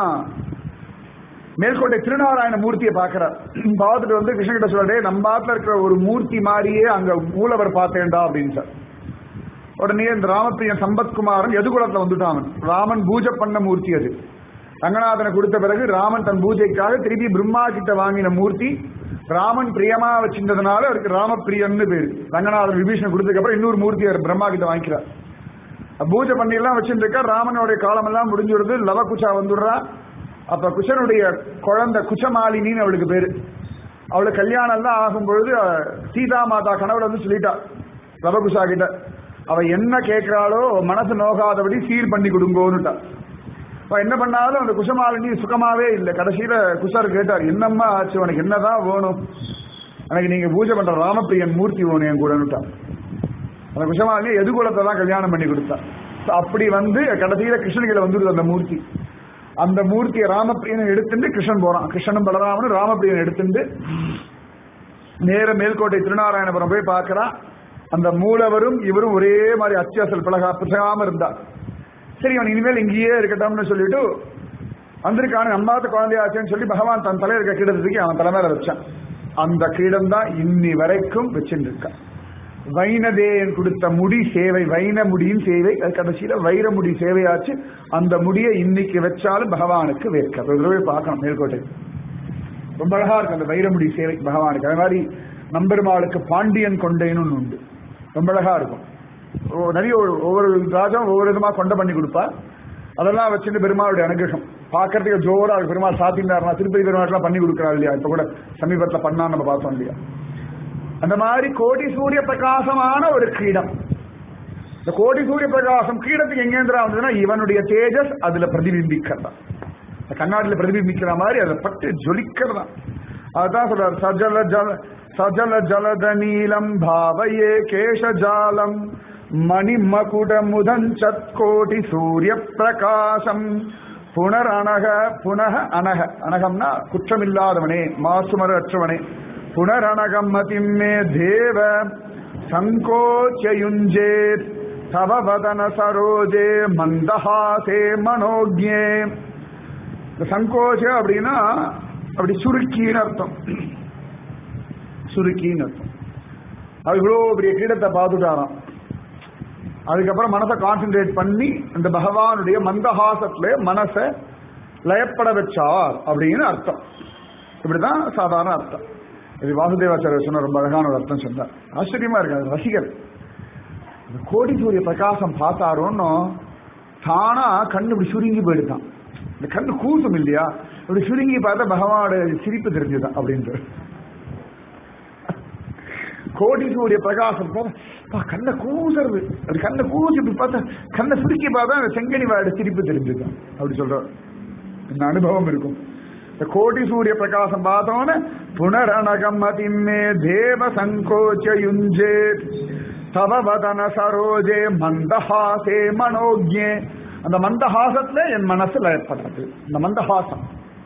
மேல்கோட்டை திருநாராயண மூர்த்தியை பார்க்கிறார் பார்த்துட்டு வந்து கிருஷ்ணகிட்ட சொல்றே நம்ம ஆத்துல இருக்கிற ஒரு மூர்த்தி மாதிரியே அங்க மூலவர் பார்த்தேன்டா அப்படின்னு சார் உடனே இந்த ராமப்பிரியன் சம்பத்குமாரன் எதுகுலத்துல வந்துட்டான் அவன். ராமன் பூஜை பண்ண மூர்த்தி அது ரங்கநாதனை கொடுத்த பிறகு ராமன் தன் பூஜைக்காக திருப்பி பிரம்மா கிட்ட வாங்கின மூர்த்தி ராமன் பிரியமா வச்சிருந்ததுனால அவருக்கு ராமப்பிரியன்னு பேரு ரங்கநாதன் விபீஷன் கொடுத்ததுக்கு அப்புறம் இன்னொரு மூர்த்தி அவர் பிரம்மா கிட்ட வாங்கிக்கிறார் பூஜை பண்ணி எல்லாம் வச்சிருக்கா ராமனுடைய காலம் எல்லாம் முடிஞ்சுடுது லவ குச்சா வந்துடுறா அப்ப குச்சனுடைய குழந்தை குச்சமாலினின்னு அவளுக்கு பேரு அவளுக்கு கல்யாணம் எல்லாம் ஆகும் பொழுது அஹ், சீதா மாதா கனவுல வந்து சொல்லிட்டா லவகுஷா கிட்ட அவ என்ன கேட்கிறாளோ மனசு நோகாதபடி சீர் பண்ணி கொடுங்கோன்னுட்டா அவ என்ன பண்ணாலும் அந்த குஷமாலினி சுகமாவே இல்லை கடைசியில குஷார் கேட்டார் என்னம்மா ஆச்சு உனக்கு என்னதான் வேணும் எனக்கு நீங்க பூஜை பண்ற ராமப்பிரியன் மூர்த்தி வேணும் என் கூடன்னுட்டா அந்த குஷமாலினி எதுகுலத்தை தான் கல்யாணம் பண்ணி கொடுத்தா So அப்படி வந்து கடைசியில கிருஷ்ணகில வந்துடுது அந்த மூர்த்தி அந்த மூர்த்தியை ராமப்பிரியனை எடுத்துட்டு கிருஷ்ணன் போறான் கிருஷ்ணனும் பலராமனும் ராமப்பிரியன் எடுத்துட்டு நேர மேல்கோட்டை திருநாராயணபுரம் போய் பார்க்கறான் அந்த மூலவரும் இவரும் ஒரே மாதிரி அத்தியாசல் பழகா பிசகாம இருந்தா சரி அவன் இனிமேல் இங்கேயே இருக்கட்டும்னு சொல்லிட்டு வந்திருக்கானு நம்மாத்த குழந்தையாச்சேன்னு சொல்லி பகவான் தன் தலையில இருக்க கிரீடத்துக்கு அவன் தலைமையில வச்சான் அந்த கிரீடம் தான் இன்னி வரைக்கும் வச்சுட்டு இருக்கான் வைனதேயன் கொடுத்த முடி சேவை வைன முடியின் சேவை அது கடைசியில வைர முடி சேவையாச்சு அந்த முடியை இன்னைக்கு வச்சாலும் பகவானுக்கு வேர்க்க ஒரு தடவை பார்க்கணும் மேல்கோட்டை ரொம்ப அழகா இருக்கு அந்த வைரமுடி சேவை பகவானுக்கு அதே மாதிரி நம்பெருமாளுக்கு பாண்டியன் கொண்டைன்னு ஒண்ணு உண்டு ரொம்ப அழகா இருக்கும் ஓ- நிறைய ஒரு- ஒவ்வொரு ராஜாவும் ஒவ்வொரு விதமா கொண்டை பண்ணி கொடுப்பா அதெல்லாம் வச்சுட்டு பெருமாளுடைய அனுகிரகம் பார்க்கறதுக்கு ஜோரா இருக்கு பெருமாள் சாத்தினார்னா திருப்பதி பெருமாள்லாம் பண்ணி கொடுக்குறாரு இல்லையா இப்ப கூட சமீபத்துல பண்ணா நம்ம பார்த்தோம் இல்லையா அந்த மாதிரி கோடி சூரிய பிரகாசமான ஒரு கிரீடம் இந்த கோடி சூரிய பிரகாசம் கிரீடத்துக்கு எங்கேந்திரா வந்ததுன்னா இவனுடைய தேஜஸ் அதுல பிரதிபிம்பிக்கிறதா இந்த கண்ணாடியில பிரதிபிம்பிக்கிற மாதிரி அதை பட்டு ஜொலிக்கிறதா அதுதான் சொல்றாரு சஜல ஜல சஜல ஜலத நீலம் பாவையே கேஷஜாலம் மணிமகுட முதஞ்சத் கோடி சூரிய பிரகாசம் புனரணக புனக அனக அனகம்னா குற்றமில்லாதவனே மாசுமரற்றவனே புனரணகம் மதிம்மே தேவ சங்கோச்சயுஞ்சே தவ வதன சரோஜே மந்தஹாசே மனோஜே இந்த சங்கோச்ச அப்படின்னா அப்படி சுருக்கின்னு அர்த்தம் சுருக்கின்னு அர்த்தம் அது இவ்வளோ பெரிய கிரீடத்தை பார்த்துட்டாராம் அதுக்கப்புறம் மனசை கான்சென்ட்ரேட் பண்ணி இந்த பகவானுடைய மந்தஹாசத்துல மனசை லயப்பட வச்சார் அப்படின்னு அர்த்தம் இப்படிதான் சாதாரண அர்த்தம் இது வாசுதேவாச்சாரியர் சொன்ன ரொம்ப அழகான ஒரு அர்த்தம் சொன்னார் ஆச்சரியமா இருக்கு அது ரசிகர் இந்த கோடி சூரிய பிரகாசம் பார்த்தாரோன்னு தானா கண்ணு இப்படி சுருங்கி போயிடுதான் இந்த கண்ணு கூசும் இல்லையா இப்படி சுருங்கி பார்த்தா பகவானோட சிரிப்பு தெரிஞ்சுதான் அப்படின்ட்டு கோடி சூரிய பிரகாசம் பார்த்தா கண்ணை கூசுறது அது கண்ணை கூசி இப்படி பார்த்தா கண்ணை சுருக்கி பார்த்தா அந்த செங்கனி வாயோட சிரிப்பு தெரிஞ்சுதான் அப்படி சொல்றாரு இந்த அனுபவம் இருக்கும் இந்த கோடி சூரிய பிரகாசம் பார்த்தோன்னு புனரணகம் அதிமே தேவ சங்கோச்சயுஞ்சே தவ வதன சரோஜே மந்தஹாசே மனோஜே அந்த மந்தஹாசத்துல என் மனசு லயப்படுறது இந்த மந்தஹாசம்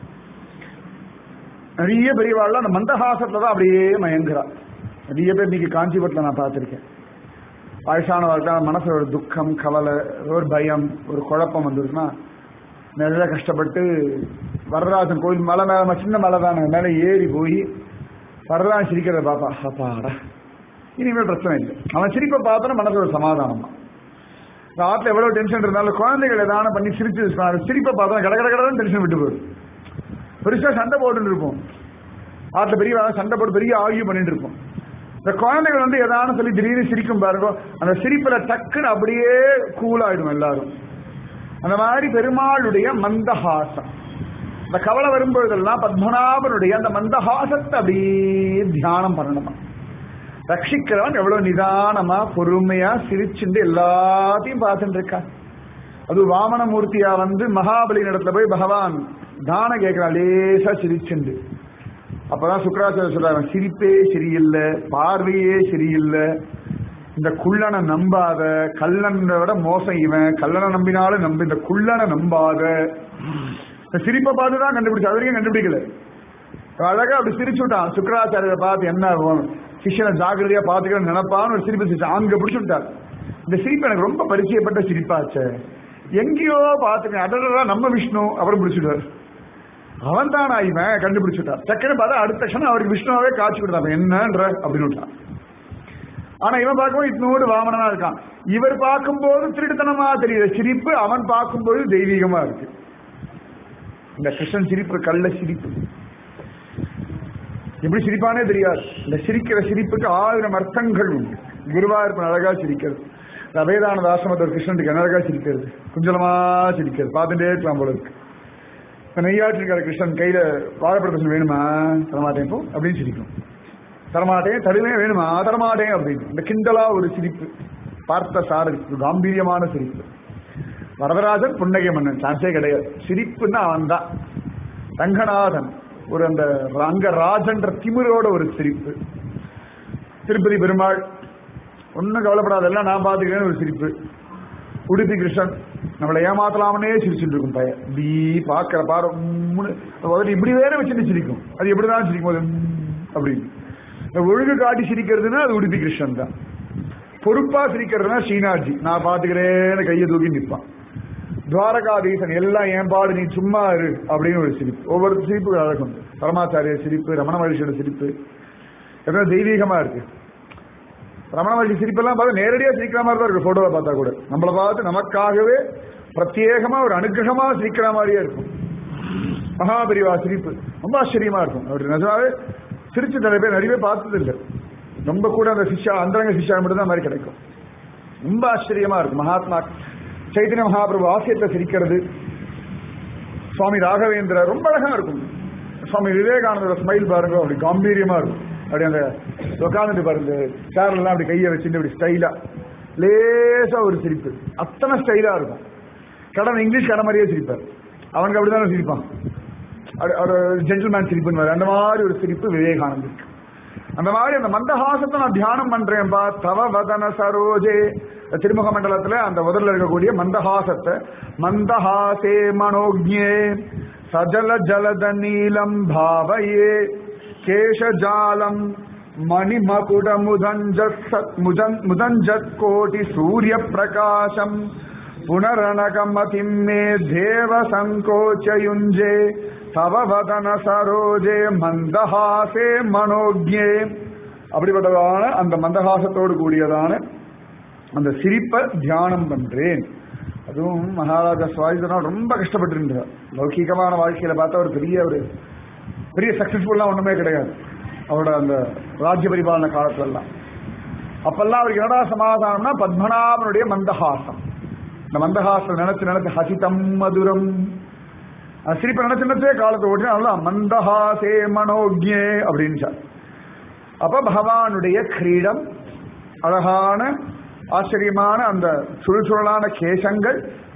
நிறைய பெரியவாள் அந்த மந்தஹாசத்துல தான் அப்படியே மயங்குறா நிறைய பேர் இன்னைக்கு காஞ்சிபுரத்தில் நான் பார்த்துருக்கேன் வயசானவர்களுக்கு மனசுல ஒரு துக்கம் கவலை ஒரு பயம் ஒரு குழப்பம் வந்துருச்சுன்னா நிறைய கஷ்டப்பட்டு வரராஜன் கோயில் மலை மேல சின்ன மலை தானே மேலே ஏறி போய் வரராஜன் சிரிக்கிறத பாப்பா அப்பாடா இனிமேல் பிரச்சனை இல்லை அவன் சிரிப்பை பார்த்தோன்னா மனசு ஒரு சமாதானம் தான் ஆற்றுல எவ்வளவு டென்ஷன் இருந்தாலும் குழந்தைகள் ஏதான பண்ணி சிரிச்சு அது சிரிப்பை பார்த்தா கட கட கடன்னு டென்ஷன் விட்டு போயிடும் பெருசா சண்டை போட்டுட்டு இருப்போம் ஆற்றுல பெரிய சண்டை போட்டு பெரிய ஆகியம் பண்ணிட்டு இருப்போம் இந்த குழந்தைகள் வந்து ஏதானு சொல்லி திடீர்னு சிரிக்கும் பாருங்க அந்த சிரிப்புல டக்குன்னு அப்படியே கூல் ஆயிடும் எல்லாரும் அந்த மாதிரி பெருமாளுடைய மந்தஹாசம் இந்த கவலை வரும்பொழுதெல்லாம் பத்மநாபனுடைய அந்த மந்தஹாசத்தை அப்படியே தியானம் பண்ணணுமா ரட்சிக்கிறவன் எவ்வளவு நிதானமா பொறுமையா சிரிச்சுண்டு எல்லாத்தையும் பார்த்துட்டு இருக்கா அது வாமனமூர்த்தியா வந்து மகாபலி இடத்துல போய் பகவான் தான கேட்கிறான் லேசா சிரிச்சுண்டு அப்பதான் சுக்கராச்சாரிய சொல்றாங்க சிரிப்பே சரியில்லை பார்வையே சரியில்லை இந்த குள்ளனை நம்பாத கல்லனை விட மோசம் இவன் கல்லனை நம்பினாலும் நம்ப இந்த குள்ளனை நம்பாத இந்த சிரிப்பை பார்த்து தான் கண்டுபிடிச்சு அது வரைக்கும் கண்டுபிடிக்கல அழகா அப்படி சிரிச்சு விட்டான் சுக்கராச்சாரியரை பார்த்து என்ன சிஷனை ஜாகிரதையா பார்த்துக்கிற நினைப்பான்னு ஒரு சிரிப்பு சிரிச்சு அங்க பிடிச்சு விட்டார் இந்த சிரிப்பு எனக்கு ரொம்ப பரிச்சயப்பட்ட சிரிப்பாச்சே எங்கேயோ பார்த்துக்கேன் அடடா நம்ம விஷ்ணு அவரும் பிடிச்சிட்டார் அவன் தானா இவன் கண்டுபிடிச்சுட்டார் டக்குன்னு பார்த்தா அடுத்த க்ஷணம் அவருக்கு விஷ்ணுவாவே காட்சி கொடுத்தான் என்னன்ற அப்படின்னு விட்டான் ஆனா இவன் பார்க்கும்போது இத்தனோடு வாமனனா இருக்கான் இவர் பார்க்கும்போது திருட்டுத்தனமா தெரியுது சிரிப்பு அவன் பார்க்கும்போது தெய்வீகமா இருக்கு இந்த கிருஷ்ணன் சிரிப்பு கள்ள சிரிப்பு எப்படி சிரிப்பானே தெரியாது இந்த சிரிக்கிற சிரிப்புக்கு ஆயிரம் அர்த்தங்கள் உண்டு குருவாயிருப்பன் அழகா சிரிக்கிறது அபேதானந்த ஆசிரமத்தில் ஒரு கிருஷ்ணனுக்கு என்ன அழகா சிரிக்கிறது குஞ்சலமா சிரிக்கிறது பார்த்துட்டே இருக்கலாம் போல இருக்கு இப்ப நெய்யாற்றிருக்கிற கிருஷ்ணன் கையில வாழைப்பழத்தை வேணுமா தரமாட்டேன் இப்போ அப்படின்னு சிரிக்கும் தரமாட்டேன் தருவே வேணுமா தரமாட்டேன் அப்படின்னு இந்த கிண்டலா ஒரு சிரிப்பு பார்த்த சாரதி ஒரு காம்பீரியமான சிரிப்பு வரதராஜன் புன்னகை மன்னன் சான்ஸே கிடையாது சிரிப்புன்னா அவன் தான் ரங்கநாதன் ஒரு அந்த ரங்கராஜன்ற திமிரோட ஒரு சிரிப்பு திருப்பதி பெருமாள் ஒன்னும் கவலைப்படாத எல்லாம் நான் பார்த்துக்கிறேன்னு ஒரு சிரிப்பு உடுப்பி கிருஷ்ணன் நம்மளை ஏமாத்தலாமனே சிரிச்சுட்டு இருக்கும் பையன் இப்படி பார்க்கிற பாரு உம்முன்னு, முதல்ல இப்படி வேற வச்சுட்டு சிரிக்கும் அது எப்படிதான் சிரிக்கும் போது உம் அப்படின்னு இந்த ஒழுங்கு காட்டி சிரிக்கிறதுனா அது உடுப்பி கிருஷ்ணன் தான் பொறுப்பா சிரிக்கிறதுனா ஸ்ரீநாத்ஜி நான் பாத்துக்கிறேன்னு கையை தூக்கி நிற்பான் துவாரகாதீசன் எல்லாம் என் பாடு நீ சும்மா இரு அப்படின்னு ஒரு சிரிப்பு ஒவ்வொரு சிரிப்பு அழகு உண்டு பரமாச்சாரிய சிரிப்பு ரமண மகர்ஷியோட சிரிப்பு எவ்வளவு தெய்வீகமா இருக்கு ரமண மகர்ஷி சிரிப்பெல்லாம் பார்த்தா நேரடியா சிரிக்கிற மாதிரி தான் இருக்கு போட்டோவை பார்த்தா கூட நம்மளை பார்த்து நமக்காகவே பிரத்யேகமா ஒரு அனுகிரகமா சிரிக்கிற மாதிரியே இருக்கும் மகாபரிவா சிரிப்பு ரொம்ப ஆச்சரியமா இருக்கும் அவர் நிஜமாவே சிரிச்சு நிறைய பேர் நிறைய பார்த்தது இல்லை ரொம்ப கூட அந்த சிஷ்யா அந்தரங்க சிஷ்யா மட்டும் தான் மாதிரி கிடைக்கும் ரொம்ப ஆச்சரியமா இருக்கும் மகாத்மா சைத்தன்ய மகாபிரபு ஆசியத்துல சிரிக்கிறது சுவாமி ராகவேந்திர ரொம்ப அழகா இருக்கும் சுவாமி விவேகானந்தோட ஸ்மைல் பாருங்க அப்படி காம்பீரியமா இருக்கும் அப்படி அந்த உட்காந்துட்டு பாருங்க சேர்ல எல்லாம் அப்படி கையை வச்சுட்டு அப்படி ஸ்டைலா லேசா ஒரு சிரிப்பு அத்தனை ஸ்டைலா இருக்கும் கடன் இங்கிலீஷ் கடை மாதிரியே சிரிப்பார் அவனுக்கு அப்படிதான் சிரிப்பான் அது- ஒரு ஜென்டில்மேன் சிரிப்புன்னு அந்த மாதிரி ஒரு சிரிப்பு விவேகானந்தருக்கு அந்த மாதிரி அந்த மந்தஹாசத்தை நான் தியானம் பண்றேன் பா தவ வதன சரோஜே திருமுக மண்டலத்துல அந்த முதல்ல இருக்கக்கூடிய மந்தஹாசத்தை மந்தஹாசே மனோஜ்ஞே சஜல ஜலத நீலம் பாவையே கேஷஜாலம் மணிமகுட முதஞ்சத் முதஞ்சத் கோடி சூரிய பிரகாசம் புனரணகமதிம் மே தேவ சங்கோச்சயுஞ்சே தவ வதன சரோஜே மந்தஹாசே மனோஜ்ஞே அப்படிப்பட்டதான அந்த மந்தஹாசத்தோடு கூடியதான அந்த சிரிப்பை தியானம் பண்றேன் அதுவும் மகாராஜா சுவாயுதனா ரொம்ப கஷ்டப்பட்டிருந்தார் லௌகீகமான வாழ்க்கையில பார்த்தா ஒரு பெரிய ஒரு பெரிய சக்சஸ்ஃபுல்லாம் ஒண்ணுமே கிடையாது அவரோட அந்த ராஜ்ய பரிபாலன காலத்துல எல்லாம் அப்பெல்லாம் அவருக்கு என்னடா சமாதானம்னா பத்மநாபனுடைய மந்தஹாசம் இந்த மந்தஹாசம் நினைச்சு நினைச்சு ஹசிதம் மதுரம் அந்த சிரிப்பை நினைச்சு நினைச்சே காலத்தை ஓட்டினா நல்லா மந்தஹாசே மனோஜ்ஞே அப்படின்னு அப்ப பகவானுடைய கிரீடம் அழகான ஆச்சரியமான அந்த சுழல் கேசங்கள்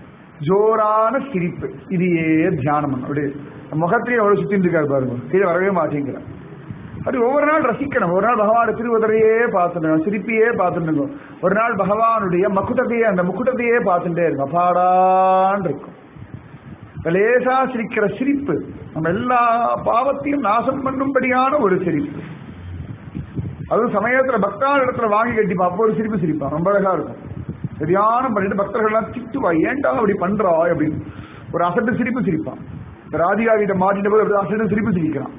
ஜோரான சிரிப்பு இதையே தியானம் பண்ணணும். அப்படி முகத்திலேயே அவ்வளவு சுத்தின்னு இருக்காரு பாருங்க கீழே வரவே மாட்டேங்கிறார் அப்படி ஒவ்வொரு நாள் ரசிக்கணும் ஒரு நாள் பகவான் திருவதரையே பார்த்துட்டு சிரிப்பையே பார்த்துட்டு ஒரு நாள் பகவானுடைய மக்குட்டத்தையே அந்த முக்குட்டத்தையே பார்த்துட்டே இருக்கும் அப்பாடான் இருக்கும் லேசா சிரிக்கிற சிரிப்பு நம்ம எல்லா பாவத்தையும் நாசம் பண்ணும்படியான ஒரு சிரிப்பு அதுவும் சமயத்துல பக்தாள் இடத்துல வாங்கி கட்டிப்பா அப்போ ஒரு சிரிப்பு சிரிப்பான் ரொம்ப அழகா இருக்கும் சரியானம் பண்ணிட்டு பக்தர்கள் எல்லாம் திட்டுவா ஏன்டா அப்படி பண்றா அப்படின்னு ஒரு அசட்டு சிரிப்பு சிரிப்பான் இந்த ராதிகா கிட்ட மாட்டிட்ட போது அப்படி அசட்டு சிரிப்பு சிரிக்கிறான்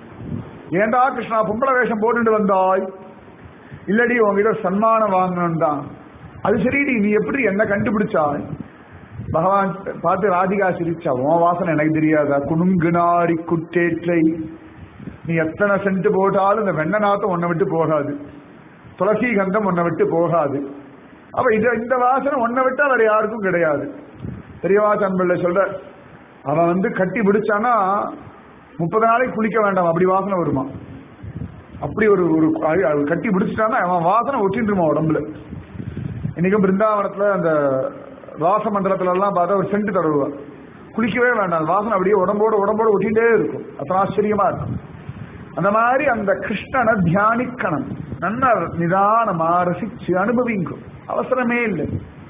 ஏன்டா கிருஷ்ணா பொம்பளை வேஷம் போட்டுட்டு வந்தாய் இல்லடி உங்ககிட்ட ஒரு சன்மானம் வாங்கணும் தான் அது சரிடி நீ எப்படி என்ன கண்டுபிடிச்சாய் பகவான் பார்த்து ராதிகா சிரிச்சா உன் வாசனை எனக்கு தெரியாதா குணுங்குனாரி குட்டேற்றை நீ எத்தனை சென்ட் போட்டாலும் இந்த வெண்ண நாத்தம் உன்னை விட்டு போகாது துளசி கந்தம் உன்னை விட்டு போகாது அப்ப இது இந்த வாசனை உன்னை விட்டா வேற யாருக்கும் கிடையாது பெரியவா தன்பிள்ளை சொல்ற அவன் வந்து கட்டி பிடிச்சானா முப்பது நாளைக்கு குளிக்க வேண்டாம் அப்படி வாசனை வருமா அப்படி ஒரு ஒரு அது- அது கட்டி பிடிச்சிட்டானா அவன் வாசனை ஒட்டின்றுமா உடம்புல இன்னைக்கும் பிருந்தாவனத்துல அந்த வாச மண்டலத்துல எல்லாம் பார்த்தா ஒரு சென்ட் தடவுவா குளிக்கவே வேண்டாம் அந்த வாசனை அப்படியே உடம்போட உடம்போட ஒட்டிகிட்டே இருக்கும் அத்தனை ஆச்சரியமா இருக்கும் அந்த மாதிரி அந்த கிருஷ்ணனை தியானிக்கணும் நல்ல நிதானமா ரசிச்சு அனுபவிங்கும் அவசரமே இல்லை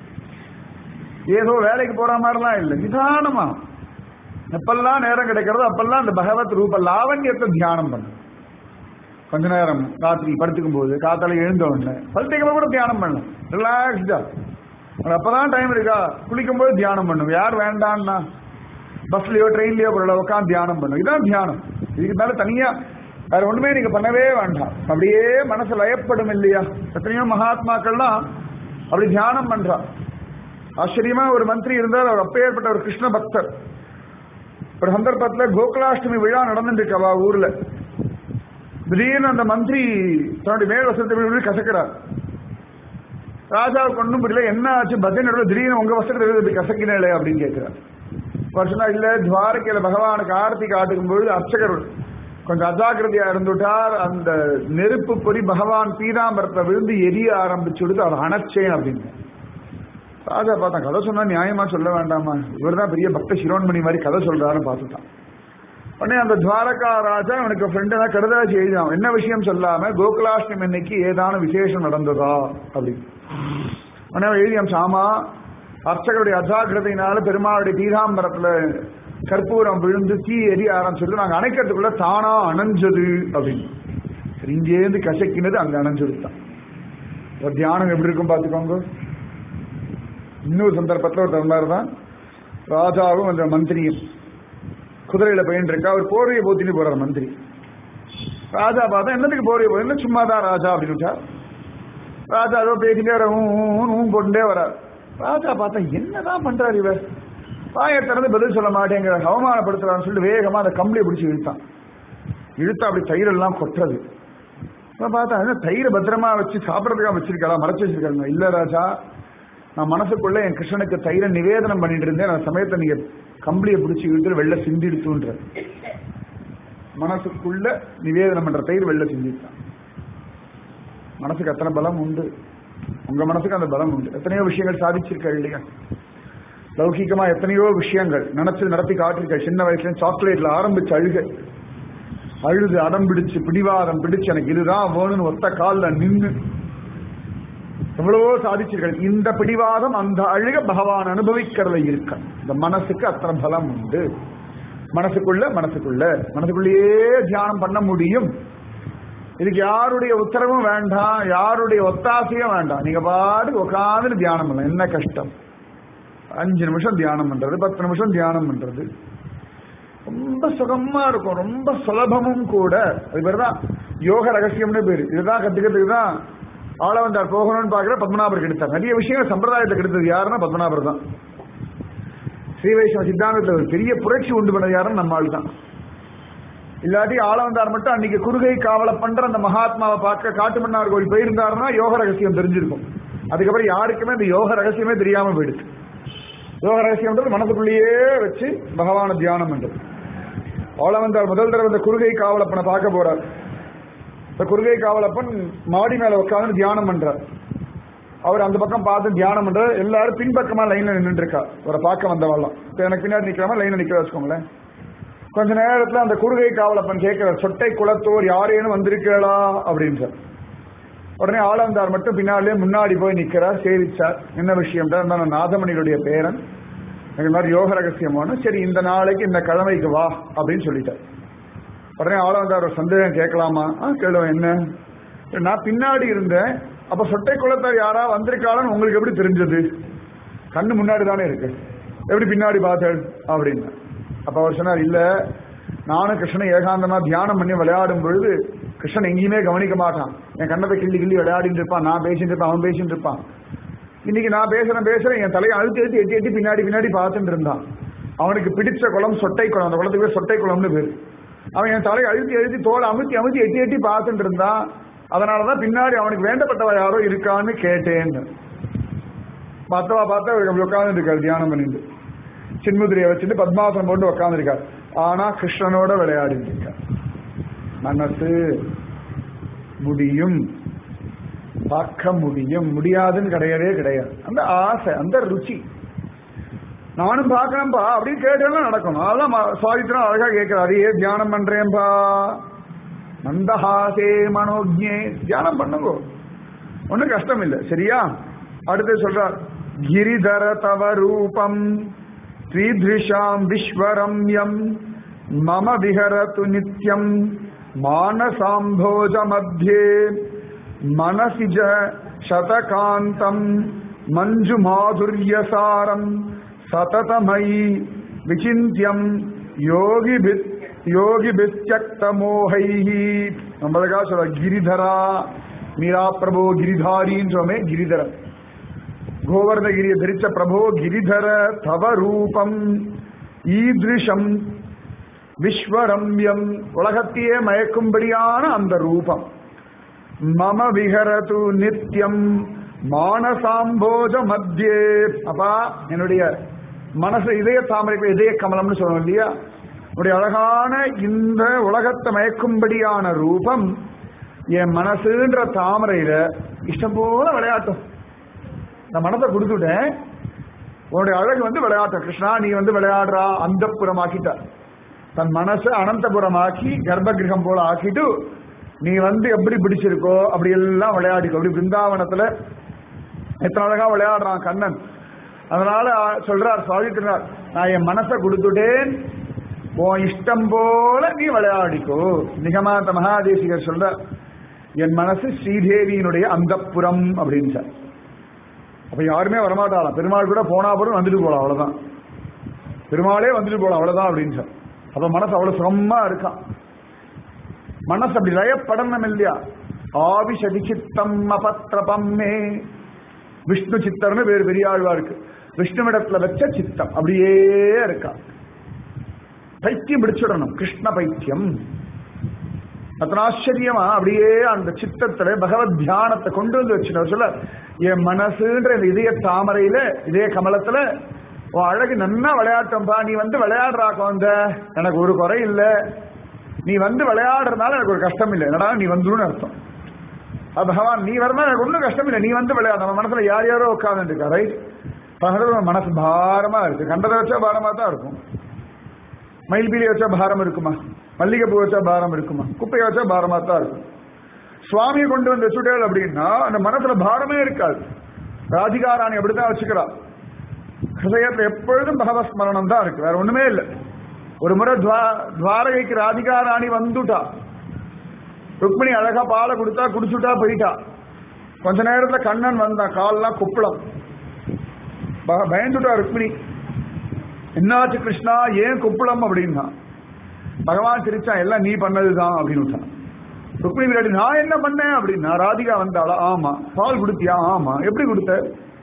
ஏதோ வேலைக்கு போற மாதிரிலாம் இல்லை நிதானமா எப்பெல்லாம் நேரம் கிடைக்கிறதோ அப்பெல்லாம் அந்த பகவத் ரூப லாவண்யத்தை தியானம் பண்ணு கொஞ்ச நேரம் ராத்திரி படுத்துக்கும் போது காத்தால எழுந்த உடனே படுத்துக்கும் கூட தியானம் பண்ணலாம் ரிலாக்ஸ்டா அப்பதான் டைம் இருக்கா குளிக்கும் போது தியானம் பண்ணும் யார் வேண்டான்னா பஸ்லயோ ட்ரெயின்லயோ போற உட்காந்து தியானம் பண்ணும் இதான் தியானம் இதுக்கு மேல தனியா வேற ஒண்ணுமே நீங்க பண்ணவே வேண்டாம் அப்படியே மனசு லயப்படும் இல்லையா எத்தனையோ மகாத்மாக்கள்லாம் அப்படி தியானம் பண்றா ஆச்சரியமா ஒரு மந்திரி இருந்தார் அவர் அப்பேற்பட்ட ஒரு கிருஷ்ண பக்தர் ஒரு சந்தர்ப்பத்துல கோகுலாஷ்டமி விழா நடந்துட்டு இருக்கு அவ ஊர்ல திடீர்னு அந்த மந்திரி தன்னுடைய மேல் வசத்தை விட்டு கசக்கிறார் ராஜாவுக்கு ஒன்றும் புரியல என்ன ஆச்சு பஜனை திடீர்னு உங்க வசத்தை இப்படி கசக்கினே அப்படின்னு கேட்கிறார் வருஷனா இல்ல துவாரகையில பகவானுக்கு ஆரத்தி காட்டுக்கும் பொழுது அர்ச்சகர் கொஞ்சம் அஜாக்கிரதையா இருந்துட்டார் அந்த நெருப்பு பொறி பகவான் பீதாம்பரத்தை விழுந்து எரிய ஆரம்பிச்சு விடுத்து அவர் அணைச்சேன் அப்படின்னு ராஜா பார்த்தான் கதை சொன்னா நியாயமா சொல்ல வேண்டாமா இவர்தான் பெரிய பக்த சிரோன்மணி மாதிரி கதை சொல்றாருன்னு பார்த்துட்டான் உடனே அந்த துவாரகா ராஜா இவனுக்கு ஃப்ரெண்டு தான் கடுதாச்சு எழுதினான் என்ன விஷயம் சொல்லாம கோகுலாஷ்டமி இன்னைக்கு ஏதான விசேஷம் நடந்ததா அப்படின்னு உடனே அவன் எழுதி அமிச்சான், ஆமா அர்ச்சகருடைய அஜாக்கிரதையினால பெருமாளுடைய பீதாம்பரத்துல கற்பூரம் விழுந்து தீ எரிய ஆரம்பிச்சது நாங்க அணைக்கிறதுக்குள்ள தானா அணைஞ்சது அப்படின்னு சரி, இங்கேருந்து கசக்கினது அங்க அணைஞ்சது தான் இப்ப தியானம் எப்படி இருக்கும் பாத்துக்கோங்க இன்னொரு சந்தர்ப்பத்தில் ஒரு தந்தார் தான் ராஜாவும் அந்த மந்திரியும் குதிரையில பயின்று இருக்கா அவர் போர்வையை போத்திட்டு போறார் மந்திரி ராஜா பார்த்தா என்னத்துக்கு போர்வையை போய் என்ன சும்மா தான் ராஜா அப்படின்னு விட்டார் ராஜா ஏதோ பேசிட்டே வர ஊன் போட்டுட்டே வரார் ராஜா பார்த்தா என்னதான் பண்றாரு இவர் வாயை திறந்து பதில் சொல்ல மாட்டேங்கிற அவமானப்படுத்துறான்னு சொல்லிட்டு வேகமா அந்த கம்பளியை பிடிச்சி இழுத்தான் இழுத்தா அப்படி தயிர் எல்லாம் கொட்டுறது அப்ப பார்த்தா என்ன தயிரை பத்திரமா வச்சு சாப்பிடறதுக்காக வச்சிருக்காளா மறைச்சு வச்சிருக்காங்க இல்ல ராஜா நான் மனசுக்குள்ள என் கிருஷ்ணனுக்கு தயிரை நிவேதனம் பண்ணிட்டு இருந்தேன் அந்த சமயத்தை நீங்க கம்பளியை பிடிச்சி இழுத்து வெள்ள சிந்திடுத்துன்ற மனசுக்குள்ள நிவேதனம் பண்ற தயிர் வெள்ள சிந்தித்தான் மனசுக்கு அத்தனை பலம் உண்டு உங்க மனசுக்கு அந்த பலம் உண்டு எத்தனையோ விஷயங்கள் சாதிச்சிருக்க இல்லையா லௌகிகமா எத்தனையோ விஷயங்கள் நினைச்சு நடத்தி காட்டிருக்க சின்ன வயசுல சாக்லேட்ல ஆரம்பிச்சு அழுக அழுது அடம் பிடிச்சு பிடிவாதம் பிடிச்சு எனக்கு இதுதான் வேணும்னு ஒத்த காலில் நின்று எவ்வளவோ சாதிச்சிருக்க இந்த பிடிவாதம் அந்த அழுக பகவான் அனுபவிக்கிறதுல இருக்க இந்த மனசுக்கு அத்தனை பலம் உண்டு மனசுக்குள்ள மனசுக்குள்ள மனசுக்குள்ளேயே தியானம் பண்ண முடியும் இதுக்கு யாருடைய உத்தரவும் வேண்டாம் யாருடைய ஒத்தாசையும் வேண்டாம் நீங்க பாட்டுக்கு உட்காந்து தியானம் பண்ணலாம் என்ன கஷ்டம் அஞ்சு நிமிஷம் தியானம் பண்றது பத்து நிமிஷம் தியானம் பண்றது ரொம்ப சுகமா இருக்கும் ரொம்ப சுலபமும் கூட அது பேர் தான் யோக ரகசியம்னு பேரு இதுதான் கத்துக்கிறதுக்கு தான் ஆளவந்தார் போகணும்னு பாக்குற பத்மநாபர் கெடுத்தார் நிறைய விஷயங்கள் சம்பிரதாயத்தை கெடுத்தது யாருன்னா பத்மநாபர் தான் ஸ்ரீ வைஷ்ணவ சித்தாந்தத்தில் ஒரு பெரிய புரட்சி உண்டு பண்ணது யாருன்னு நம்ம ஆள் தான் இல்லாட்டி ஆளவந்தார் மட்டும் அன்னைக்கு குறுகை காவலை பண்ற அந்த மகாத்மாவை பார்க்க காட்டுமன்னார் கோயில் போயிருந்தாருன்னா யோக ரகசியம் தெரிஞ்சிருக்கும் அதுக்கப்புறம் யாருக்குமே அந்த யோக ரகசியமே தெரியாம போயிடுச்சு யோக ரகசியம்ன்றது மனசுக்குள்ளேயே வச்சு பகவான தியானம் பண்றது ஆளவந்தார் முதல் தடவை இந்த குறுகை காவலப்பனை பார்க்க போறார் இந்த குறுகை காவலப்பன் மாடி மேல உட்காந்து தியானம் பண்றார் அவர் அந்த பக்கம் பார்த்து தியானம் பண்ற எல்லாரும் பின்பக்கமா லைன்ல நின்று இருக்கா அவரை பார்க்க வந்தவெல்லாம் இப்ப எனக்கு பின்னாடி நிக்கிறவங்க லைன்ல நிக்க வச்சுக்கோங்களேன் கொஞ்ச நேரத்துல அந்த குறுகை காவலப்பன் கேட்கிறார் சொட்டை குளத்தோர் யாரேனும் வந்திருக்கிறா அப்படின்றார் உடனே ஆளந்தார் மட்டும் பின்னாலே முன்னாடி போய் நிக்கிறார் சேவிச்சார் என்ன விஷயம் நான் நாதமணியுடைய பேரன் இந்த மாதிரி யோக ரகசியமான சரி இந்த நாளைக்கு இந்த கிழமைக்கு வா அப்படின்னு சொல்லிட்டார் உடனே ஆளவந்தார் ஒரு சந்தேகம் கேட்கலாமா ஆ கேளுவேன் என்ன நான் பின்னாடி இருந்தேன் அப்ப சொட்டை குளத்தார் யாரா வந்திருக்காளன்னு உங்களுக்கு எப்படி தெரிஞ்சது கண்ணு முன்னாடி தானே இருக்கு எப்படி பின்னாடி பார்த்தேன் அப்படின்னு அப்ப அவர் சொன்னார் இல்ல நானும் கிருஷ்ணனை ஏகாந்தமா தியானம் பண்ணி விளையாடும் பொழுது கிருஷ்ணன் எங்கேயுமே கவனிக்க மாட்டான் என் கண்ணத்தை கிள்ளி கிள்ளி விளையாடிட்டு இருப்பான் நான் பேசிட்டு இருப்பான் அவன் பேசிட்டு இருப்பான் இன்னைக்கு நான் பேசுறேன் பேசுறேன் என் தலையை அழுத்தி அழுத்தி எட்டி எட்டி பின்னாடி பின்னாடி பார்த்துட்டு இருந்தான் அவனுக்கு பிடிச்ச குளம் சொட்டை குளம் அந்த குளத்துக்கு பேர் சொட்டை குளம்னு பேர் அவன் என் தலையை அழுத்தி அழுத்தி தோலை அமுத்தி அமுத்தி எட்டி எட்டி பார்த்துட்டு இருந்தான் அதனாலதான் பின்னாடி அவனுக்கு வேண்டப்பட்டவ யாரோ இருக்கான்னு கேட்டேன்னு மத்தவா பார்த்தா உட்கார்ந்து இருக்காரு தியானம் பண்ணிட்டு சின்முதிரியை வச்சுட்டு பத்மாசனம் போட்டு உட்கார்ந்து இருக்காரு ஆனா கிருஷ்ணனோட விளையாடிட்டு இருக்கார் மனசு முடியும் பார்க்க முடியும் முடியாதுன்னு கிடையவே கிடையாது அந்த ஆசை அந்த ருச்சி நானும் பார்க்கறேன்பா அப்படின்னு கேட்டெல்லாம் நடக்கணும் அதெல்லாம் சுவாதித்திரம் அழகா கேட்கிறாரு ஏ தியானம் பண்றேன்பா மந்தஹாசே மனோஜ்ஞே தியானம் பண்ணுங்க ஒன்னும் கஷ்டம் இல்லை சரியா அடுத்து சொல்றார் கிரிதர தவ ரூபம் ஸ்ரீதிருஷாம் விஸ்வரம்யம் மம விஹரது நித்யம் மானசாம்போஜ மத்தியே மனசிஜ சதகாந்தம் மஞ்சு மாதுரியசாரம் சததமயி விசிந்தியம் யோகி யோகி பித்யக்தமோகைஹி நம்மளுக்காக சொல்ற கிரிதரா மீரா பிரபோ கிரிதாரின்னு சொன்னே கிரிதரன் கோவர்ணகிரியை தரிச்ச பிரபோ கிரிதர தவ ரூபம் ஈதிருஷம் விஸ்வரம்யம் உலகத்தையே மயக்கும்படியான அந்த ரூபம் மம விஹரது நித்யம் மானசாம்போஜ மத்தியே அப்பா என்னுடைய மனசு இதய தாமரை இதய கமலம்னு சொல்லணும் இல்லையா உடைய அழகான இந்த உலகத்தை மயக்கும்படியான ரூபம் என் மனசுன்ற தாமரையில இஷ்டம் போல விளையாட்டும் நான் மனதை கொடுத்துட்டேன் உன்னுடைய அழகு வந்து விளையாட்டம் கிருஷ்ணா நீ வந்து விளையாடுறா அந்த புறமாக்கிட்ட தன் மனசை அனந்தபுரமாக்கி கர்ப்ப கிரகம் போல ஆக்கிட்டு நீ வந்து எப்படி பிடிச்சிருக்கோ அப்படி எல்லாம் விளையாடிக்கோ அப்படி பிருந்தாவனத்துல எத்தனை அழகா விளையாடுறான் கண்ணன் அதனால சொல்றார் சாதிக்கிறார் நான் என் மனசை கொடுத்துட்டேன் உன் இஷ்டம் போல நீ விளையாடிக்கோ நிகமாந்த மகாதேசிகர் சொல்ற என் மனசு ஸ்ரீதேவியினுடைய அந்தப்புறம் அப்படின்னு சார் அப்ப யாருமே வரமாட்டாளாம் பெருமாள் கூட போனா போதும் வந்துட்டு போலாம் அவ்வளவுதான் பெருமாளே வந்துட்டு போலாம் அவ்வளவுதான் அப்படின்னு சார் அப்ப மனசு அவ்வளவு சுகமா இருக்கான் மனசு அப்படி லயப்படணும் இல்லையா ஆவிஷதி சித்தம் அபத்திரபம்மே விஷ்ணு சித்தர்னு வேறு பெரியாழ்வா இருக்கு விஷ்ணுவிடத்துல வச்ச சித்தம் அப்படியே இருக்கா பைத்தியம் பிடிச்சிடணும் கிருஷ்ண பைத்தியம் அத்தனை ஆச்சரியமா அப்படியே அந்த சித்தத்துல பகவத் தியானத்தை கொண்டு வந்து வச்சுட்டு சொல்ல என் மனசுன்ற இந்த இதய தாமரையில இதய கமலத்துல உன் அழகு நன்னா விளையாட்டம்பா நீ வந்து விளையாடுறா குழந்த எனக்கு ஒரு குறை இல்ல நீ வந்து விளையாடுறதுனால எனக்கு ஒரு கஷ்டம் இல்லை என்னடா நீ வந்துருன்னு அர்த்தம் அது பகவான் நீ வரணும் எனக்கு ஒன்றும் கஷ்டம் இல்லை நீ வந்து விளையாடு நம்ம மனசுல யார் யாரோ உட்காந்துட்டு இருக்கா ரைட் பகவான் மனசு பாரமா இருக்கு கண்டதை வச்சா பாரமா தான் இருக்கும் மயில் பீலி வச்சா பாரம் இருக்குமா மல்லிகைப்பூ வச்சா பாரம் இருக்குமா குப்பையை வச்சா பாரமா தான் இருக்கும் சுவாமியை கொண்டு வந்து வச்சுட்டேள் அப்படின்னா அந்த மனசுல பாரமே இருக்காது ராதிகாராணி அப்படித்தான் வச்சுக்கிறா ஹிருதயத்துல எப்பொழுதும் பகவஸ்மரணம் தான் இருக்கு வேற ஒண்ணுமே இல்லை ஒரு முறை துவா- துவாரகைக்கு ராதிகாராணி வந்துட்டா ருக்மிணி அழகா பாலை கொடுத்தா குடிச்சுட்டா போயிட்டா கொஞ்ச நேரத்துல கண்ணன் வந்தான் கால்லாம் குப்பளம் ப- பயந்துட்டா ருக்மிணி என்னாச்சு கிருஷ்ணா ஏன் குப்பளம் அப்படின்னா பகவான் சிரிச்சான் எல்லாம் நீ பண்ணதுதான் அப்படின்னு விட்டான் ருக்மிணி விராட்டி நான் என்ன பண்ணேன் அப்படின்னா ராதிகா வந்தாளா ஆமா பால் கொடுத்தியா ஆமா எப்படி கொடுத்த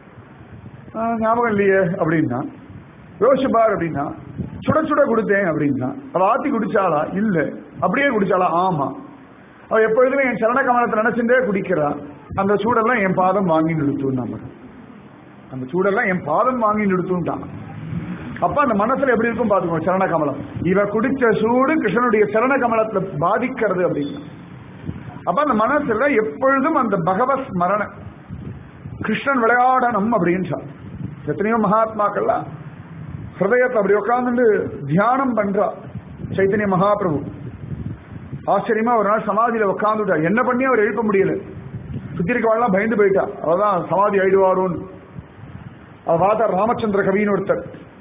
"ஆ, ஞாபகம் இல்லையே அப்படின்னா யோசிச்சு பார் அப்படின்னா சுட சுட கொடுத்தேன் அப்படின்னா அவ ஆத்தி குடிச்சாளா இல்ல அப்படியே குடிச்சாளா ஆமா அவ எப்பொழுதுமே என் சரண கமலத்தை நினைச்சுட்டே குடிக்கிறா அந்த சூடெல்லாம் என் பாதம் வாங்கி நிறுத்தும் நம்ம அந்த சூடெல்லாம் என் பாதம் வாங்கி நிறுத்துட்டான் அப்ப அந்த மனசுல எப்படி இருக்கும் பாத்துக்கோ சரண கமலம் இவ குடிச்ச சூடு கிருஷ்ணனுடைய சரண கமலத்துல பாதிக்கிறது அப்படின்னா அப்ப அந்த மனசுல எப்பொழுதும் அந்த பகவத் ஸ்மரண கிருஷ்ணன் விளையாடணும் அப்படின்னு சொல் எத்தனையோ மகாத்மாக்கள்லாம் ஹிருதயத்தை அப்படி உட்கார்ந்து தியானம் பண்றா சைத்தன்ய மகாபிரபு ஆச்சரியமா ஒரு நாள் சமாதியில உட்காந்துட்டா என்ன பண்ணி அவர் எழுப்ப முடியல சுத்தி இருக்கவாள்லாம் பயந்து போயிட்டா அவதான் சமாதி ஆயிடுவாரோன்னு அவ பார்த்தா ராமச்சந்திர கவின்னு ஒருத்தர்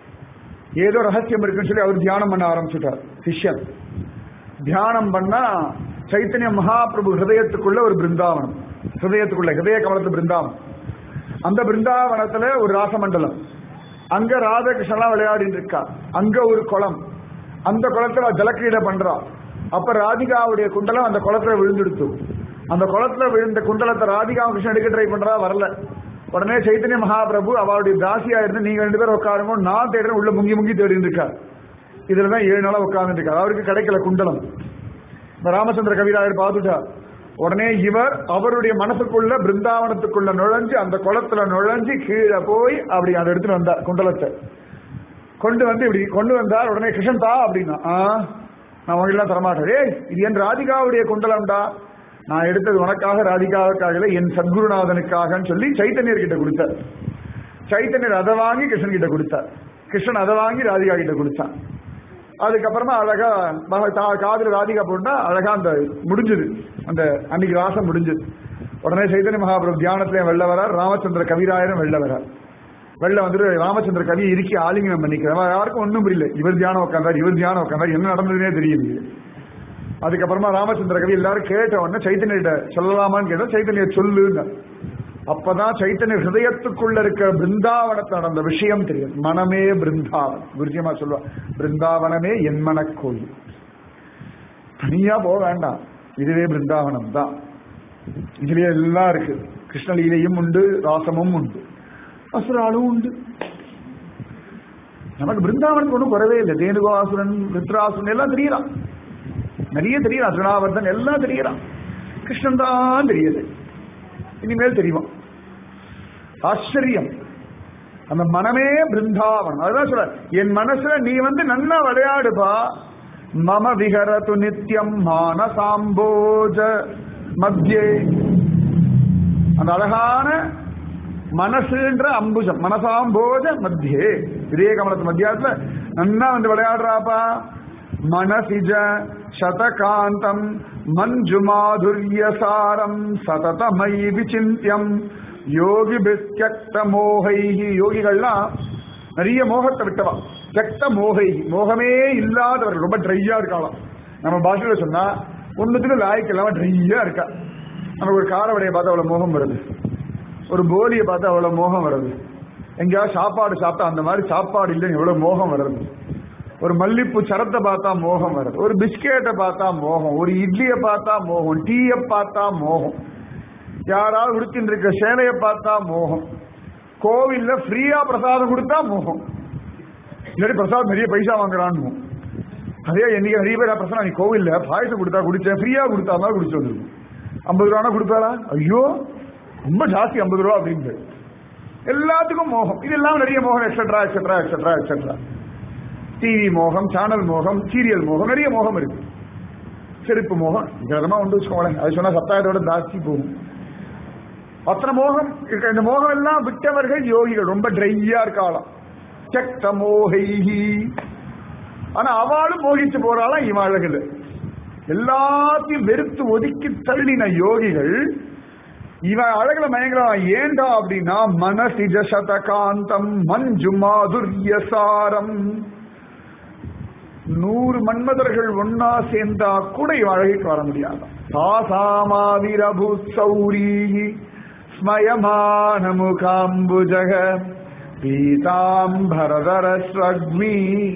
ஏதோ ரகசியம் இருக்குன்னு சொல்லி அவர் தியானம் பண்ண ஆரம்பிச்சுட்டார் சிஷ்யன் தியானம் பண்ணா சைத்தன்ய மகாபிரபு ஹிருதயத்துக்குள்ள ஒரு பிருந்தாவனம் ஹிருதயத்துக்குள்ள ஹிருதய கமலத்து பிருந்தாவனம் அந்த பிருந்தாவனத்துல ஒரு ராசமண்டலம் அங்க ராதாகிருஷ்ணலாம் விளையாடிட்டு இருக்கா அங்க ஒரு குளம் அந்த குளத்துல ஜலக்கிரீடை பண்றா அப்ப ராதிகாவுடைய குண்டலம் அந்த குளத்துல விழுந்துடுத்து அந்த குளத்துல விழுந்த குண்டலத்தை ராதிகா கிருஷ்ணன் எடுக்க ட்ரை பண்றா வரல உடனே சைத்தன்ய மகாபிரபு அவளுடைய தாசியா இருந்து நீங்க ரெண்டு பேரும் உட்காருங்க நான் தேடுறேன் உள்ள முங்கி முங்கி தேடிட்டு இருக்கா இதுலதான் ஏழு நாளா உட்கார்ந்துட்டு இருக்காரு அவருக்கு கிடைக்கல குண்டலம் இந்த ராமச்சந்திர கவிராயர் பார்த்துட்டா உடனே இவர் அவருடைய மனசுக்குள்ள பிருந்தாவனத்துக்குள்ள நுழைஞ்சு அந்த குளத்துல நுழைஞ்சு கீழே போய் அப்படி அதை எடுத்துட்டு வந்தார் குண்டலத்தை கொண்டு வந்து இப்படி கொண்டு வந்தார் உடனே கிருஷ்ணன் தா அப்படின்னா ஆ நான் உங்களெல்லாம் தரமாட்டேன் ஏய் இது என் ராதிகாவுடைய குண்டலம்டா நான் எடுத்தது உனக்காக ராதிகாவுக்காக இல்ல, என் சத்குருநாதனுக்காகன்னு சொல்லி சைத்தன்யர் கிட்ட கொடுத்தார் சைத்தன்யர் அதை வாங்கி கிருஷ்ணன் கிட்ட கொடுத்தார் கிருஷ்ணன் அதை வாங்கி ராதிகா கிட்ட கொடுத்தான் அதுக்கப்புறமா அழகா மக- தா- காதுல ராதிகா போட்டா அழகா அந்த முடிஞ்சது அந்த அன்னைக்கு ராசம் முடிஞ்சது உடனே சைத்தன்ய மகாபிரபு தியானத்திலையும் வெளில வரார் ராமச்சந்திர கவிராயரும் வெளில வரார் வெளில வந்துட்டு ராமச்சந்திர கவியை இறுக்கி ஆலிங்கனம் பண்ணிக்கிறேன் யாருக்கும் ஒண்ணும் புரியல இவர் தியானம் உட்காந்தார் இவர் தியானம் உட்காந்தார் என்ன நடந்ததுன்னே தெரியலையே அதுக்கப்புறமா ராமச்சந்திர கவி எல்லாரும் கேட்ட உடனே சைத்தன்யிட்ட சொல்லலாமான்னு கேட்டா சைத்தன்ய சொல்லுங்க அப்பதான் சைத்தன்ய ஹிருதயத்துக்குள்ள இருக்க பிருந்தாவனத்தை நடந்த விஷயம் தெரியும் மனமே பிருந்தாவன் குருஜியமா சொல்லுவா பிருந்தாவனமே என் மனக்கோயில் தனியா போக வேண்டாம் இதுவே பிருந்தாவனம் தான் இதுலயே எல்லாம் இருக்கு கிருஷ்ணலீலையும் உண்டு ராசமும் உண்டு அசுராலும் உண்டு நமக்கு பிருந்தாவனுக்கு ஒன்றும் குறவே இல்லை தேனுகாசுரன் ருத்ராசுரன் எல்லாம் தெரியலாம் நிறைய தெரியலாம் திருநாவர்தன் எல்லாம் தெரியலாம் கிருஷ்ணன் தான் தெரியுது இனிமேல் தெரியும் ஆச்சரியம் அந்த மனமே பிருந்தாவனம் அதுதான் சொல்ற என் மனசுல நீ வந்து நல்லா விளையாடுபா மம விஹரது நித்யம் மானசாம்போஜ மத்தியே அந்த அழகான மனசுன்ற அம்புஜம் மனசாம்போஜ மத்தியே இதே கமலத்து மத்தியாத்துல நன்னா வந்து விளையாடுறாப்பா மனசிஜ சதகாந்தம் மஞ்சு மாதுரியசாரம் சததமயி விசிந்தியம் யோகி பிஸ்கக்த மோகைஹி யோகிகள்லாம் நிறைய மோகத்தை விட்டவா கெட்ட மோகை மோகமே இல்லாதவர் ரொம்ப ட்ரையா இருக்கலாம் நம்ம பாஷையில சொன்னா ஒண்ணுத்துல லாய்க்கு இல்லாம ட்ரையா இருக்கா நமக்கு ஒரு காரவடையை பார்த்தா அவ்வளவு மோகம் வருது ஒரு போலியை பார்த்தா அவ்வளவு மோகம் வருது எங்கேயாவது சாப்பாடு சாப்பிட்டா அந்த மாதிரி சாப்பாடு இல்லைன்னு எவ்வளவு மோகம் வருது ஒரு மல்லிப்பூ சரத்தை பார்த்தா மோகம் வருது ஒரு பிஸ்கெட்டை பார்த்தா மோகம் ஒரு இட்லியை பார்த்தா மோகம் டீயை பார்த்தா மோகம் யாராவது உடுத்தின்னு இருக்க சேலையை பார்த்தா மோகம் கோவில்ல ஃப்ரீயா பிரசாதம் கொடுத்தா மோகம் இல்லாட்டி பிரசாதம் நிறைய பைசா வாங்குறான்னு அதே என்னைக்கு நிறைய பேர் பிரசாதம் நீ கோவில்ல பாயசம் கொடுத்தா குடிச்சேன் ஃப்ரீயா கொடுத்தா மாதிரி குடிச்சு வந்துருக்கும் ஐம்பது ரூபானா கொடுப்பாளா ஐயோ ரொம்ப ஜாஸ்தி ஐம்பது ரூபா அப்படின்ட்டு எல்லாத்துக்கும் மோகம் இதெல்லாம் நிறைய மோகம் etcetera etcetera etcetera etcetera TV மோகம் சேனல் மோகம் சீரியல் மோகம் நிறைய மோகம் இருக்கு செருப்பு மோகம் விதமா உண்டு வச்சுக்கோங்களேன் அது சொன்னா சப்தாயத்தோட ஜாஸ்தி போகும் அத்தனை மோகம் இருக்க இந்த மோகம் எல்லாம் விட்டவர்கள் யோகிகள் ரொம்ப ட்ரையா இருக்காளாம் சக்த மோகைஹி ஆனா அவளும் மோகிச்சு போறாளாம் இவன் அழகுல எல்லாத்தையும் வெறுத்து ஒதுக்கி தள்ளின யோகிகள் இவன் அழகுல மயங்குறான் ஏண்டா அப்படின்னா மனசிஜ சதகாந்தம் மஞ்சு மாதுர்யசாரம் நூறு மன்மதர்கள் ஒன்னா சேர்ந்தா கூட இவன் அழகுக்கு வர முடியாது சாசாமாவிரபு சௌரி ஸ்மயமான முகாம்புஜக பீதாம்பரதர ஸ்வக்மி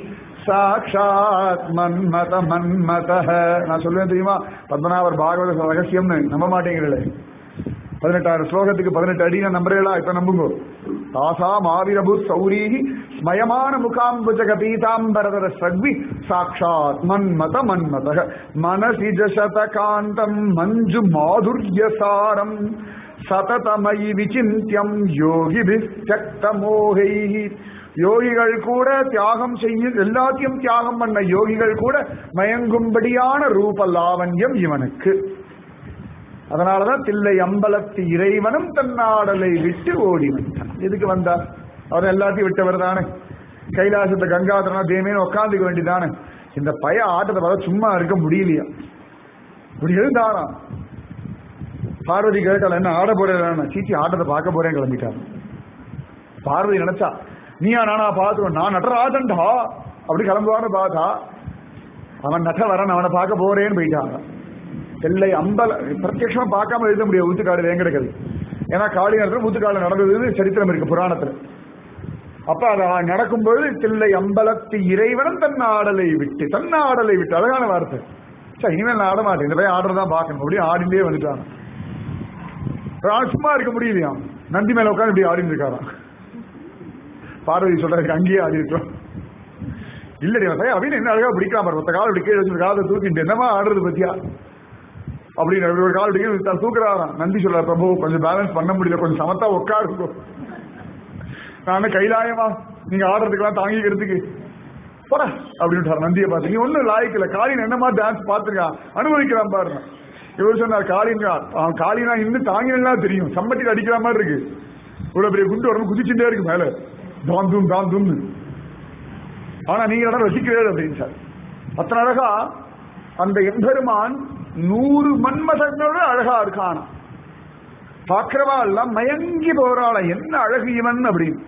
சாட்சாத் மன்மத மன்மத நான் சொல்லுவேன் தெரியுமா பத்மநாபர் பாகவத ரகசியம்னு நம்ப மாட்டேங்கிறே பதினெட்டாயிரம் ஸ்லோகத்துக்கு பதினெட்டு அடி நான் நம்புறீங்களா இப்ப நம்புங்க தாசாம் ஆவிரபு சௌரீஹி ஸ்மயமான முகாம்புஜக பீதாம்பரதர ஸ்ரக்வி சாட்சாத் மன்மத மன்மத மனசி ஜசத காந்தம் மஞ்சு மாதுர்யசாரம் சததமயி விசிந்தியம் யோகி மோகை யோகிகள் கூட தியாகம் செய்ய எல்லாத்தையும் தியாகம் பண்ண யோகிகள் கூட மயங்கும்படியான ரூப லாவண்யம் இவனுக்கு அதனாலதான் தில்லை அம்பலத்து இறைவனும் தன்னாடலை விட்டு ஓடி வந்தான் எதுக்கு வந்தார் அவர் எல்லாத்தையும் விட்டவர் தானே கைலாசத்தை கங்காதரனா தேமேன்னு உட்காந்துக்க வேண்டியதானே இந்த பய ஆட்டத்தை பார்த்தா சும்மா இருக்க முடியலையா இப்படி இருந்தாரா பார்வதி கேட்டால் என்ன ஆட போறேன் சீச்சி ஆட்டத்தை பார்க்க போறேன் கிளம்பிட்டார் பார்வதி நினைச்சா நீயா நானா பார்த்துக்கோ நான் நடராஜன்டா அப்படி கிளம்புவான்னு பார்த்தா அவன் நட்ட வரன் அவனை பார்க்க போறேன்னு போயிட்டான் தெல்லை அம்பல பிரத்யட்சமா பார்க்காம எழுத முடியாது ஊத்துக்காடு வேங்கடகது ஏன்னா காளி நேரத்தில் ஊத்துக்காடு நடந்தது சரித்திரம் இருக்கு புராணத்துல அப்ப அத நடக்கும்போது தில்லை அம்பலத்து இறைவனும் தன் ஆடலை விட்டு தன் ஆடலை விட்டு அழகான வார்த்தை சார் இனிமேல் நான் ஆட மாட்டேன் இந்த பையன் ஆடுறதான் பார்க்கணும் அப்படியே ஆடிண்டே வந்துட்டான் சும்மா இருக்க முடியலையா நந்தி மேல உட்காந்து இப்படி ஆடிட்டு இருக்காராம் பார்வதி சொல்றதுக்கு அங்கேயே ஆடி இருக்கிறோம் இல்லடி பையன் அப்படின்னு என்ன அழகா பிடிக்காம பாரு மொத்த கால இப்படி கீழே வச்சு காலத்தை தூக்கிட்டு என்னமா ஆடுறது பத்தியா அப்படின்னு ஒரு கால் டிக்கெட் தூக்குறாராம் நந்தி சொல்ற பிரபு கொஞ்சம் பேலன்ஸ் பண்ண முடியல கொஞ்சம் சமத்தா உட்காருங்க நான் கைலாயமா நீங்க ஆடுறதுக்கெல்லாம் தாங்கிக்கிறதுக்கு போற அப்படின்னு நந்தியை பார்த்து நீ ஒன்னும் லாய்க்கல காளின் என்னமா டான்ஸ் பாத்துருக்கான் அனுபவிக்கிறான் பாருங்க இவர் சொன்னார் காளின் அவன் காளினா இன்னும் தாங்கினா தெரியும் சம்பட்டியில் அடிக்கிற மாதிரி இருக்கு இவ்வளவு பெரிய குண்டு உடம்பு குதிச்சுட்டே இருக்கு மேல தாம் தூம் தாம் தூம்னு ஆனா நீங்க இடம் ரசிக்கிறே அப்படின்னு சார் அத்தனை அழகா அந்த எம்பெருமான் நூறு மன்மதங்களோட அழகா இருக்கானா பாக்குறவா எல்லாம் மயங்கி போறாள என்ன அழகு இவன் அப்படின்னு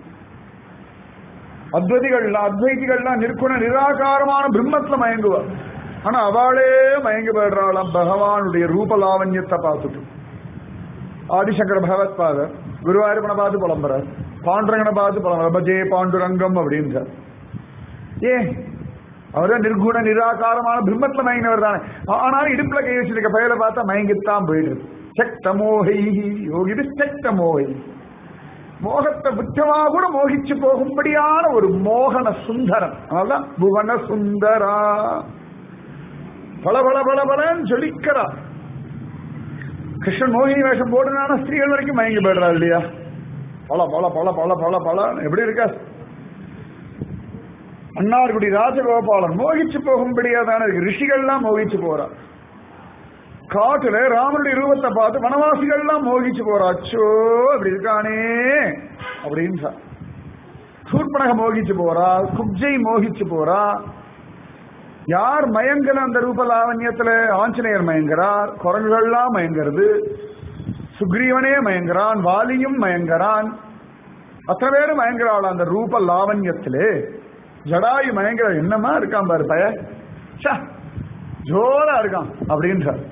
அத்வதிகள்லாம் அத்வைதிகள்லாம் நிற்குண நிராகாரமான பிரம்மத்துல மயங்குவா ஆனா அவளே மயங்கி போயிடுறாளாம் பகவானுடைய ரூபலாவண்யத்தை பார்த்துட்டு ஆதிசங்கர பகவத் பாதர் குருவாயூரப்பனை பார்த்து புலம்புறார் பாண்டுரங்கனை பார்த்து புலம்புறார் பஜே பாண்டுரங்கம் அப்படின்றார் ஏன் அவர் நிர்குண நிராகாரமான பிரம்மத்துல மயங்கினவர் தானே ஆனாலும் இடுப்புல கை வச்சிருக்க பயலை பார்த்தா மயங்கித்தான் போயிடுது சக்த மோகை யோகி சக்த மோகை மோகத்தை புத்தமா கூட மோகிச்சு போகும்படியான ஒரு மோகன சுந்தரம் அதனால்தான் புவன சுந்தரா பல பல பல பலன்னு ஜொலிக்கிறா கிருஷ்ணன் மோகினி வேஷம் போடுனான ஸ்திரீகள் வரைக்கும் மயங்கி போயிடுறா இல்லையா பல பல பல பல பல பல எப்படி இருக்கா அன்னார்குடி ராஜகோபாலன் மோகிச்சு போகும்படியா தானே இருக்கு ரிஷிகள்லாம் மோகிச்சு போறா காட்டுல ராமனுடைய ரூபத்தை பார்த்து வனவாசிகள்லாம் மோகிச்சு போறா அச்சோ அப்படி இருக்கானே அப்படின்னு சூர்பனக மோகிச்சு போறா குப்ஜை மோகிச்சு போறா யார் மயங்கல அந்த ரூப லாவண்யத்துல ஆஞ்சநேயர் மயங்குறார் குரங்குகள்லாம் மயங்கிறது சுக்ரீவனே மயங்குறான் வாலியும் மயங்குறான் அத்தனை பேரும் மயங்குறாள் அந்த ரூப லாவண்யத்திலே ஜடாயு மயங்கிற என்னமா இருக்கான் பாரு பய ஜோரா இருக்கான் அப்படின்றார்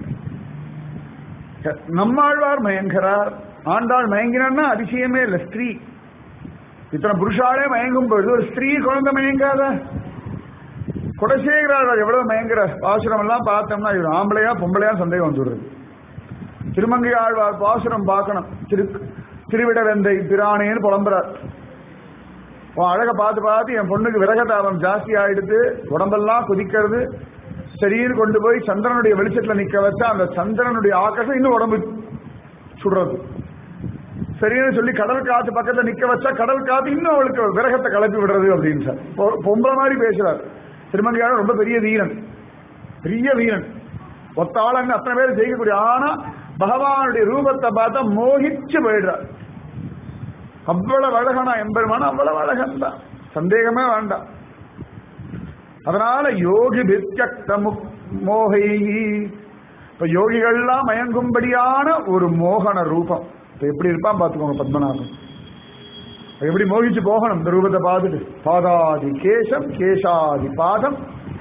நம்மாழ்வார் மயங்கிறார் ஆண்டாள் மயங்கினா அதிசயமே இல்லை ஸ்திரீ இத்தனை புருஷாலே மயங்கும் பொழுது ஒரு ஸ்திரீ குழந்தை மயங்காத குடசேகரார் எவ்வளவு மயங்குற பாசுரம் எல்லாம் பார்த்தோம்னா இவர் ஆம்பளையா பொம்பளையா சந்தேகம் வந்துடுறது திருமங்கை ஆழ்வார் பாசுரம் பார்க்கணும் திரு திருவிட வெந்தை பிரானேன்னு புலம்புறார் உன் அழகை பார்த்து பார்த்து என் பொண்ணுக்கு விரகதாபம் ஜாஸ்தி ஆயிடுது உடம்பெல்லாம் குதிக்கிறது சரின்னு கொண்டு போய் சந்திரனுடைய வெளிச்சத்துல நிக்க வச்சா அந்த சந்திரனுடைய ஆகாசம் இன்னும் உடம்பு சுடுறது சரின்னு சொல்லி கடல் காத்து பக்கத்துல நிக்க வச்சா கடல் காத்து இன்னும் அவளுக்கு விரகத்தை கிளப்பி விடுறது அப்படின்னு சார் பொ- பொம்பளை மாதிரி பேசுறாரு திருமங்கையாளர் ரொம்ப பெரிய வீரன் பெரிய வீரன் ஒத்த ஆளங்க அத்தனை பேர் ஜெயிக்கக்கூடிய ஆனா பகவானுடைய ரூபத்தை பார்த்தா மோகிச்சு போயிடுறார் அவ்வளவு அழகனா எம்பெருமான அவ்வளவு அழகன் தான் சந்தேகமே வேண்டாம் அதனால யோகி வித்யக்த முக் மோகை இப்ப யோகிகள்லாம் மயங்கும்படியான ஒரு மோகன ரூபம் இப்ப எப்படி இருப்பான் பாத்துக்கோங்க பத்மநாபன் எப்படி மோகிச்சு போகணும் இந்த ரூபத்தை பார்த்துட்டு பாதாதி கேசம் கேசாதி பாதம்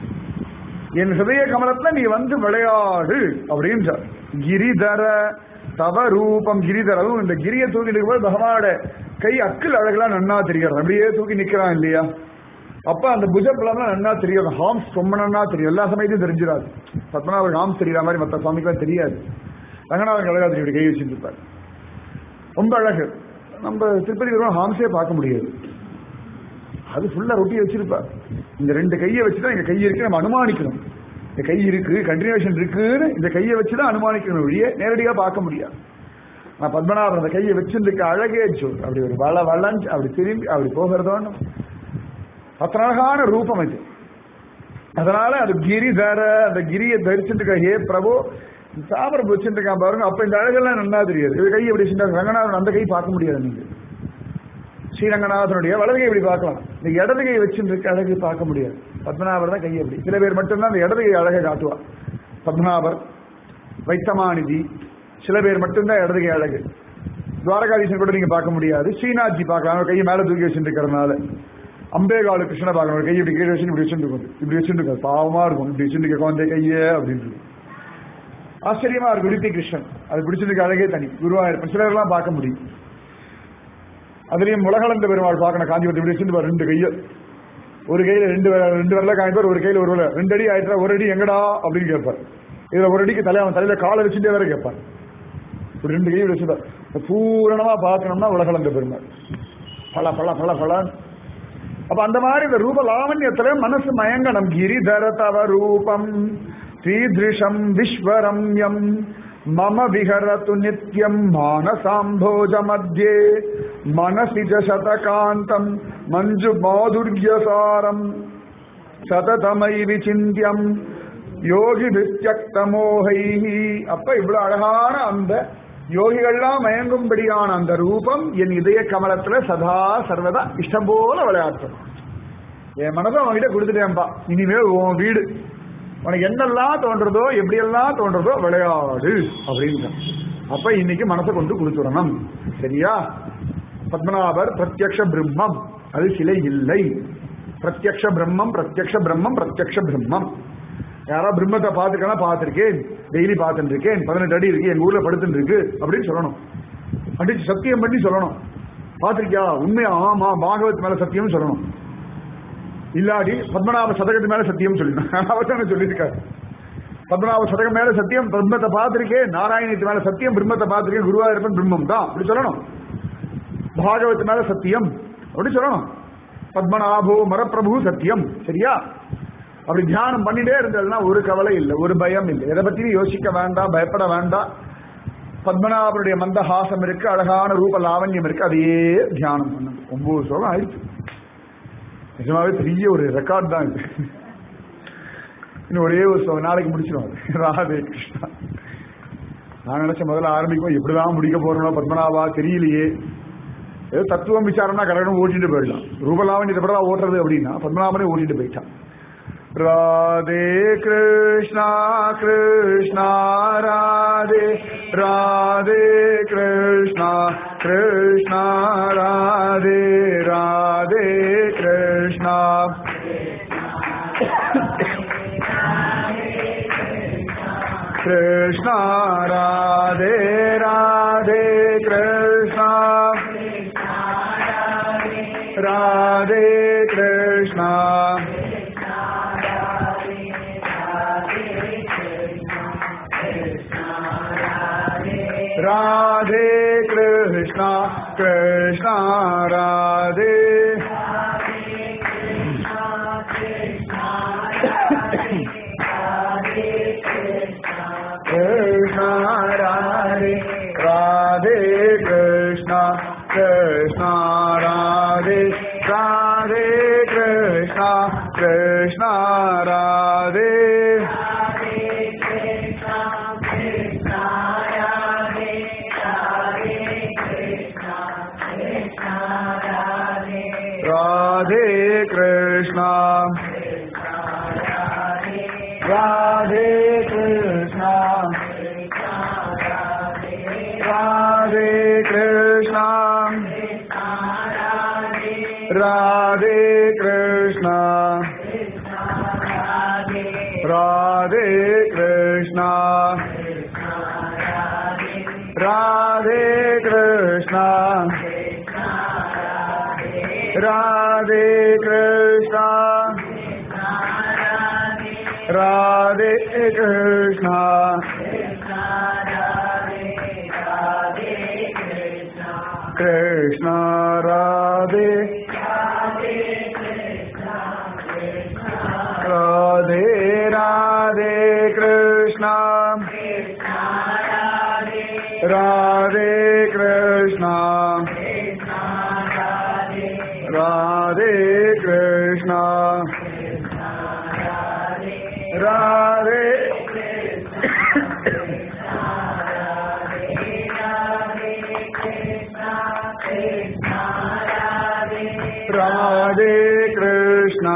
என் ஹிருதய கமலத்துல நீ வந்து விளையாடு அப்படின்றார் கிரிதர தவ ரூபம் கிரிதர அதுவும் இந்த கிரியை தூக்கி நிற்கும்போது பகவானோட கை அக்கில் அழகெல்லாம் நன்னா தெரிகிறது அப்படியே தூக்கி நிக்கிறான் இல்லையா அப்ப அந்த புஜப்பலாம் நன்னா தெரியும் ஹார்ம்ஸ் ரொம்ப நன்னா தெரியும் எல்லா சமயத்தையும் தெரிஞ்சிடாது பத்மநாபர் ஹார்ம்ஸ் தெரியாத மாதிரி மற்ற சுவாமிக்கெல்லாம் தெரியாது ரங்கநாதன் அழகா தெரியும் இப்படி கை வச்சுருப்பார் ரொம்ப அழகு நம்ம திருப்பதி வருவோம் ஹார்ம்ஸே பார்க்க முடியாது அது ஃபுல்லா ரொட்டியை வச்சிருப்பார் இந்த ரெண்டு கையை வச்சுதான் எங்க கை இருக்கு நம்ம அனுமானிக்கணும் இந்த கை இருக்கு கண்டினியூஷன் இருக்குன்னு இந்த கையை வச்சுதான் அனுமானிக்கணும் ஒழிய நேரடியா பார்க்க முடியாது நான் பத்மநாபன் அந்த கையை வச்சிருக்க அழகே ஜோ அப்படி ஒரு வள வளஞ்சு அப்படி திரும்பி அப்படி போகிறதோன்னு அத்தனை அழகான ரூபம் இது அதனால அது கிரிதர அந்த கிரியை தரிச்சுட்டு ஹே பிரபு தாமரம் வச்சுட்டு இருக்கான் பாருங்க அப்ப இந்த அழகெல்லாம் நல்லா தெரியாது இது கையை எப்படி வச்சுட்டு ரங்கநாதன் அந்த கை பார்க்க முடியாது நீங்க ஸ்ரீரங்கநாதனுடைய வலது கை இப்படி பார்க்கலாம் இந்த இடது கை வச்சுருக்க அழகு பார்க்க முடியாது பத்மநாபர் தான் கை அப்படி சில பேர் மட்டும்தான் அந்த இடது கை அழகை காட்டுவார் பத்மநாபர் வைத்தமாநிதி சில பேர் மட்டும்தான் இடது கை அழகு துவாரகாதீசன் கூட நீங்க பார்க்க முடியாது ஸ்ரீநாத்ஜி பார்க்கலாம் அவர் கையை மேல தூக்கி வச்சுருக்கிறதுனால அம்பேகாலு கிருஷ்ண பார்க்கணும் கை இப்படி கீழே வச்சு இப்படி வச்சுருக்கும் இப்படி வச்சுருக்காரு பாவமா இருக்கும் இப்படி வச்சுருக்க குழந்தை கையே அப்படின்னு ஆச்சரியமா இருக்கும் உடுப்பி கிருஷ்ணன் அது பிடிச்சிருக்க அழகே தனி குருவாயிருப்பன் சிலர்லாம் பார்க்க முடியும் அதுலயும் உலகளந்த பெருமாள் பார்க்கணும் காஞ்சிபுரத்தை இப்படி வச்சுட்டு பாரு, ரெண்டு கையை ஒரு கையில ரெண்டு விரல், ரெண்டு வரல காமிப்பார் ஒரு கையில ஒரு வரல ரெண்டு அடி ஆயிட்டா ஒரு அடி எங்கடா அப்படின்னு கேட்பார் இதுல ஒரு அடிக்கு தலையை அவன் தலையில காலை வச்சுட்டே வேற கேட்பார் இப்படி ரெண்டு கையை வச்சுட்டார் பூரணமா பார்க்கணும்னா உலகளந்த பெருமாள் பல பல பல பல அப்ப அந்த மாதிரி இந்த ரூப லாவண்யத்துல மனசு மயங்கனம் கிரிதர தவ ரூபம் தீதிருஷம் விஸ்வரம்யம் மம விஹரத்து நித்யம் மானசாம்போஜ மத்தியே மனசி ஜ சதகாந்தம் மஞ்சு மாதுர்யசாரம் சததமை விசிந்தியம் யோகி வித்யக்தமோகை அப்ப இவ்வளவு அழகான அந்த யோகிகள்லாம் மயங்கும்படியான அந்த ரூபம் என் இதய கமலத்துல சதா சர்வதா இஷ்டம் போல விளையாட்டும் என் மனதை அவன்கிட்ட கொடுத்துட்டேன்பா இனிமேல் உன் வீடு உனக்கு என்னெல்லாம் தோன்றதோ எப்படியெல்லாம் தோன்றதோ விளையாடு அப்படின்னு அப்ப இன்னைக்கு மனசை கொண்டு கொடுத்துடணும் சரியா பத்மநாபர் பிரத்யக்ஷ பிரம்மம் அது சிலை இல்லை பிரத்யக்ஷ பிரம்மம் பிரத்யக்ஷ பிரம்மம் பிரத்யக்ஷ பிரம்மம் யாரா பிரம்மத்தை பார்த்துக்கலாம் பார்த்திருக்கேன் டெய்லி பார்த்துட்டு இருக்கேன் பதினெட்டு அடி இருக்கு எங்க ஊர்ல படுத்துட்டு இருக்கு அப்படின்னு சொல்லணும் அடிச்சு சத்தியம் பண்ணி சொல்லணும் பார்த்திருக்கியா உண்மையா ஆமா பாகவத் மேல சத்தியம் சொல்லணும் இல்லாடி பத்மநாப சதகத்து மேல சத்தியம் சொல்லணும் அவர் தானே சொல்லியிருக்காரு பத்மநாப சதகம் மேல சத்தியம் பிரம்மத்தை பார்த்திருக்கேன் நாராயணத்து மேல சத்தியம் பிரம்மத்தை பார்த்திருக்கேன் குருவாயிருப்பன் பிரம்மம் தான் அப்படி சொல்லணும் பாகவத் மேல சத்தியம் அப்படி சொல்லணும் பத்மநாபோ மரப்பிரபு சத்தியம் சரியா அப்படி தியானம் பண்ணிட்டே இருந்ததுன்னா ஒரு கவலை இல்லை ஒரு பயம் இல்லை எதை பத்தியும் யோசிக்க வேண்டாம் பயப்பட வேண்டாம் பத்மநாபனுடைய மந்தஹாசம் இருக்கு அழகான ரூப லாவண்யம் இருக்கு அதையே தியானம் பண்ணணும் ஒன்பது ஸ்லோகம் ஆயிடுச்சு நிஜமாவே பெரிய ஒரு ரெக்கார்ட் தான் இது இன்னும் ஒரே ஒரு ஸ்லோகம் நாளைக்கு முடிச்சிடும் ராதே கிருஷ்ணா நான் நினைச்ச முதல்ல ஆரம்பிக்கும் எப்படிதான் முடிக்க போறோம் பத்மநாபா தெரியலையே ஏதோ தத்துவம் விசாரம்னா கரெக்டாக ஓட்டிட்டு போயிடலாம் ரூபலாவண்யத்தை படம் ஓட்டுறது அப்படின்னா பத்மநாபனே ஓட்டிட்டு போயிட்டான் ராதே கிருஷ்ணா கிருஷ்ணா ராதே ராதே கிருஷ்ணா கிருஷ்ணா ராதே ராதே கிருஷ்ணா கிருஷ்ணா ராதே ராதே கிருஷ்ணா ராதே கிருஷ்ணா ராதே கிருஷ்ணா கிருஷ்ணா ராதே கிருஷ்ணா ராதே ராதே கிருஷ்ணா कृष्णा राधे कृष्णा राधे कृष्णा राधे कृष्णा कृष्णा राधे राधे राधे कृष्णा राधे कृष्णा राधे कृष्णा राधे राधे कृष्णा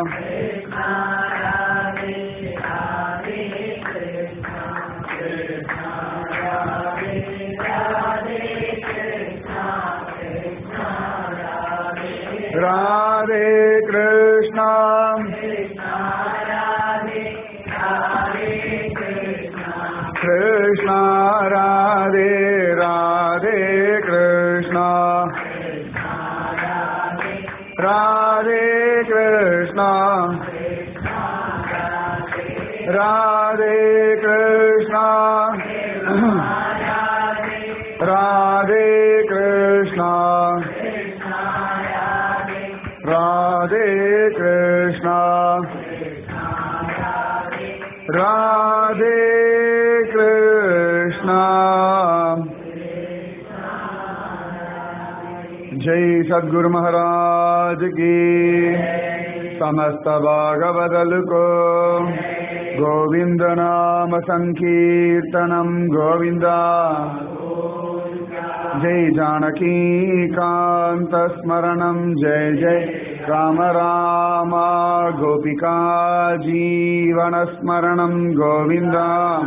राधे कृष्णा कृष्णा राधे राधे कृष्णा राधे कृष्णा राधे कृष्णा राधे कृष्णा राधे कृष्णा राधे कृष्णा जय सद्गुरु महाराज की समस्त भागवदल को गोविंद नाम संकीर्तनम गोविंदा जय जानकी कांत स्मरणम जय जय राम राम गोपिका जीवन स्मरणम गोविंदा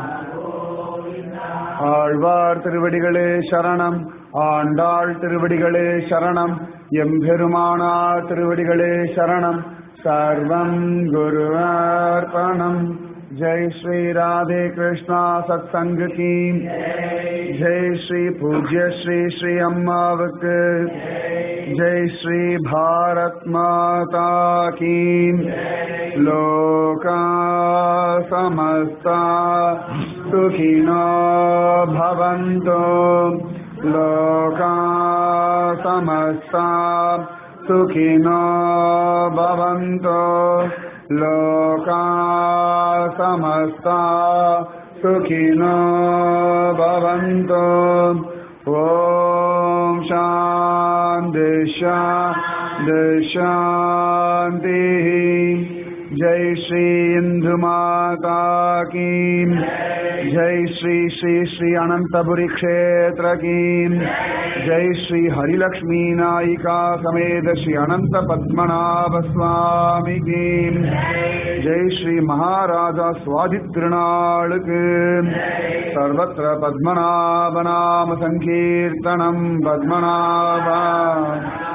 ஆழ்வார் திருவடிகளே சரணம் ஆண்டாள் திருவடிகளே சரணம் எம்பெருமானார் திருவடிகளே சரணம் சர்வம் குருவார்ப்பணம் ஜெய் ஸ்ரீ ராதே கிருஷ்ணா சத்சங்க கீ ஜெய் ஸ்ரீ பூஜ்ய ஸ்ரீ ஸ்ரீ அம்மாவுக்கு ஜெய் ஸ்ரீ பாரத் மாதா கீ லோகா சமஸ்தா सुखिनो भवन्तु लोका समस्ता सुखिनो भवन्तु लोका समस्ता सुखिनो भवन्तु ॐ शान्ति शान्ति शान्तिः जय श्री इंदु माता की जय श्री श्री श्री अनंतपुरी क्षेत्र की जय श्री हरिलक्ष्मी नायिका समेत श्री अनंत पद्मनाभ स्वामी की जय श्री महाराजा स्वादित्रिनाळ सर्वत्र पद्मनाभ नाम संकीर्तनम पद्मनाभा